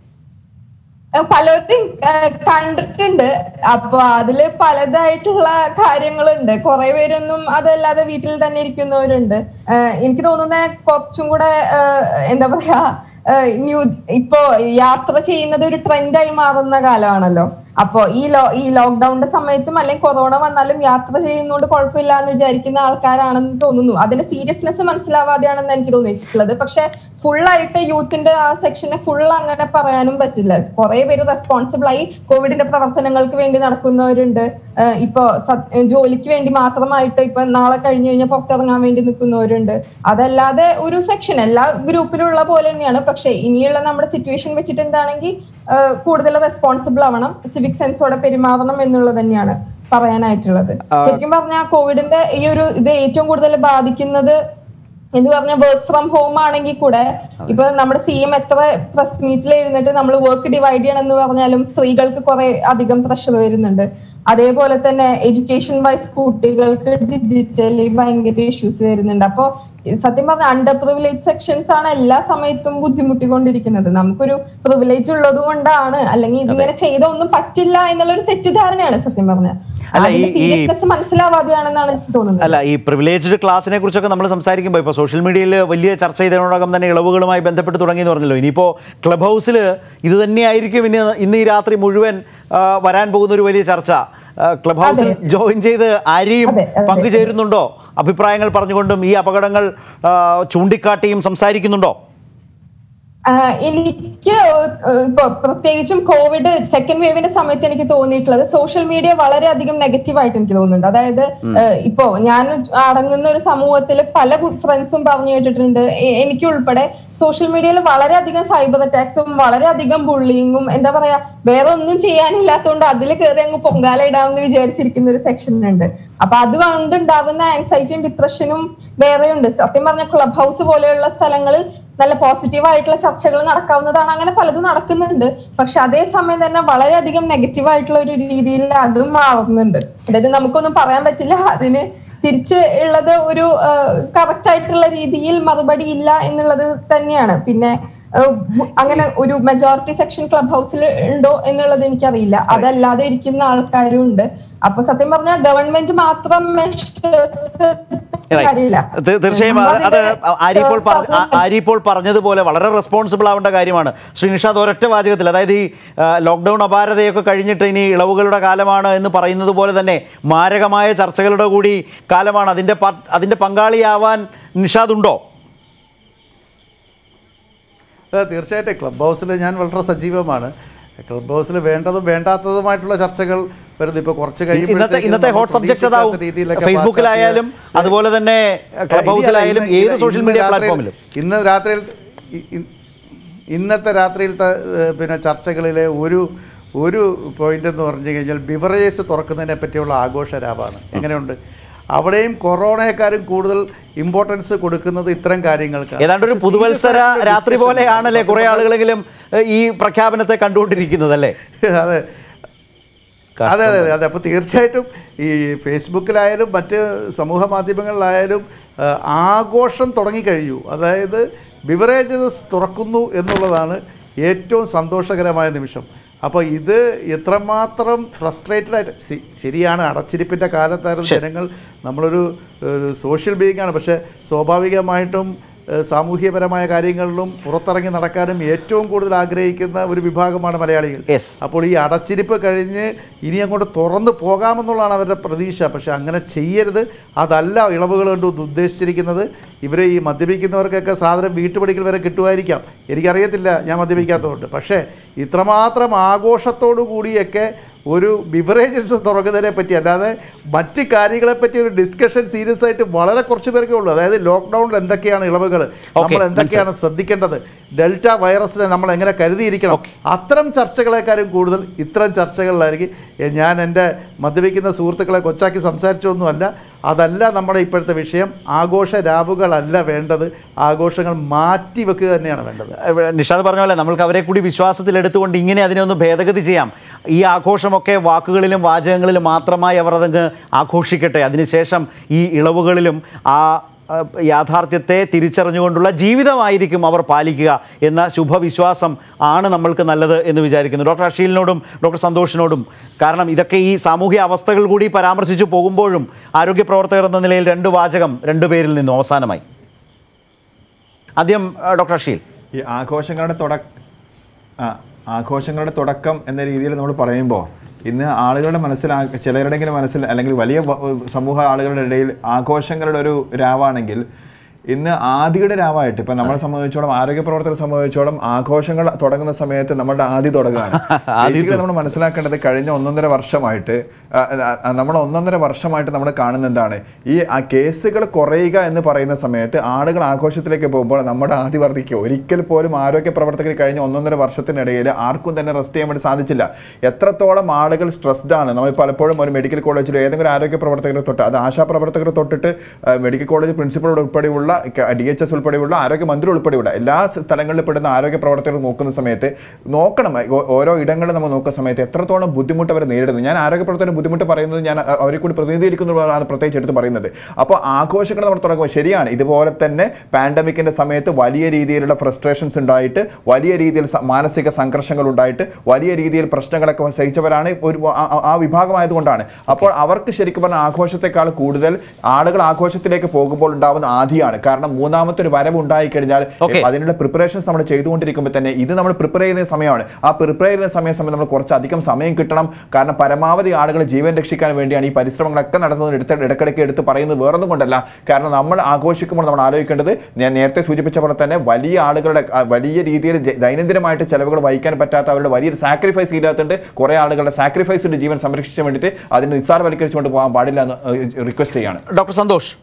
ഏഹ് പലരും ഏഹ് കണ്ടിട്ടുണ്ട് അപ്പൊ അതില് പലതായിട്ടുള്ള കാര്യങ്ങളുണ്ട് കുറെ പേരൊന്നും അതല്ലാതെ വീട്ടിൽ തന്നെ ഇരിക്കുന്നവരുണ്ട് ഏഹ് എനിക്ക് തോന്നുന്ന കുറച്ചും കൂടെ ഏഹ് എന്താ പറയാ ഏഹ് ന്യൂ ഇപ്പോ യാത്ര ചെയ്യുന്നത് ഒരു ട്രെൻഡായി മാറുന്ന കാലമാണല്ലോ അപ്പോ ഈ ലോ ഈ ലോക്ക്ഡൌണിന്റെ സമയത്തും അല്ലെങ്കിൽ കൊറോണ വന്നാലും യാത്ര ചെയ്യുന്നതുകൊണ്ട് കുഴപ്പമില്ല എന്ന് വിചാരിക്കുന്ന ആൾക്കാരാണെന്ന് തോന്നുന്നു അതിന്റെ സീരിയസ്നെസ് മനസ്സിലാവാതെയാണെന്ന് എനിക്ക് തോന്നിയിട്ടുള്ളത് പക്ഷെ ഫുള്ളായിട്ട് യൂത്തിന്റെ ആ സെക്ഷനെ ഫുൾ അങ്ങനെ പറയാനും പറ്റില്ല കുറെ പേര് റെസ്പോൺസിബിൾ ആയി കോവിഡിന്റെ പ്രവർത്തനങ്ങൾക്ക് വേണ്ടി നടക്കുന്നവരുണ്ട് ഏഹ് ഇപ്പൊ സത്- ജോലിക്ക് വേണ്ടി മാത്രമായിട്ട് ഇപ്പൊ നാളെ കഴിഞ്ഞു കഴിഞ്ഞാൽ പുറത്തിറങ്ങാൻ വേണ്ടി നിൽക്കുന്നവരുണ്ട് അതല്ലാതെ ഒരു സെക്ഷൻ എല്ലാ ഗ്രൂപ്പിലുള്ള പോലെ തന്നെയാണ് പക്ഷെ ഇനിയുള്ള നമ്മുടെ സിറ്റുവേഷൻ വെച്ചിട്ട് എന്താണെങ്കിൽ ഏഹ് കൂടുതൽ റെസ്പോൺസിബിൾ ആവണം സിവിക് സെൻസോടെ പെരുമാറണം എന്നുള്ളത് തന്നെയാണ് പറയാനായിട്ടുള്ളത് ശരിക്കും പറഞ്ഞാൽ കോവിഡിന്റെ ഈ ഒരു ഇത് ഏറ്റവും കൂടുതൽ ബാധിക്കുന്നത് എന്ന് പറഞ്ഞ വർക്ക് ഫ്രം ഹോം ആണെങ്കിൽ കൂടെ ഇപ്പൊ നമ്മുടെ സി എം എത്ര പ്രസ് മീറ്റിൽ ഇരുന്നിട്ട് നമ്മൾ വർക്ക് ഡിവൈഡ് ചെയ്യണം എന്ന് പറഞ്ഞാലും സ്ത്രീകൾക്ക് കുറെ അധികം പ്രഷർ വരുന്നുണ്ട് അതേപോലെ തന്നെ എഡ്യൂക്കേഷൻ വൈസ് കുട്ടികൾക്ക് ഡിജിറ്റലി ഭയങ്കര ഇഷ്യൂസ് വരുന്നുണ്ട് അപ്പോ സത്യം പറഞ്ഞ അണ്ടർ പ്രിവിലേജ് സെക്ഷൻസ് ആണ് എല്ലാ സമയത്തും ബുദ്ധിമുട്ടിക്കൊണ്ടിരിക്കുന്നത് നമുക്കൊരു പ്രിവിലേജ് ഉള്ളത് കൊണ്ടാണ് അല്ലെങ്കിൽ ഇതിങ്ങനെ ചെയ്ത ഒന്നും പറ്റില്ല എന്നുള്ള ഒരു തെറ്റിദ്ധാരണയാണ് സത്യം പറഞ്ഞ അല്ല, ഈ- ഈ- സീരിയസ്നെസ് മനസ്സിലാവാതെയാണെന്നാണ് എനിക്ക് തോന്നുന്നത് അല്ല ഈ പ്രിവിലേജ്ഡ് ക്ലാസ്സിനെ കുറിച്ചൊക്കെ നമ്മൾ സംസാരിക്കുമ്പോൾ ഇപ്പോൾ സോഷ്യൽ മീഡിയയിൽ വലിയ ചർച്ച ചെയ്തതിനോടകം തന്നെ ഇളവുകളുമായി ബന്ധപ്പെട്ട് തുടങ്ങി എന്ന് പറഞ്ഞല്ലോ ഇനിയിപ്പോൾ ക്ലബ് ഹൗസിൽ ഇത് തന്നെയായിരിക്കും ഇന്ന് ഇന്ന് ഈ രാത്രി മുഴുവൻ ആ, വരാൻ പോകുന്ന ഒരു വലിയ ചർച്ച ആ, ക്ലബ് ഹൗസിൽ ജോയിൻ ചെയ്ത് ആരെയും അതെ, അതെ. പങ്കുചേരുന്നുണ്ടോ അഭിപ്രായങ്ങൾ പറഞ്ഞുകൊണ്ടും ഈ അപകടങ്ങൾ ആ, ചൂണ്ടിക്കാട്ടിയും സംസാരിക്കുന്നുണ്ടോ ആഹ് എനിക്ക് ഇപ്പൊ പ്രത്യേകിച്ചും കോവിഡ് സെക്കൻഡ് വേവിന്റെ സമയത്ത് എനിക്ക് തോന്നിയിട്ടുള്ളത് സോഷ്യൽ മീഡിയ വളരെയധികം നെഗറ്റീവ് ആയിട്ട് എനിക്ക് തോന്നുന്നുണ്ട് അതായത് ആഹ് ഇപ്പോ ഞാൻ അടങ്ങുന്ന ഒരു സമൂഹത്തിൽ പല ഫ്രണ്ട്സും പറഞ്ഞു കേട്ടിട്ടുണ്ട് എ- എനിക്ക് ഉൾപ്പെടെ സോഷ്യൽ മീഡിയയിൽ വളരെയധികം സൈബർ അറ്റാക്സും വളരെയധികം ബുള്ളിങ്ങും എന്താ പറയാ വേറെ ഒന്നും ചെയ്യാനില്ലാത്തതുകൊണ്ട് അതിൽ കയറി അങ്ങ് പൊങ്കാല ഇടാമെന്ന് വിചാരിച്ചിരിക്കുന്ന ഒരു സെക്ഷൻ ഉണ്ട് അപ്പൊ അതുകൊണ്ടുണ്ടാവുന്ന ആൻസൈറ്റിയും ഡിപ്രഷനും വേറെയുണ്ട് സത്യം പറഞ്ഞ ക്ലബ് ഹൗസ് പോലെയുള്ള സ്ഥലങ്ങളിൽ നല്ല പോസിറ്റീവ് ആയിട്ടുള്ള ചർച്ചകൾ നടക്കാവുന്നതാണ് അങ്ങനെ പലതും നടക്കുന്നുണ്ട് പക്ഷെ അതേസമയം തന്നെ വളരെയധികം നെഗറ്റീവ് ആയിട്ടുള്ള ഒരു രീതിയിൽ അതും മാറുന്നുണ്ട് അതായത് നമുക്കൊന്നും പറയാൻ പറ്റില്ല അതിന് തിരിച്ച് ഉള്ളത് ഒരു കറക്റ്റ് ആയിട്ടുള്ള രീതിയിൽ മറുപടി ഇല്ല എന്നുള്ളത് തന്നെയാണ് പിന്നെ ഏഹ്, അങ്ങനെ ഒരു മെജോറിറ്റി സെക്ഷൻ ക്ലബ് ഹൗസിൽ ഉണ്ടോ എന്നുള്ളത് എനിക്കറിയില്ല അതല്ലാതെ ഇരിക്കുന്ന ആൾക്കാരും ഉണ്ട് അപ്പൊ സത്യം പറഞ്ഞാൽ ഗവൺമെന്റ് മാത്രം measures Right. കാര്യമില്ല. തീ- തീർച്ചയായും അത് അത് അതിന്റെ ആരിപ്പോൾ പറ- ആ- പറഞ്ഞ- ആരിപ്പോൾ പറഞ്ഞതുപോലെ വളരെ റെസ്പോൺസിബിൾ ആവേണ്ട കാര്യമാണ് ശ്രീ നിഷാദ് ഒരൊറ്റ വാചകത്തിൽ അതായത് ഈ ആ, ലോക്ക്ഡൗൺ അപാരതയൊക്കെ കഴിഞ്ഞിട്ട് ഇനി ഇളവുകളുടെ കാലമാണ് എന്ന് പറയുന്നത് പോലെ തന്നെ മാരകമായ ചർച്ചകളുടെ കൂടി കാലമാണ് അതിൻ്റെ പാ- അതിൻ്റെ പങ്കാളിയാവാൻ നിഷാദ് ഉണ്ടോ അതെ തീർച്ചയായിട്ടും ക്ലബ് ഹൗസിൽ ഞാൻ വളരെ സജീവമാണ് ക്ലബ് ഹൗസിൽ വേണ്ടതും വേണ്ടാത്തതുമായിട്ടുള്ള ചർച്ചകൾ വരുന്നു ഇപ്പോൾ കുറച്ച് ഇന്നത്തെ കഴിയുമ്പോഴത്തേക്കും ഇന്നത്തെ നമ്മൾ ഹോട്ട് സബ്ജക്ട് പ്രതീക്ഷിക്കാത്ത അതാവും രീതിയിലൊക്കെ ഫേസ്ബുക്കിലായാലും പാശ്ചാത്യ- അതുപോലെ തന്നെ ക്ലബ് ഇനി ഹൗസിലായാലും അല്ല, ഏത് ഇന്ന് സോഷ്യൽ ഇന്ന് മീഡിയ രാത്രിയിൽ- പ്ലാറ്റ്ഫോമിലും ഇന്ന് രാത്രിയിൽ ഇ- ഇ- ഇന്നത്തെ രാത്രിയിലത്തെ ഏഹ്, പിന്നെ ചർച്ചകളിലെ ഒരു ഒരു പോയിന്റ് എന്ന് പറഞ്ഞു കഴിഞ്ഞാൽ ബിവറേജസ് തുറക്കുന്നതിനെ പറ്റിയുള്ള ആഘോഷരാവാണ് എങ്ങനെയുണ്ട് അവിടെയും കൊറോണയെക്കാരും കൂടുതൽ ഇമ്പോർട്ടൻസ് കൊടുക്കുന്നത് ഇത്തരം കാര്യങ്ങൾക്കാണ് ഏതാണ്ട് ഒരു പക്ഷേ പുതുവത്സര serious ആയിട്ടുള്ള രാത്രി discussion പോലെയാണല്ലേ ആണ്. കുറെ ആളുകളെങ്കിലും ഏഹ്, ഈ പ്രഖ്യാപനത്തെ കണ്ടുകൊണ്ടിരിക്കുന്നത് അല്ലേ അതെ അതെ അതെ അതെ അതെ അപ്പോൾ തീർച്ചയായിട്ടും ഈ ഫേസ്ബുക്കിലായാലും മറ്റ് സമൂഹ മാധ്യമങ്ങളിലായാലും ആ, ആഘോഷം തുടങ്ങിക്കഴിഞ്ഞു അതായത് ബിവറേജസ് തുറക്കുന്നു എന്നുള്ളതാണ് ഏറ്റവും സന്തോഷകരമായ നിമിഷം അപ്പോൾ ഇത് എത്രമാത്രം ഫ്രസ്ട്രേറ്റഡ് ആയിട്ട് ശ- ശരിയാണ് അടച്ചിരിപ്പിൻ്റെ കാലത്തായിരുന്നു ജനങ്ങൾ നമ്മളൊരു ഒരു സോഷ്യൽ ബീയിങ് ആണ് പക്ഷേ സ്വാഭാവികമായിട്ടും ഏഹ് സാമൂഹ്യപരമായ കാര്യങ്ങളിലും പുറത്തിറങ്ങി നടക്കാനും ഏറ്റവും കൂടുതൽ ആഗ്രഹിക്കുന്ന ഒരു വിഭാഗമാണ് മലയാളികൾ Yes. അപ്പോൾ ഈ അടച്ചിരിപ്പ് കഴിഞ്ഞ് ഇനി അങ്ങോട്ട് തുറന്നു പോകാമെന്നുള്ളതാണ് അവരുടെ പ്രതീക്ഷ പക്ഷെ അങ്ങനെ ചെയ്യരുത് അതല്ല ഇളവുകൾ കൊണ്ട് ഉദ്ദ- ഉദ്ദേശിച്ചിരിക്കുന്നത് ഇവർ ഈ മദ്യപിക്കുന്നവർക്കൊക്കെ സാധനം വീട്ടുപടിക്കൽ വരെ കിട്ടുമായിരിക്കാം എനിക്കറിയത്തില്ല ഞാൻ മദ്യപിക്കാത്തതുകൊണ്ട് പക്ഷേ ഇത്രമാത്രം ആഘോഷത്തോടു കൂടിയൊക്കെ ഒരു ബിവറേജസ് തുറക്കുന്നതിനെ പറ്റി അല്ലാതെ മറ്റ് കാര്യങ്ങളെ പറ്റി ഒരു ഡിസ്കഷൻ സീരിയസ് ആയിട്ട് വളരെ കുറച്ച് പേർക്കേ ഉള്ളൂ അതായത് ലോക്ക്ഡൗണിൽ എന്തൊക്കെയാണ് ഇളവുകൾ നമ്മൾ എന്തൊക്കെയാണ് ശ്രദ്ധിക്കേണ്ടത് ഡെൽറ്റ വൈറസിനെ നമ്മൾ എങ്ങനെ കരുതിയിരിക്കണം അത്തരം ചർച്ചകളെക്കാളും കൂടുതൽ ഇത്തരം ചർച്ചകളിലായിരിക്കും എ, ഞാൻ എൻ്റെ മദ്യപിക്കുന്ന സുഹൃത്തുക്കളെ കൊച്ചാക്കി സംസാരിച്ചൊന്നുമല്ല അതല്ല നമ്മുടെ ഇപ്പോഴത്തെ വിഷയം ആഘോഷ രാവുകളല്ല വേണ്ടത് ആഘോഷങ്ങൾ മാറ്റി വെക്കുക തന്നെയാണ് വേണ്ടത് ഇവിടെ നിഷാദ് പറഞ്ഞ പോലെ നമ്മൾക്ക് അവരെ കൂടി വിശ്വാസത്തിൽ എടുത്തുകൊണ്ട് ഇങ്ങനെ അതിനെ ഒന്ന് ഭേദഗതി ചെയ്യാം ഈ ആഘോഷമൊക്കെ വാക്കുകളിലും വാചകങ്ങളിലും മാത്രമായി അവർ അതങ്ങ് ആഘോഷിക്കട്ടെ അതിനുശേഷം ഈ ഇളവുകളിലും ആ ആ, യാഥാർത്ഥ്യത്തെ തിരിച്ചറിഞ്ഞുകൊണ്ടുള്ള ജീവിതമായിരിക്കും അവർ പാലിക്കുക എന്ന ശുഭവിശ്വാസം ആണ് നമ്മൾക്ക് നല്ലത് എന്ന് വിചാരിക്കുന്നു ഡോക്ടർ അഷീലിനോടും ഡോക്ടർ സന്തോഷിനോടും കാരണം ഇതൊക്കെ ഈ സാമൂഹ്യ അവസ്ഥകൾ കൂടി പരാമർശിച്ചു പോകുമ്പോഴും ആരോഗ്യ പ്രവർത്തകർ എന്ന നിലയിൽ രണ്ട് വാചകം രണ്ടുപേരിൽ നിന്നും അവസാനമായി ആദ്യം ആ, ഡോക്ടർ അഷീൽ ഈ ആഘോഷങ്ങളുടെ തുടക്ക ആ ആഘോഷങ്ങളുടെ തുടക്കം എന്ന രീതിയിൽ നമ്മൾ പറയുമ്പോൾ ഇന്ന് ആളുകളുടെ മനസ്സിൽ ആ- ചിലരുടെങ്കിലും മനസ്സിൽ അല്ലെങ്കിൽ വലിയ വ- സമൂഹ ആളുകളുടെ ഇടയിൽ ആഘോഷങ്ങളുടെ ഒരു രാവാണെങ്കിൽ ഇന്ന് ആദിയുടെ രാവായിട്ട് ഇപ്പം നമ്മളെ സംബന്ധിച്ചോളം ആരോഗ്യ പ്രവർത്തകരെ സംബന്ധിച്ചോളം ആഘോഷങ്ങൾ തുടങ്ങുന്ന സമയത്ത് നമ്മളുടെ ആദി തുടങ്ങുകയാണ് Basically നമ്മൾ മനസ്സിലാക്കേണ്ടത് കഴിഞ്ഞ ഒന്നൊന്നര വർഷമായിട്ട് ആ, ആ, നമ്മൾ ഒന്നൊന്നര വർഷമായിട്ട് നമ്മൾ കാണുന്ന എന്താണ് ഈ ആ കേസുകൾ കുറയുക എന്ന് പറയുന്ന സമയത്ത് ആളുകൾ ആഘോഷത്തിലേക്ക് പോകുമ്പോൾ നമ്മുടെ ആദ്യ വർദ്ധിക്കുക ഒരിക്കൽ പോലും ആരോഗ്യ പ്രവർത്തകർ കഴിഞ്ഞ ഒന്നൊന്നര വർഷത്തിനിടയിൽ ആർക്കും തന്നെ റെസ്റ്റ് ചെയ്യാൻ വേണ്ടി സാധിച്ചില്ല എത്രത്തോളം ആളുകൾ സ്ട്രെസ്ഡ് ആണ് നമ്മൾ പലപ്പോഴും ഒരു മെഡിക്കൽ കോളേജിൽ ഏതെങ്കിലും ആരോഗ്യ പ്രവർത്തകരെ തൊട്ട് അത് ആശാ പ്രവർത്തകരെ തൊട്ടിട്ട് ആ, മെഡിക്കൽ കോളേജ് പ്രിൻസിപ്പൾ ഉൾപ്പെടെയുള്ള ഡി എച്ച് എസ് ഉൾപ്പെടെയുള്ള ആരോഗ്യമന്ത്രി ഉൾപ്പെടെയുള്ള എല്ലാ സ്ഥലങ്ങളിൽ പെടുന്ന ആരോഗ്യ പ്രവർത്തകർ നോക്കുന്ന സമയത്ത് നോക്കണം ഓ- ഓരോ ഇടങ്ങളിൽ നമ്മൾ നോക്കുന്ന സമയത്ത് എത്രത്തോളം ബുദ്ധിമുട്ട് അവർ നേരിടുന്നു ഞാൻ ആരോഗ്യ പ്രവർത്തകരുടെ ബുദ്ധിമുട്ട് പറയുന്നത് ഞാൻ അ- അവരെ കൂടി പ്രതിനിധീകരിക്കുന്നതാണ് പ്രത്യേകിച്ച് എടുത്ത് പറയുന്നത് അപ്പോൾ ആഘോഷങ്ങൾ നമ്മൾ തുടങ്ങുമ്പോൾ ശരിയാണ് ഇതുപോലെ തന്നെ പാൻഡമിക്കിന്റെ സമയത്ത് വലിയ രീതിയിലുള്ള ഫ്രസ്ട്രേഷൻസ് ഉണ്ടായിട്ട് വലിയ രീതിയിൽ സ- മാനസിക സംഘർഷങ്ങൾ ഉണ്ടായിട്ട് വലിയ രീതിയിൽ പ്രശ്നങ്ങളൊക്കെ സഹിച്ചവരാണ് ഒരു ആ- ആ- ആ വിഭാഗമായതുകൊണ്ടാണ് അപ്പോൾ അവർക്ക് ശരിക്കും പറഞ്ഞാൽ ആഘോഷത്തെക്കാൾ കൂടുതൽ ആളുകൾ ആഘോഷത്തിലേക്ക് പോകുമ്പോൾ ഉണ്ടാവുന്ന ആധിയാണ് കാരണം മൂന്നാമത്തെ ഒരു വരവ് ഉണ്ടായി കഴിഞ്ഞാൽ Okay. അതിനുള്ള പ്രിപ്പറേഷൻസ് നമ്മൾ ചെയ്തുകൊണ്ടിരിക്കുമ്പോൾ തന്നെ ഇത് നമ്മൾ പ്രിപ്പയർ ചെയ്യുന്ന സമയമാണ് ആ പ്രിപ്പയർ ചെയ്യുന്ന സമയം സമയം നമ്മൾ കുറച്ചധികം സമയം കിട്ടണം കാരണം പരമാവധി ആളുകൾ ജീവൻ രക്ഷിക്കാൻ വേണ്ടിയാണ് ഈ പരിശ്രമങ്ങളൊക്കെ നടത്തുന്നത് എടുത്ത് ഇടയ്ക്കിടയ്ക്ക് എടുത്ത് പറയുന്നത് വേറൊന്നും കൊണ്ടല്ല കാരണം നമ്മൾ ആഘോഷിക്കുമ്പോൾ നമ്മൾ ആലോചിക്കേണ്ടത് ഞാൻ നേരത്തെ സൂചിപ്പിച്ച പോലെ തന്നെ വലിയ ആളുകളുടെ ആ, വലിയ രീതിയിൽ ജ- ദൈനംദിനമായിട്ട് ചെലവുകൾ വഹിക്കാൻ പറ്റാത്ത അവരുടെ വലിയൊരു സാക്രിഫൈസ് ഇല്ലാത്തതുകൊണ്ട് കുറേ ആളുകളുടെ സാക്രിഫൈസിന്റെ ജീവൻ സംരക്ഷിക്കാൻ വേണ്ടിയിട്ട് അതിനെ നിസ്സാരവൽക്കരിച്ചുകൊണ്ട് പോകാൻ പാടില്ല എന്ന് റിക്വസ്റ്റ് ചെയ്യാണ് ഡോക്ടർ സന്തോഷ്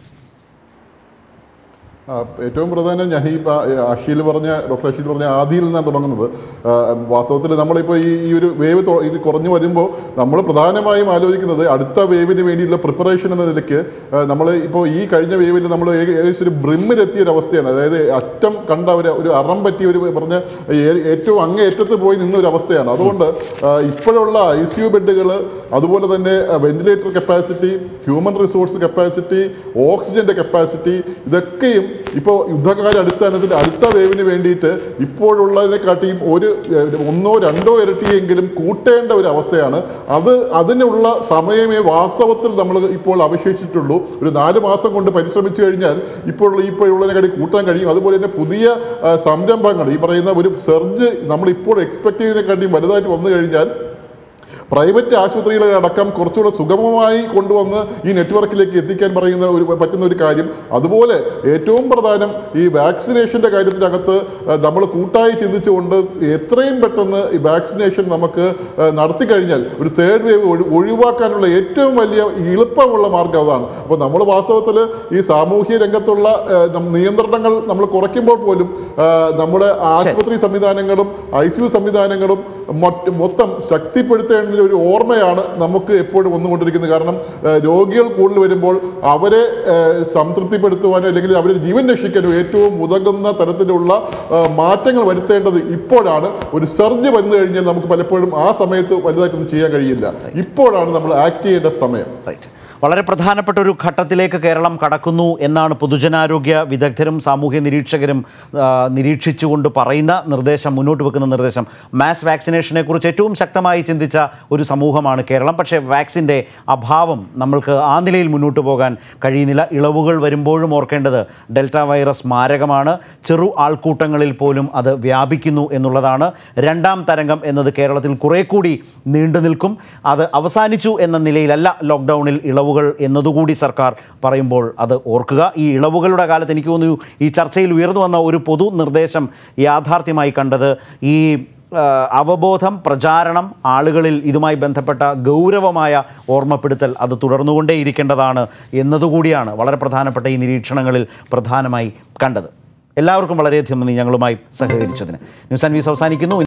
ആ, ഏറ്റവും പ്രധാനം ഞാൻ ഈ പ- അഷീൽ പറഞ്ഞ ഡോക്ടർ അഷീൽ പറഞ്ഞ ആദിയിൽ നിന്നാണ് തുടങ്ങുന്നത് ആ, വാസ്തവത്തിൽ നമ്മളിപ്പോൾ ഈ ഈ ഒരു വേവ് തൊ- ഇത് കുറഞ്ഞു വരുമ്പോൾ നമ്മൾ പ്രധാനമായും ആലോചിക്കുന്നത് അടുത്ത വേവിന് വേണ്ടിയുള്ള പ്രിപ്പറേഷൻ എന്ന നിലയ്ക്ക് നമ്മൾ ഇപ്പോൾ ഈ കഴിഞ്ഞ വേവിൽ നമ്മൾ ഏകദേശം ഒരു ബ്രിമ്മിലെത്തിയ ഒരു അവസ്ഥയാണ് അതായത് അറ്റം കണ്ട ഒരു ഒരു അറം പറ്റിയ ഒരു പറഞ്ഞ ഏ- ഏറ്റവും അങ്ങേയറ്റത്ത് പോയി നിന്ന ഒരു അവസ്ഥയാണ് അതുകൊണ്ട് ആ, ഇപ്പോഴുള്ള ഐ സി യു ബെഡുകൾ അതുപോലെ തന്നെ ventilator capacity human resource capacity ഓക്സിജന്റെ കപ്പാസിറ്റി ഇതൊക്കെയും ഇപ്പോൾ യുദ്ധകാല അടിസ്ഥാനത്തിൽ അടുത്ത വേവിന് വേണ്ടിയിട്ട് ഇപ്പോഴുള്ളതിനെക്കാട്ടിയും ഒരു ഏഹ്, ഒന്നോ രണ്ടോ ഇരട്ടിയെങ്കിലും കൂട്ടേണ്ട ഒരു അവസ്ഥയാണ് അത് അതിനുള്ള സമയമേ വാസ്തവത്തിൽ നമ്മൾ ഇപ്പോൾ അവശേഷിച്ചിട്ടുള്ളൂ ഒരു നാല് മാസം കൊണ്ട് പരിശ്രമിച്ചു കഴിഞ്ഞാൽ ഇപ്പോൾ ഇപ്പോഴുള്ളതിനെക്കാട്ടി കൂട്ടാൻ കഴിയും അതുപോലെ തന്നെ പുതിയ ആ, സംരംഭങ്ങൾ ഈ പറയുന്ന ഒരു സെർജ് നമ്മൾ ഇപ്പോൾ എക്സ്പെക്ട് ചെയ്യുന്നതിനെക്കാട്ടിയും വലുതായിട്ട് വന്നു കഴിഞ്ഞാൽ പ്രൈവറ്റ് ആശുപത്രികളടക്കം കുറച്ചുകൂടെ സുഗമമായി കൊണ്ടുവന്ന് ഈ നെറ്റ്വർക്കിലേക്ക് എത്തിക്കാൻ പറയുന്ന ഒരു പറ്റുന്ന ഒരു കാര്യം അതുപോലെ ഏറ്റവും പ്രധാനം ഈ വാക്സിനേഷൻ്റെ കാര്യത്തിനകത്ത് നമ്മൾ കൂട്ടായി ചിന്തിച്ചുകൊണ്ട് എത്രയും പെട്ടെന്ന് ഈ വാക്സിനേഷൻ നമുക്ക് ഏഹ്, നടത്തി കഴിഞ്ഞാൽ ഒരു തേർഡ് വേവ് ഒഴി- ഒഴിവാക്കാനുള്ള ഏറ്റവും വലിയ എളുപ്പമുള്ള മാർഗ്ഗം അതാണ് അപ്പോൾ നമ്മൾ വാസ്തവത്തിൽ ഈ സാമൂഹ്യ രംഗത്തുള്ള ഏഹ്, നം- നിയന്ത്രണങ്ങൾ നമ്മൾ കുറയ്ക്കുമ്പോൾ പോലും ഏഹ്, നമ്മുടെ ആശുപത്രി സംവിധാനങ്ങളും ഐ സി യു സംവിധാനങ്ങളും മറ്റ് മൊത്തം ശക്തിപ്പെടുത്തേണ്ട ലോക്ക്ഡൌണിന്റെ ഒരു ഓർമ്മയാണ് നമുക്ക് എപ്പോഴും വന്നുകൊണ്ടിരിക്കുന്നത് കാരണം ഏഹ്, രോഗികൾ കൂടുതൽ വരുമ്പോൾ അവരെ ഏഹ്, സംതൃപ്തിപ്പെടുത്തുവാനോ അല്ലെങ്കിൽ അവരുടെ ജീവൻ രക്ഷിക്കാനോ ഏറ്റവും ഉതകുന്ന തരത്തിലുള്ള ഏഹ്, മാറ്റങ്ങൾ വരുത്തേണ്ടത് ഇപ്പോഴാണ് ഒരു സർജ് വന്നു കഴിഞ്ഞാൽ നമുക്ക് പലപ്പോഴും ആ സമയത്ത് വലുതായിട്ടൊന്നും ചെയ്യാൻ കഴിയില്ല ഇപ്പോഴാണ് നമ്മൾ ആക്ട് ചെയ്യേണ്ട സമയം റൈറ്റ് വളരെ പ്രധാനപ്പെട്ട ഒരു ഘട്ടത്തിലേക്ക് കേരളം കടക്കുന്നു എന്നാണ് പൊതുജനാരോഗ്യ വിദഗ്ധരും സാമൂഹ്യ നിരീക്ഷകരും ആ, നിരീക്ഷിച്ചുകൊണ്ട് പറയുന്ന നിർദ്ദേശം മുന്നോട്ട് വെക്കുന്ന നിർദ്ദേശം മാസ് വാക്സിനേഷനെ കുറിച്ച് ഏറ്റവും ശക്തമായി ചിന്തിച്ച ഒരു സമൂഹമാണ് കേരളം പക്ഷേ വാക്സിൻ്റെ അഭാവം നമ്മൾക്ക് ആ നിലയിൽ മുന്നോട്ട് പോകാൻ കഴിയുന്നില്ല ഇളവുകൾ വരുമ്പോഴും ഓർക്കേണ്ടത് ഡെൽറ്റ വൈറസ് മാരകമാണ് ചെറു ആൾക്കൂട്ടങ്ങളിൽ പോലും അത് വ്യാപിക്കുന്നു എന്നുള്ളതാണ് രണ്ടാം തരംഗം എന്നത് കേരളത്തിൽ കുറേ കൂടി നീണ്ടു നിൽക്കും അത് അവസാനിച്ചു എന്ന നിലയിലല്ല ലോക്ക്ഡൗണിൽ ഇളവുകൾ എന്നതുകൂടി സർക്കാർ പറയുമ്പോൾ അത് ഓർക്കുക ഈ ഇളവുകളുടെ കാലത്ത് എനിക്ക് തോന്നുന്നു ഈ ചർച്ചയിൽ ഉയർന്നു വന്ന ഒരു പൊതു നിർദ്ദേശം യാഥാർത്ഥ്യമായി കണ്ടത് ഈ ആ, അവബോധം പ്രചാരണം ആളുകളിൽ ഇതുമായി ബന്ധപ്പെട്ട ഗൗരവമായ ഓർമ്മപ്പെടുത്തൽ അത് തുടർന്നുകൊണ്ടേയിരിക്കേണ്ടതാണ് എന്നതുകൂടിയാണ് വളരെ പ്രധാനപ്പെട്ട ഈ നിരീക്ഷണങ്ങളിൽ പ്രധാനമായി കണ്ടത് എല്ലാവർക്കും വളരെയധികം നന്ദി ഞങ്ങളുമായി സഹകരിച്ചതിന് ന്യൂസ് ആൻഡ് വ്യൂസ് അവസാനിക്കുന്നു